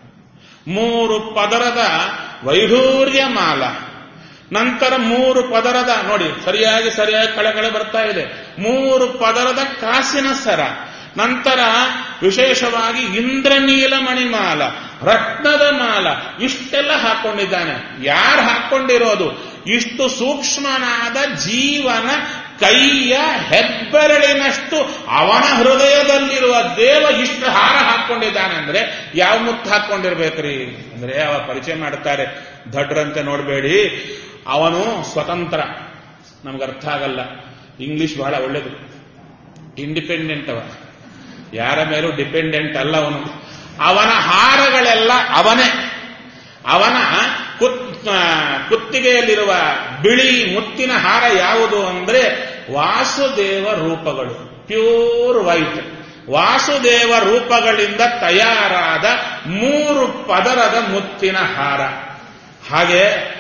ಮೂರು ಪದರದ ವೈಢೂರ್ಯ ಮಾಲ ನಂತರ ಮೂರು ಪದರದ ನೋಡಿ ಸರಿಯಾಗಿ ಸರಿಯಾಗಿ ಕಳೆಕಳೆ ಬರ್ತಾ ಇದೆ ಮೂರು ಪದರದ ಕಾಸಿನ ಸರ ನಂತರ ವಿಶೇಷವಾಗಿ ಇಂದ್ರನೀಲ ಮಣಿಮಾಲ ರತ್ನದ ಮಾಲ ಇಷ್ಟೆಲ್ಲ ಹಾಕೊಂಡಿದ್ದಾನೆ ಯಾರು ಹಾಕೊಂಡಿರೋದು ಇಷ್ಟು ಸೂಕ್ಷ್ಮನಾದ ಜೀವನ ಕೈಯ ಹೆಬ್ಬೆರಳಿನಷ್ಟು ಅವನ ಹೃದಯದಲ್ಲಿರುವ ದೇವ ಇಷ್ಟು ಹಾರ ಹಾಕೊಂಡಿದ್ದಾನೆ ಅಂದ್ರೆ ಯಾವ ಮುತ್ತು ಹಾಕೊಂಡಿರ್ಬೇಕ್ರಿ ಅಂದ್ರೆ ಅವ ಪರಿಚಯ ಮಾಡ್ತಾರೆ ದಡ್ರಂತೆ ನೋಡಬೇಡಿ ಅವನು ಸ್ವತಂತ್ರ ನಮ್ಗೆ ಅರ್ಥ ಆಗಲ್ಲ ಇಂಗ್ಲಿಷ್ ಬಹಳ ಒಳ್ಳೇದು ಇಂಡಿಪೆಂಡೆಂಟ್ ಅವ ಯಾರ ಮೇಲೂ ಡಿಪೆಂಡೆಂಟ್ ಅಲ್ಲ ಅವನು ಅವನ ಹಾರಗಳೆಲ್ಲ ಅವನೇ ಅವನ ಕುತ್ ಕುತ್ತಿಗೆಯಲ್ಲಿರುವ ಬಿಳಿ ಮುತ್ತಿನ ಹಾರ ಯಾವುದು ಅಂದ್ರೆ ವಾಸುದೇವ ರೂಪಗಳು ಪ್ಯೂರ್ ವೈಟ್ ವಾಸುದೇವ ರೂಪಗಳಿಂದ ತಯಾರಾದ ಮೂರು ಪದರದ ಮುತ್ತಿನ ಹಾರ ಹಾಗೆ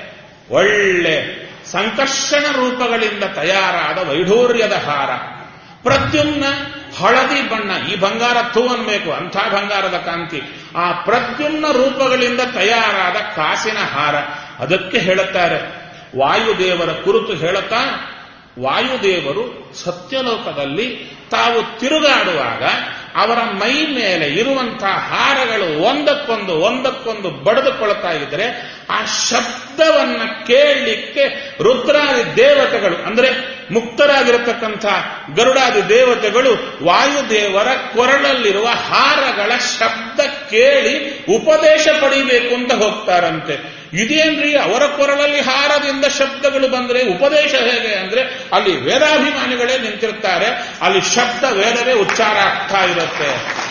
ಒಳ್ಳೆ ಸಂಕರ್ಷಣ ರೂಪಗಳಿಂದ ತಯಾರಾದ ವೈಢೂರ್ಯದ ಹಾರ ಪ್ರದ್ಯುಮ್ನ ಹಳದಿ ಬಣ್ಣ ಈ ಬಂಗಾರ ಥೂ ಅನ್ಬೇಕು ಅಂಥ ಬಂಗಾರದ ಕಾಂತಿ ಆ ಪ್ರದ್ಯುಮ್ನ ರೂಪಗಳಿಂದ ತಯಾರಾದ ಕಾಸಿನ ಹಾರ ಅದಕ್ಕೆ ಹೇಳುತ್ತಾರೆ ವಾಯುದೇವರ ಕುರಿತು ಹೇಳುತ್ತಾ ವಾಯುದೇವರು ಸತ್ಯಲೋಕದಲ್ಲಿ ತಾವು ತಿರುಗಾಡುವಾಗ ಅವರ ಮೈ ಮೇಲೆ ಇರುವಂತಹ ಹಾರಗಳು ಒಂದಕ್ಕೊಂದು ಒಂದಕ್ಕೊಂದು ಬಡಿದುಕೊಳ್ತಾ ಇದ್ರೆ ಆ ಶಬ್ದವನ್ನ ಕೇಳಲಿಕ್ಕೆ ರುದ್ರಾದಿ ದೇವತೆಗಳು ಅಂದ್ರೆ ಮುಕ್ತರಾಗಿರತಕ್ಕಂಥ ಗರುಡಾದಿ ದೇವತೆಗಳು ವಾಯುದೇವರ ಕೊರಳಲ್ಲಿರುವ ಹಾರಗಳ ಶಬ್ದ ಕೇಳಿ ಉಪದೇಶ ಪಡಿಬೇಕು ಅಂತ ಹೋಗ್ತಾರಂತೆ ಇದೇನ್ರಿ ಅವರ ಕೊರಳಲ್ಲಿ ಹಾರದಿಂದ ಶಬ್ದಗಳು ಬಂದ್ರೆ ಉಪದೇಶ ಹೇಗೆ ಅಂದ್ರೆ ಅಲ್ಲಿ ವೇದಾಭಿಮಾನಿಗಳೇ ನಿಂತಿರ್ತಾರೆ ಅಲ್ಲಿ ಶಬ್ದ ವೇದವೇ ಉಚ್ಚಾರ ಆಗ್ತಾ ಇರುತ್ತೆ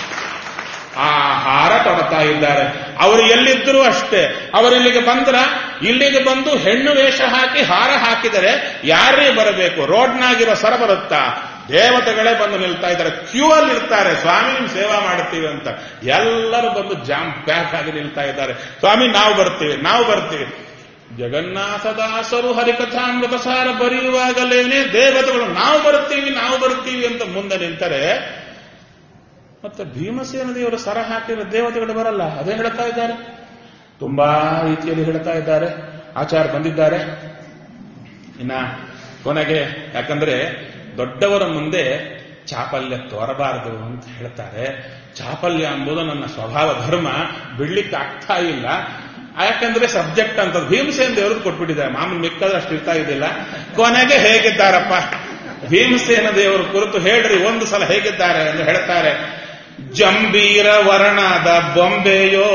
ಆ ಹಾರ ತೊಡತಾ ಇದ್ದಾರೆ ಅವರು ಎಲ್ಲಿದ್ದರೂ ಅಷ್ಟೇ ಅವರಿಲ್ಲಿಗೆ ಬಂದ್ರ ಇಲ್ಲಿಗೆ ಬಂದು ಹೆಣ್ಣು ವೇಷ ಹಾಕಿ ಹಾರ ಹಾಕಿದರೆ ಯಾರೇ ಬರಬೇಕು ರೋಡ್ನಾಗಿರೋ ಸರ ಬರುತ್ತಾ ದೇವತೆಗಳೇ ಬಂದು ನಿಲ್ತಾ ಇದ್ದಾರೆ ಕ್ಯೂ ಅಲ್ಲಿ ಇರ್ತಾರೆ ಸ್ವಾಮಿ ನಿಮ್ ಸೇವಾ ಮಾಡುತ್ತೀವಿ ಅಂತ ಎಲ್ಲರೂ ಬಂದು ಜಾಮ್ ಪ್ಯಾಕ್ ಆಗಿ ನಿಲ್ತಾ ಇದ್ದಾರೆ ಸ್ವಾಮಿ ನಾವು ಬರ್ತೀವಿ ನಾವು ಬರ್ತೀವಿ ಜಗನ್ನಾಥದಾಸರು ಹರಿಕಥಾಮೃತ ಸಾರ ಬರೆಯುವಾಗಲೇನೆ ದೇವತೆಗಳು ನಾವು ಬರ್ತೀವಿ ನಾವು ಬರ್ತೀವಿ ಅಂತ ಮುಂದೆ ನಿಂತರೆ ಮತ್ತೆ ಭೀಮಸೇನ ದೇವರು ಸರ ಹಾಕಿರೋ ದೇವತೆಗಳು ಬರಲ್ಲ ಅದೇ ಹೇಳ್ತಾ ಇದ್ದಾರೆ ತುಂಬಾ ರೀತಿಯಲ್ಲಿ ಹೇಳ್ತಾ ಇದ್ದಾರೆ ಆಚಾರ ಬಂದಿದ್ದಾರೆ ಇನ್ನ ಕೊನೆಗೆ ಯಾಕಂದ್ರೆ ದೊಡ್ಡವರ ಮುಂದೆ ಚಾಪಲ್ಯ ತೋರಬಾರದು ಅಂತ ಹೇಳ್ತಾರೆ ಚಾಪಲ್ಯ ಎಂಬುದು ನನ್ನ ಸ್ವಭಾವ ಧರ್ಮ ಬಿಡ್ಲಿಕ್ಕೆ ಆಗ್ತಾ ಇಲ್ಲ ಯಾಕಂದ್ರೆ ಸಬ್ಜೆಕ್ಟ್ ಅಂತ ಭೀಮಸೇನ ದೇವರು ಕೊಟ್ಬಿಟ್ಟಿದ್ದಾರೆ ಮಾಮೂಲು ಮಿಕ್ಕದ ಅಷ್ಟು ಇರ್ತಾ ಇದ್ದಿಲ್ಲ ಕೊನೆಗೆ ಹೇಗಿದ್ದಾರಪ್ಪ ಭೀಮಸೇನ ದೇವರು ಕುರಿತು ಹೇಳ್ರಿ ಒಂದು ಸಲ ಹೇಗಿದ್ದಾರೆ ಎಂದು ಹೇಳ್ತಾರೆ ಜಂಬೀರ ವರ್ಣದ ಬೊಂಬೆಯೋ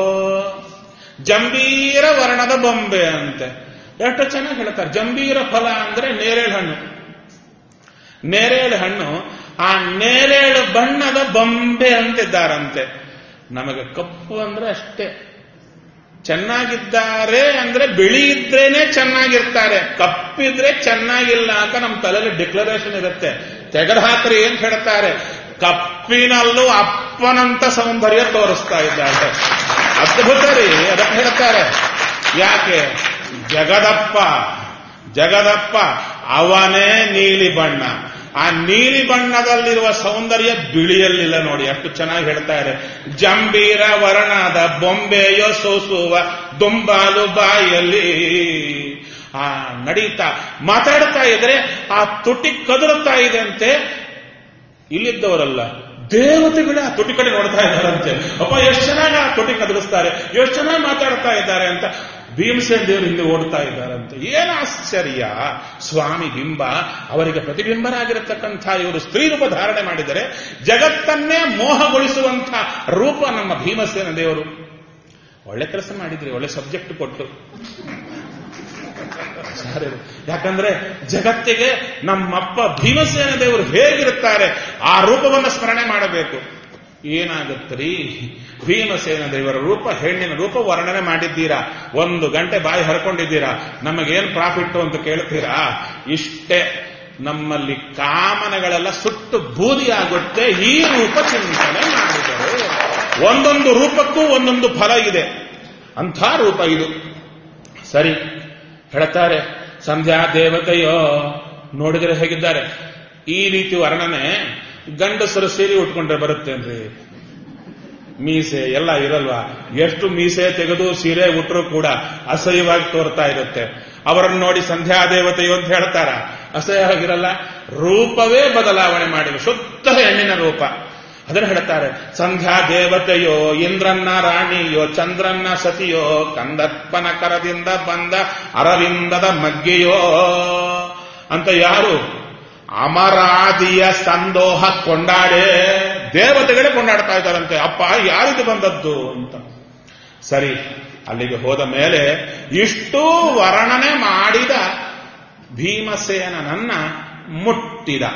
ಜಂಬೀರ ವರ್ಣದ ಬೊಂಬೆ ಅಂತೆ ಎಷ್ಟು ಚೆನ್ನಾಗಿ ಹೇಳ್ತಾರೆ ಜಂಬೀರ ಫಲ ಅಂದ್ರೆ ನೇರೇಳು ಹಣ್ಣು ನೇರೇಳು ಹಣ್ಣು ಆ ನೇರೇಳು ಬಣ್ಣದ ಬೊಂಬೆ ಅಂತಿದ್ದಾರಂತೆ ನಮಗೆ ಕಪ್ಪು ಅಂದ್ರೆ ಅಷ್ಟೇ ಚೆನ್ನಾಗಿದ್ದಾರೆ ಅಂದ್ರೆ ಬಿಳಿ ಇದ್ರೇನೆ ಚೆನ್ನಾಗಿರ್ತಾರೆ ಕಪ್ಪಿದ್ರೆ ಚೆನ್ನಾಗಿಲ್ಲ ಅಂತ ನಮ್ಮ ತಲೆಯಲ್ಲಿ ಡಿಕ್ಲರೇಷನ್ ಇರುತ್ತೆ ತೆಗೆದು ಹಾಕ್ರಿ ಏನ್ ಹೇಳ್ತಾರೆ ಕಪ್ಪಿನಲ್ಲೂ ಅಪ್ಪನಂತ ಸೌಂದರ್ಯ ತೋರಿಸ್ತಾ ಇದ್ದಾರೆ ಅದ್ಭುತ ರೀ ಅದಕ್ಕೆ ಹೇಳ್ತಾರೆ ಯಾಕೆ ಜಗದಪ್ಪ ಜಗದಪ್ಪ ಅವನೇ ನೀಲಿ ಬಣ್ಣ ಆ ನೀಲಿ ಬಣ್ಣದಲ್ಲಿರುವ ಸೌಂದರ್ಯ ಬಿಳಿಯಲ್ಲಿಲ್ಲ ನೋಡಿ ಅಷ್ಟು ಚೆನ್ನಾಗಿ ಹೇಳ್ತಾರೆ ಜಂಬೀರ ವರ್ಣದ ಬೊಂಬೆಯೋ ಸೋಸುವ ದುಂಬಾಲು ಬಾಯಲ್ಲಿ ಆ ನಡೀತಾ ಮಾತಾಡ್ತಾ ಇದ್ರೆ ಆ ತುಟಿ ಕದರುತ್ತಾ ಇದೆ ಅಂತೆ ಇಲ್ಲಿದ್ದವರಲ್ಲ ದೇವತೆಗಳೇ ಆ ತುಟಿ ಕಡೆ ನೋಡ್ತಾ ಇದ್ದಾರಂತೆ ಅಪ್ಪ ಎಷ್ಟು ಚೆನ್ನಾಗಿ ಆ ತುಟಿ ಕದಲಿಸ್ತಾರೆ ಎಷ್ಟು ಚೆನ್ನಾಗಿ ಮಾತಾಡ್ತಾ ಇದ್ದಾರೆ ಅಂತ ಭೀಮಸೇನ್ ದೇವರು ಹಿಂದೆ ಓಡ್ತಾ ಇದ್ದಾರಂತೆ ಏನು ಆಶ್ಚರ್ಯ ಸ್ವಾಮಿ ಬಿಂಬ ಅವರಿಗೆ ಪ್ರತಿಬಿಂಬರಾಗಿರತಕ್ಕಂಥ ಇವರು ಸ್ತ್ರೀ ರೂಪ ಧಾರಣೆ ಮಾಡಿದರೆ ಜಗತ್ತನ್ನೇ ಮೋಹಗೊಳಿಸುವಂಥ ರೂಪ ನಮ್ಮ ಭೀಮಸೇನ ದೇವರು ಒಳ್ಳೆ ಕೆಲಸ ಮಾಡಿದ್ರಿ ಒಳ್ಳೆ ಸಬ್ಜೆಕ್ಟ್ ಕೊಟ್ಟು ಸಾರಿ ಯಾಕಂದ್ರೆ ಜಗತ್ತಿಗೆ ನಮ್ಮಪ್ಪ ಭೀಮಸೇನ ದೇವರು ಹೇಗಿರುತ್ತಾರೆ ಆ ರೂಪವನ್ನು ಸ್ಮರಣೆ ಮಾಡಬೇಕು ಏನಾಗುತ್ತೀ ಭೀಮಸೇನ ದೇವರ ರೂಪ ಹೆಣ್ಣಿನ ರೂಪ ವರ್ಣನೆ ಮಾಡಿದ್ದೀರಾ ಒಂದು ಗಂಟೆ ಬಾಯಿ ಹರ್ಕೊಂಡಿದ್ದೀರಾ ನಮಗೇನು ಪ್ರಾಫಿಟ್ ಅಂತ ಕೇಳ್ತೀರಾ ಇಷ್ಟೇ ನಮ್ಮಲ್ಲಿ ಕಾಮನೆಗಳೆಲ್ಲ ಸುಟ್ಟು ಬೂದಿ ಆಗುತ್ತೆ ಈ ರೂಪ ಚಿಂತನೆ ಮಾಡಿದರು ಒಂದೊಂದು ರೂಪಕ್ಕೂ ಒಂದೊಂದು ಫಲ ಇದೆ ಅಂಥ ರೂಪ ಇದು ಸರಿ ಹೇಳ್ತಾರೆ ಸಂಧ್ಯಾ ದೇವತೆಯೋ ನೋಡಿದರೆ ಹೇಗಿದ್ದಾರೆ ಈ ರೀತಿ ವರ್ಣನೆ ಗಂಡಸರು ಸೀರೆ ಉಟ್ಕೊಂಡ್ರೆ ಬರುತ್ತೇನ್ರಿ ಮೀಸೆ ಎಲ್ಲ ಇರಲ್ವಾ ಎಷ್ಟು ಮೀಸೆ ತೆಗೆದು ಸೀರೆ ಉಟ್ಟರು ಕೂಡ ಅಸಹ್ಯವಾಗಿ ತೋರ್ತಾ ಇರುತ್ತೆ ಅವರನ್ನು ನೋಡಿ ಸಂಧ್ಯಾ ದೇವತೆಯೋ ಅಂತ ಹೇಳ್ತಾರ ಅಸಹ್ಯವಾಗಿರಲ್ಲ ರೂಪವೇ ಬದಲಾವಣೆ ಮಾಡಿದ ಶುದ್ಧ ಹೆಣ್ಣಿನ ರೂಪ ಅದನ್ನು ಹೇಳ್ತಾರೆ ಸಂಧ್ಯಾ ದೇವತೆಯೋ ಇಂದ್ರನ್ನ ರಾಣಿಯೋ ಚಂದ್ರನ್ನ ಸತಿಯೋ ಕಂದಪ್ಪನ ಕರದಿಂದ ಬಂದ ಅರವಿಂದದ ಮಗ್ಗೆಯೋ ಅಂತ ಯಾರು ಅಮರಾದಿಯ ಸಂದೋಹ ಕೊಂಡಾಡೆ ದೇವತೆಗಳೇ ಕೊಂಡಾಡ್ತಾ ಇದ್ದಾರಂತೆ ಅಪ್ಪ ಯಾರಿದು ಬಂದದ್ದು ಅಂತ ಸರಿ ಅಲ್ಲಿಗೆ ಹೋದ ಮೇಲೆ ಇಷ್ಟು ವರ್ಣನೆ ಮಾಡಿದ ಭೀಮಸೇನನನ್ನ ಮುಟ್ಟಿದ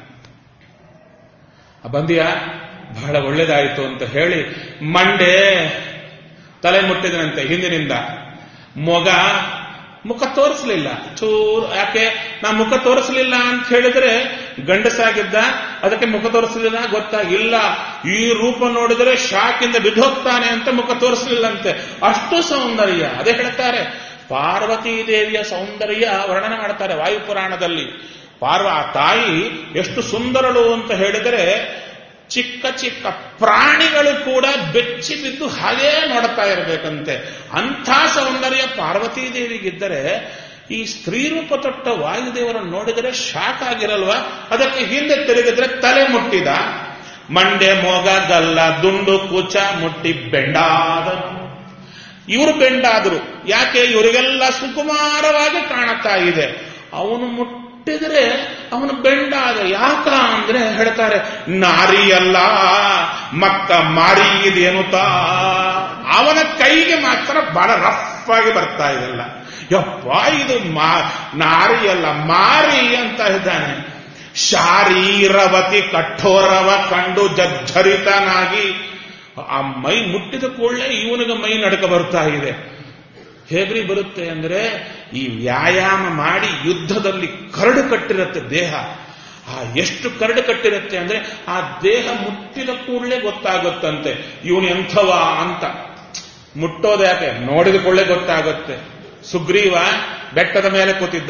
ಬಂದಿಯ ಬಹಳ ಒಳ್ಳೇದಾಯಿತು ಅಂತ ಹೇಳಿ ಮಂಡೆ ತಲೆ ಮುಟ್ಟಿದನಂತೆ ಹಿಂದಿನಿಂದ ಮೊಗ ಮುಖ ತೋರಿಸಲಿಲ್ಲ ಚೂರು ಯಾಕೆ ನಾ ಮುಖ ತೋರಿಸಲಿಲ್ಲ ಅಂತ ಹೇಳಿದ್ರೆ ಗಂಡಸಾಗಿದ್ದ ಅದಕ್ಕೆ ಮುಖ ತೋರಿಸಲಿಲ್ಲ ಗೊತ್ತಾಗಿಲ್ಲ ಈ ರೂಪ ನೋಡಿದರೆ ಶಾಕಿಂದ ಬಿದ್ದೋಗ್ತಾನೆ ಅಂತ ಮುಖ ತೋರಿಸಲಿಲ್ಲಂತೆ ಅಷ್ಟು ಸೌಂದರ್ಯ ಅದೇ ಹೇಳ್ತಾರೆ ಪಾರ್ವತೀ ದೇವಿಯ ಸೌಂದರ್ಯ ವರ್ಣನೆ ಮಾಡ್ತಾರೆ ವಾಯುಪುರಾಣದಲ್ಲಿ ಪಾರ್ವ ಆ ತಾಯಿ ಎಷ್ಟು ಸುಂದರಳು ಅಂತ ಹೇಳಿದರೆ ಚಿಕ್ಕ ಚಿಕ್ಕ ಪ್ರಾಣಿಗಳು ಕೂಡ ಬೆಚ್ಚಿ ಬಿದ್ದು ಹಾಗೇ ನೋಡ್ತಾ ಇರಬೇಕಂತೆ ಅಂಥ ಸೌಂದರ್ಯ ಪಾರ್ವತೀ ದೇವಿಗಿದ್ದರೆ ಈ ಸ್ತ್ರೀ ರೂಪ ತೊಟ್ಟ ವಾಯುದೇವರನ್ನು ನೋಡಿದರೆ ಶಾಕ್ ಆಗಿರಲ್ವಾ ಅದಕ್ಕೆ ಹಿಂದೆ ತಿರುಗಿದ್ರೆ ತಲೆ ಮುಟ್ಟಿದ ಮಂಡೆ ಮೊಗ ಗಲ್ಲ ದುಂಡು ಕೂಚ ಮುಟ್ಟಿ ಬೆಂಡಾದನು ಇವರು ಬೆಂಡಾದರು ಯಾಕೆ ಇವರಿಗೆಲ್ಲ ಸುಕುಮಾರವಾಗಿ ಕಾಣುತ್ತಾ ಇದೆ ಅವನು ಮುಟ್ಟಿದ್ರೆ ಅವನು ಬೆಂಡಾದ ಯಾಕ ಅಂದ್ರೆ ಹೇಳ್ತಾರೆ ನಾರಿಯಲ್ಲ ಮಕ್ಕ ಮಾರಿ ಇದೇನುತ್ತಾ ಅವನ ಕೈಗೆ ಮಾತ್ರ ಬಹಳ ರಫ್ ಆಗಿ ಬರ್ತಾ ಇದೆಲ್ಲ ಯಪ್ಪ ಇದು ಮಾ ನಾರಿಯಲ್ಲ ಮಾರಿ ಅಂತ ಇದ್ದಾನೆ ಶಾರೀರವತಿ ಕಠೋರವ ಕಂಡು ಜಜ್ಜರಿತನಾಗಿ ಆ ಮೈ ಮುಟ್ಟಿದ ಕೂಡಲೇ ಇವನಿಗೆ ಮೈ ನಡಕ ಬರ್ತಾ ಇದೆ ಹೇಗ್ರಿ ಬರುತ್ತೆ ಅಂದ್ರೆ ಈ ವ್ಯಾಯಾಮ ಮಾಡಿ ಯುದ್ಧದಲ್ಲಿ ಕರಡು ಕಟ್ಟಿರುತ್ತೆ ದೇಹ ಆ ಎಷ್ಟು ಕರಡು ಕಟ್ಟಿರುತ್ತೆ ಅಂದ್ರೆ ಆ ದೇಹ ಮುಟ್ಟಿದ ಕೂಡಲೇ ಗೊತ್ತಾಗುತ್ತಂತೆ ಇವನು ಎಂಥವ ಅಂತ ಮುಟ್ಟೋದು ಯಾಕೆ ನೋಡಿದ ಕೂಡಲೇ ಗೊತ್ತಾಗುತ್ತೆ ಸುಗ್ರೀವ ಬೆಟ್ಟದ ಮೇಲೆ ಕೂತಿದ್ದ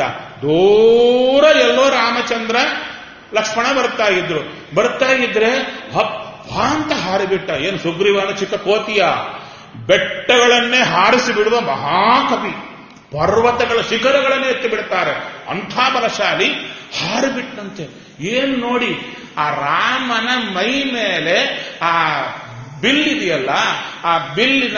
ದೂರ ಎಲ್ಲೋ ರಾಮಚಂದ್ರ ಲಕ್ಷ್ಮಣ ಬರ್ತಾ ಇದ್ರು ಬರ್ತಾ ಇದ್ರೆ ಹಪ್ ಅಪ್ಪ ಅಂತ ಹಾರಿಬಿಟ್ಟ ಏನು ಸುಗ್ರೀವನ ಚಿಕ್ಕ ಕೋತಿಯ ಬೆಟ್ಟಗಳನ್ನೇ ಹಾರಿಸಿ ಬಿಡುವ ಮಹಾಕವಿ ಪರ್ವತಗಳ ಶಿಖರಗಳನ್ನೇ ಎತ್ತಿ ಬಿಡ್ತಾರೆ ಅಂಥ ಬಲಶಾಲಿ ಹಾರಿಬಿಟ್ಟಂತೆ ಏನ್ ನೋಡಿ ಆ ರಾಮನ ಮೈ ಮೇಲೆ ಆ ಬಿಲ್ಲಿದೆಯಲ್ಲ ಆ ಬಿಲ್ಲಿನ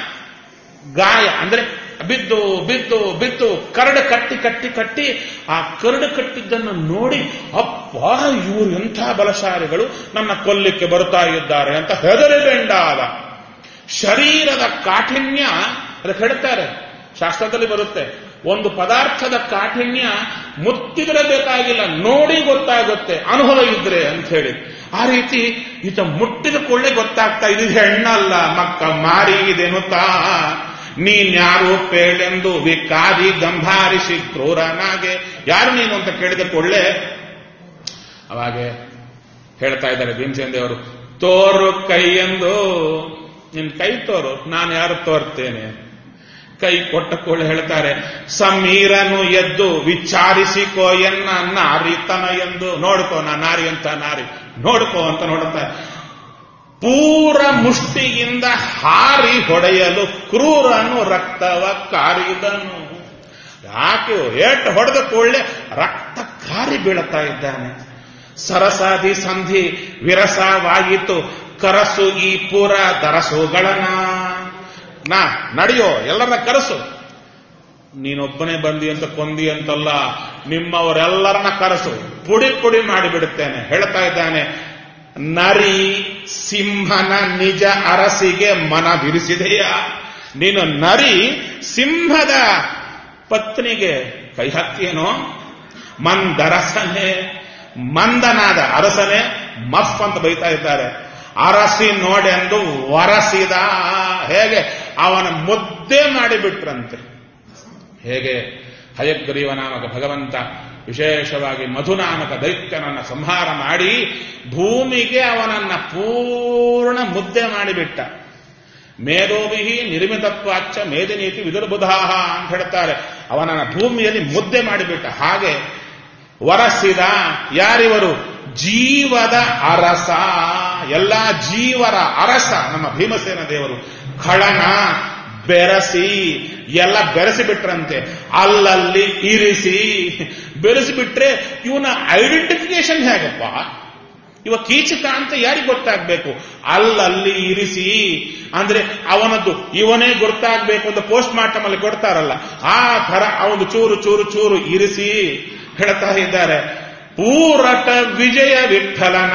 ಗಾಯ ಅಂದ್ರೆ ಬಿದ್ದು ಬಿದ್ದು ಬಿದ್ದು ಕರಡು ಕಟ್ಟಿ ಕಟ್ಟಿ ಕಟ್ಟಿ ಆ ಕರಡು ಕಟ್ಟಿದ್ದನ್ನು ನೋಡಿ ಅಪ್ಪ ಇವರು ಎಂಥ ಬಲಶಾಲಿಗಳು ನನ್ನ ಕೊಲ್ಲಿಕ್ಕೆ ಬರ್ತಾ ಇದ್ದಾರೆ ಅಂತ ಹೆದರಿಬೆಂಡಾದ ಶರೀರದ ಕಾಠಿಣ್ಯ ಅದಕ್ಕೆ ಹೇಳ್ತಾರೆ ಶಾಸ್ತ್ರದಲ್ಲಿ ಬರುತ್ತೆ ಒಂದು ಪದಾರ್ಥದ ಕಾಠಿಣ್ಯ ಮುತ್ತಿದ್ರೆ ಬೇಕಾಗಿಲ್ಲ ನೋಡಿ ಗೊತ್ತಾಗುತ್ತೆ ಅನುಭವ ಇದ್ರೆ ಅಂತ ಹೇಳಿ ಆ ರೀತಿ ಈತ ಮುಟ್ಟಿದ ಕೊಳ್ಳೆ ಗೊತ್ತಾಗ್ತಾ ಇದು ಹೆಣ್ಣಲ್ಲ ಮಕ್ಕ ಮಾರಿ ಇದೆನ್ನುತ್ತಾ ನೀನ್ಯಾರು ಪೇಳೆಂದು ವಿಕಾರಿ ಗಂಭಾರಿಸಿ ಕ್ರೂರನಾಗೆ ಯಾರು ನೀನು ಅಂತ ಕೇಳಿದ ಕೊಳ್ಳೆ ಅವಾಗೆ ಹೇಳ್ತಾ ಇದ್ದಾರೆ ಭೀಮಸೇನ್ ದೇವರು ತೋರು ಕೈಯೆಂದು ನಿನ್ ಕೈ ತೋರು ನಾನು ಯಾರು ತೋರ್ತೇನೆ ಕೈ ಕೊಟ್ಟ ಕೊಳ್ಳೆ ಹೇಳ್ತಾರೆ ಸಮೀರನು ಎದ್ದು ವಿಚಾರಿಸಿಕೋ ಎನ್ನ ನಾರಿತನ ಎಂದು ನೋಡ್ಕೋ ನಾ ನಾರಿ ಅಂತ ನಾರಿ ನೋಡ್ಕೋ ಅಂತ ನೋಡುತ್ತಾರೆ ಪೂರ ಮುಷ್ಟಿಯಿಂದ ಹಾರಿ ಹೊಡೆಯಲು ಕ್ರೂರನು ರಕ್ತವ ಕಾರಿದನು ಯಾಕೆ ಏಟು ಹೊಡೆದ ಕೊಳ್ಳೆ ರಕ್ತ ಕಾರಿ ಬೀಳುತ್ತಾ ಇದ್ದಾನೆ ಸರಸಾದಿ ಸಂಧಿ ವಿರಸವಾಯಿತು ಕರಸು ಈ ಪೂರ ದರಸುಗಳನ ನಾ ನಡೆಯೋ ಎಲ್ಲರನ್ನ ಕರೆಸು ನೀನೊಬ್ಬನೇ ಬಂದಿ ಅಂತ ಕೊಂದಿ ಅಂತಲ್ಲ ನಿಮ್ಮವರೆಲ್ಲರನ್ನ ಕರೆಸು ಪುಡಿ ಪುಡಿ ಮಾಡಿಬಿಡುತ್ತೇನೆ ಹೇಳ್ತಾ ಇದ್ದಾನೆ ನರಿ ಸಿಂಹನ ನಿಜ ಅರಸಿಗೆ ಮನ ಬಿರಿಸಿದೆಯಾ ನೀನು ನರಿ ಸಿಂಹದ ಪತ್ನಿಗೆ ಕೈ ಹತ್ತಿಯೇನೋ ಮಂದರಸನೆ ಮಂದನಾದ ಅರಸನೆ ಮಫ್ ಅಂತ ಬೈತಾ ಇದ್ದಾರೆ ಅರಸಿ ನೋಡೆಂದು ವರಸಿದ ಹೇಗೆ ಅವನ ಮುದ್ದೆ ಮಾಡಿಬಿಟ್ರಂತೆ ಹೇಗೆ ಹಯಗ್ರೀವ ನಾಮಕ ಭಗವಂತ ವಿಶೇಷವಾಗಿ ಮಧುನಾಮಕ ದೈತ್ಯನನ್ನ ಸಂಹಾರ ಮಾಡಿ ಭೂಮಿಗೆ ಅವನನ್ನ ಪೂರ್ಣ ಮುದ್ದೆ ಮಾಡಿಬಿಟ್ಟ ಮೇಧೋಭಿಹಿ ನಿರ್ಮಿತತ್ವಾಚ್ಚ ಮೇದಿನೀತಿ ವಿದುರ್ಬುಧಾಹ ಅಂತ ಹೇಳ್ತಾರೆ ಅವನನ್ನ ಭೂಮಿಯಲ್ಲಿ ಮುದ್ದೆ ಮಾಡಿಬಿಟ್ಟ ಹಾಗೆ ವರಸಿದ ಯಾರಿವರು ಜೀವದ ಅರಸ ಎಲ್ಲ ಜೀವರ ಅರಸ ನಮ್ಮ ಭೀಮಸೇನ ದೇವರು ಖಳನ ಬೆರಸಿ ಎಲ್ಲ ಬೆರೆಸಿ ಬಿಟ್ರಂತೆ ಅಲ್ಲಲ್ಲಿ ಇರಿಸಿ ಬೆರೆಸಿ ಬಿಟ್ರೆ ಇವನ ಐಡೆಂಟಿಫಿಕೇಶನ್ ಹೇಗಪ್ಪ ಇವ ಕೀಚಕ ಅಂತ ಯಾರಿಗೆ ಗೊತ್ತಾಗ್ಬೇಕು ಅಲ್ಲಲ್ಲಿ ಇರಿಸಿ ಅಂದ್ರೆ ಅವನದ್ದು ಇವನೇ ಗೊತ್ತಾಗ್ಬೇಕು ಅಂತ ಪೋಸ್ಟ್ ಮಾರ್ಟಮ್ ಅಲ್ಲಿ ಕೊಡ್ತಾರಲ್ಲ ಆ ತರ ಅವನು ಚೂರು ಚೂರು ಚೂರು ಇರಿಸಿ ಹೇಳ್ತಾ ಇದ್ದಾರೆ ಪೂರಟ ವಿಜಯ ವಿಠಲನ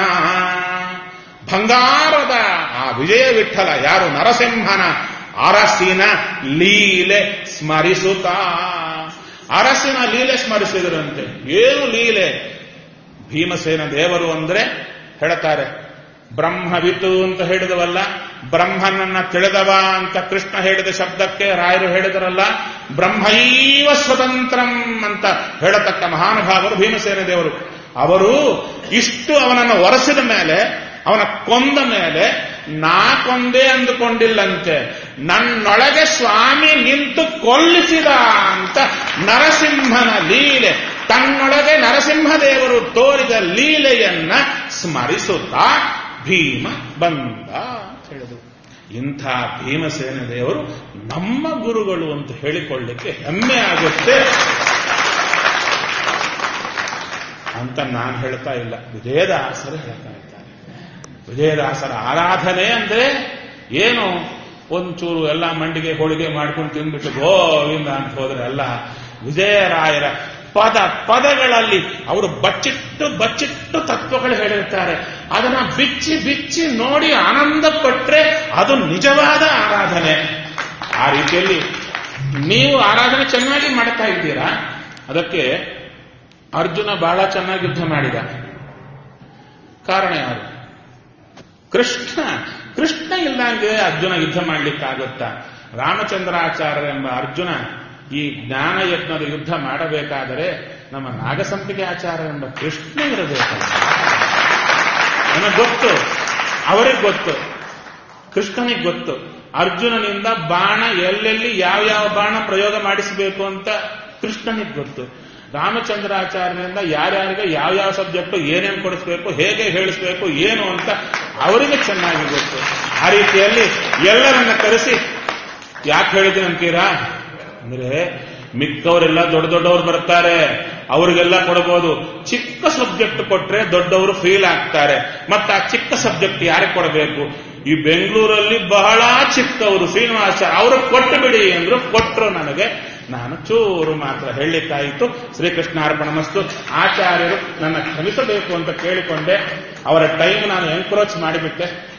ಬಂಗಾರದ ಆ ವಿಜಯ ವಿಠಲ ಯಾರು ನರಸಿಂಹನ ಅರಸಿನ ಲೀಲೆ ಸ್ಮರಿಸುತ್ತಾ ಅರಸಿನ ಲೀಲೆ ಸ್ಮರಿಸಿದರಂತೆ ಏನು ಲೀಲೆ ಭೀಮಸೇನ ದೇವರು ಅಂದ್ರೆ ಹೇಳ್ತಾರೆ ಬ್ರಹ್ಮವಿತು ಅಂತ ಹೇಳಿದವಲ್ಲ ಬ್ರಹ್ಮನನ್ನ ತಿಳಿದವ ಅಂತ ಕೃಷ್ಣ ಹೇಳಿದ ಶಬ್ದಕ್ಕೆ ರಾಯರು ಹೇಳಿದರಲ್ಲ ಬ್ರಹ್ಮೈವ ಸ್ವತಂತ್ರಂ ಅಂತ ಹೇಳತಕ್ಕ ಮಹಾನುಭಾವರು ಭೀಮಸೇನ ದೇವರು ಅವರು ಇಷ್ಟು ಅವನನ್ನು ಒರೆಸಿದ ಮೇಲೆ ಅವನ ಕೊಂದ ಮೇಲೆ ನಾ ಕೊಂದೆ ಅಂದುಕೊಂಡಿಲ್ಲಂತೆ ನನ್ನೊಳಗೆ ಸ್ವಾಮಿ ನಿಂತು ಕೊಲ್ಲಿಸಿದ ಅಂತ ನರಸಿಂಹನ ಲೀಲೆ ತನ್ನೊಳಗೆ ನರಸಿಂಹದೇವರು ತೋರಿದ ಲೀಲೆಯನ್ನ ಸ್ಮರಿಸುತ್ತಾ ಭೀಮ ಬಂದ ಅಂತ ಹೇಳಿದರು ಇಂಥ ಭೀಮಸೇನ ದೇವರು ನಮ್ಮ ಗುರುಗಳು ಅಂತ ಹೇಳಿಕೊಳ್ಳಿಕ್ಕೆ ಹೆಮ್ಮೆ ಆಗುತ್ತೆ ಅಂತ ನಾನು ಹೇಳ್ತಾ ಇಲ್ಲ ವಿಜಯದಾಸರು ಹೇಳ್ತಾ ಇದ್ದಾರೆ ವಿಜಯದಾಸರ ಆರಾಧನೆ ಅಂದ್ರೆ ಏನು ಒಂಚೂರು ಎಲ್ಲ ಮಂಡಿಗೆ ಹೋಳಿಗೆ ಮಾಡ್ಕೊಂಡು ತಿಂದ್ಬಿಟ್ಟು ಗೋವಿಂದ ಅಂತ ಹೋದ್ರೆ ಅಲ್ಲ ವಿಜಯರಾಯರ ಪದ ಪದಗಳಲ್ಲಿ ಅವರು ಬಚ್ಚಿಟ್ಟು ಬಚ್ಚಿಟ್ಟು ತತ್ವಗಳು ಹೇಳಿರ್ತಾರೆ ಅದನ್ನ ಬಿಚ್ಚಿ ಬಿಚ್ಚಿ ನೋಡಿ ಆನಂದ ಪಟ್ರೆ ಅದು ನಿಜವಾದ ಆರಾಧನೆ ಆ ರೀತಿಯಲ್ಲಿ ನೀವು ಆರಾಧನೆ ಚೆನ್ನಾಗಿ ಮಾಡ್ತಾ ಇದ್ದೀರಾ ಅದಕ್ಕೆ ಅರ್ಜುನ ಬಹಳ ಚೆನ್ನಾಗಿ ಯುದ್ಧ ಮಾಡಿದ ಕಾರಣ ಯಾರು ಕೃಷ್ಣ ಕೃಷ್ಣ ಇಲ್ದಂಗೆ ಅರ್ಜುನ ಯುದ್ಧ ಮಾಡ್ಲಿಕ್ಕಾಗುತ್ತಾ ರಾಮಚಂದ್ರಾಚಾರ್ಯರೆಂಬ ಅರ್ಜುನ ಈ ಜ್ಞಾನ ಯಜ್ಞದ ಯುದ್ಧ ಮಾಡಬೇಕಾದರೆ ನಮ್ಮ ನಾಗಸಂಪಿಗೆ ಆಚಾರ್ಯ ಎಂಬ ಕೃಷ್ಣ ಇರಬೇಕಲ್ಲ ನನಗೆ ಗೊತ್ತು ಅವರಿಗೆ ಗೊತ್ತು ಕೃಷ್ಣನಿಗೆ ಗೊತ್ತು ಅರ್ಜುನನಿಂದ ಬಾಣ ಎಲ್ಲೆಲ್ಲಿ ಯಾವ ಯಾವ ಬಾಣ ಪ್ರಯೋಗ ಮಾಡಿಸಬೇಕು ಅಂತ ಕೃಷ್ಣನಿಗೆ ಗೊತ್ತು ರಾಮಚಂದ್ರಾಚಾರ್ಯರಿಂದ ಯಾರ್ಯಾರಿಗೆ ಯಾವ್ಯಾವ ಸಬ್ಜೆಕ್ಟ್ ಏನೇನು ಕೊಡಿಸ್ಬೇಕು ಹೇಗೆ ಹೇಳಿಸ್ಬೇಕು ಏನು ಅಂತ ಅವರಿಗೆ ಚೆನ್ನಾಗಿ ಗೊತ್ತು ಆ ರೀತಿಯಲ್ಲಿ ಎಲ್ಲರನ್ನ ಕರೆಸಿ ಯಾಕೆ ಹೇಳಿದ್ದೀನಿ ಅಂತೀರಾ ಅಂದ್ರೆ ಮಿಕ್ಕವರೆಲ್ಲ ದೊಡ್ಡ ದೊಡ್ಡವರು ಬರ್ತಾರೆ ಅವ್ರಿಗೆಲ್ಲ ಕೊಡಬಹುದು ಚಿಕ್ಕ ಸಬ್ಜೆಕ್ಟ್ ಕೊಟ್ರೆ ದೊಡ್ಡವರು ಫೀಲ್ ಆಗ್ತಾರೆ ಮತ್ತೆ ಆ ಚಿಕ್ಕ ಸಬ್ಜೆಕ್ಟ್ ಯಾರಿಗೆ ಕೊಡಬೇಕು ಈ ಬೆಂಗಳೂರಲ್ಲಿ ಬಹಳ ಚಿಕ್ಕವರು ಶ್ರೀನಿವಾಸ ಅವರು ಕೊಟ್ಟು ಬಿಡಿ ಅಂದ್ರು ಕೊಟ್ಟರು ನನಗೆ ನಾನು ಚೂರು ಮಾತ್ರ ಹೇಳಲಿಕ್ಕಾಯಿತು ಶ್ರೀಕೃಷ್ಣ ಅರ್ಪಣ ಮಸ್ತು ಆಚಾರ್ಯರು ನನ್ನ ಕ್ಷಮಿಸಬೇಕು ಅಂತ ಕೇಳಿಕೊಂಡೆ ಅವರ ಟೈಮ್ ನಾನು ಎನ್ಕ್ರೋಚ್ ಮಾಡಿಬಿಟ್ಟೆ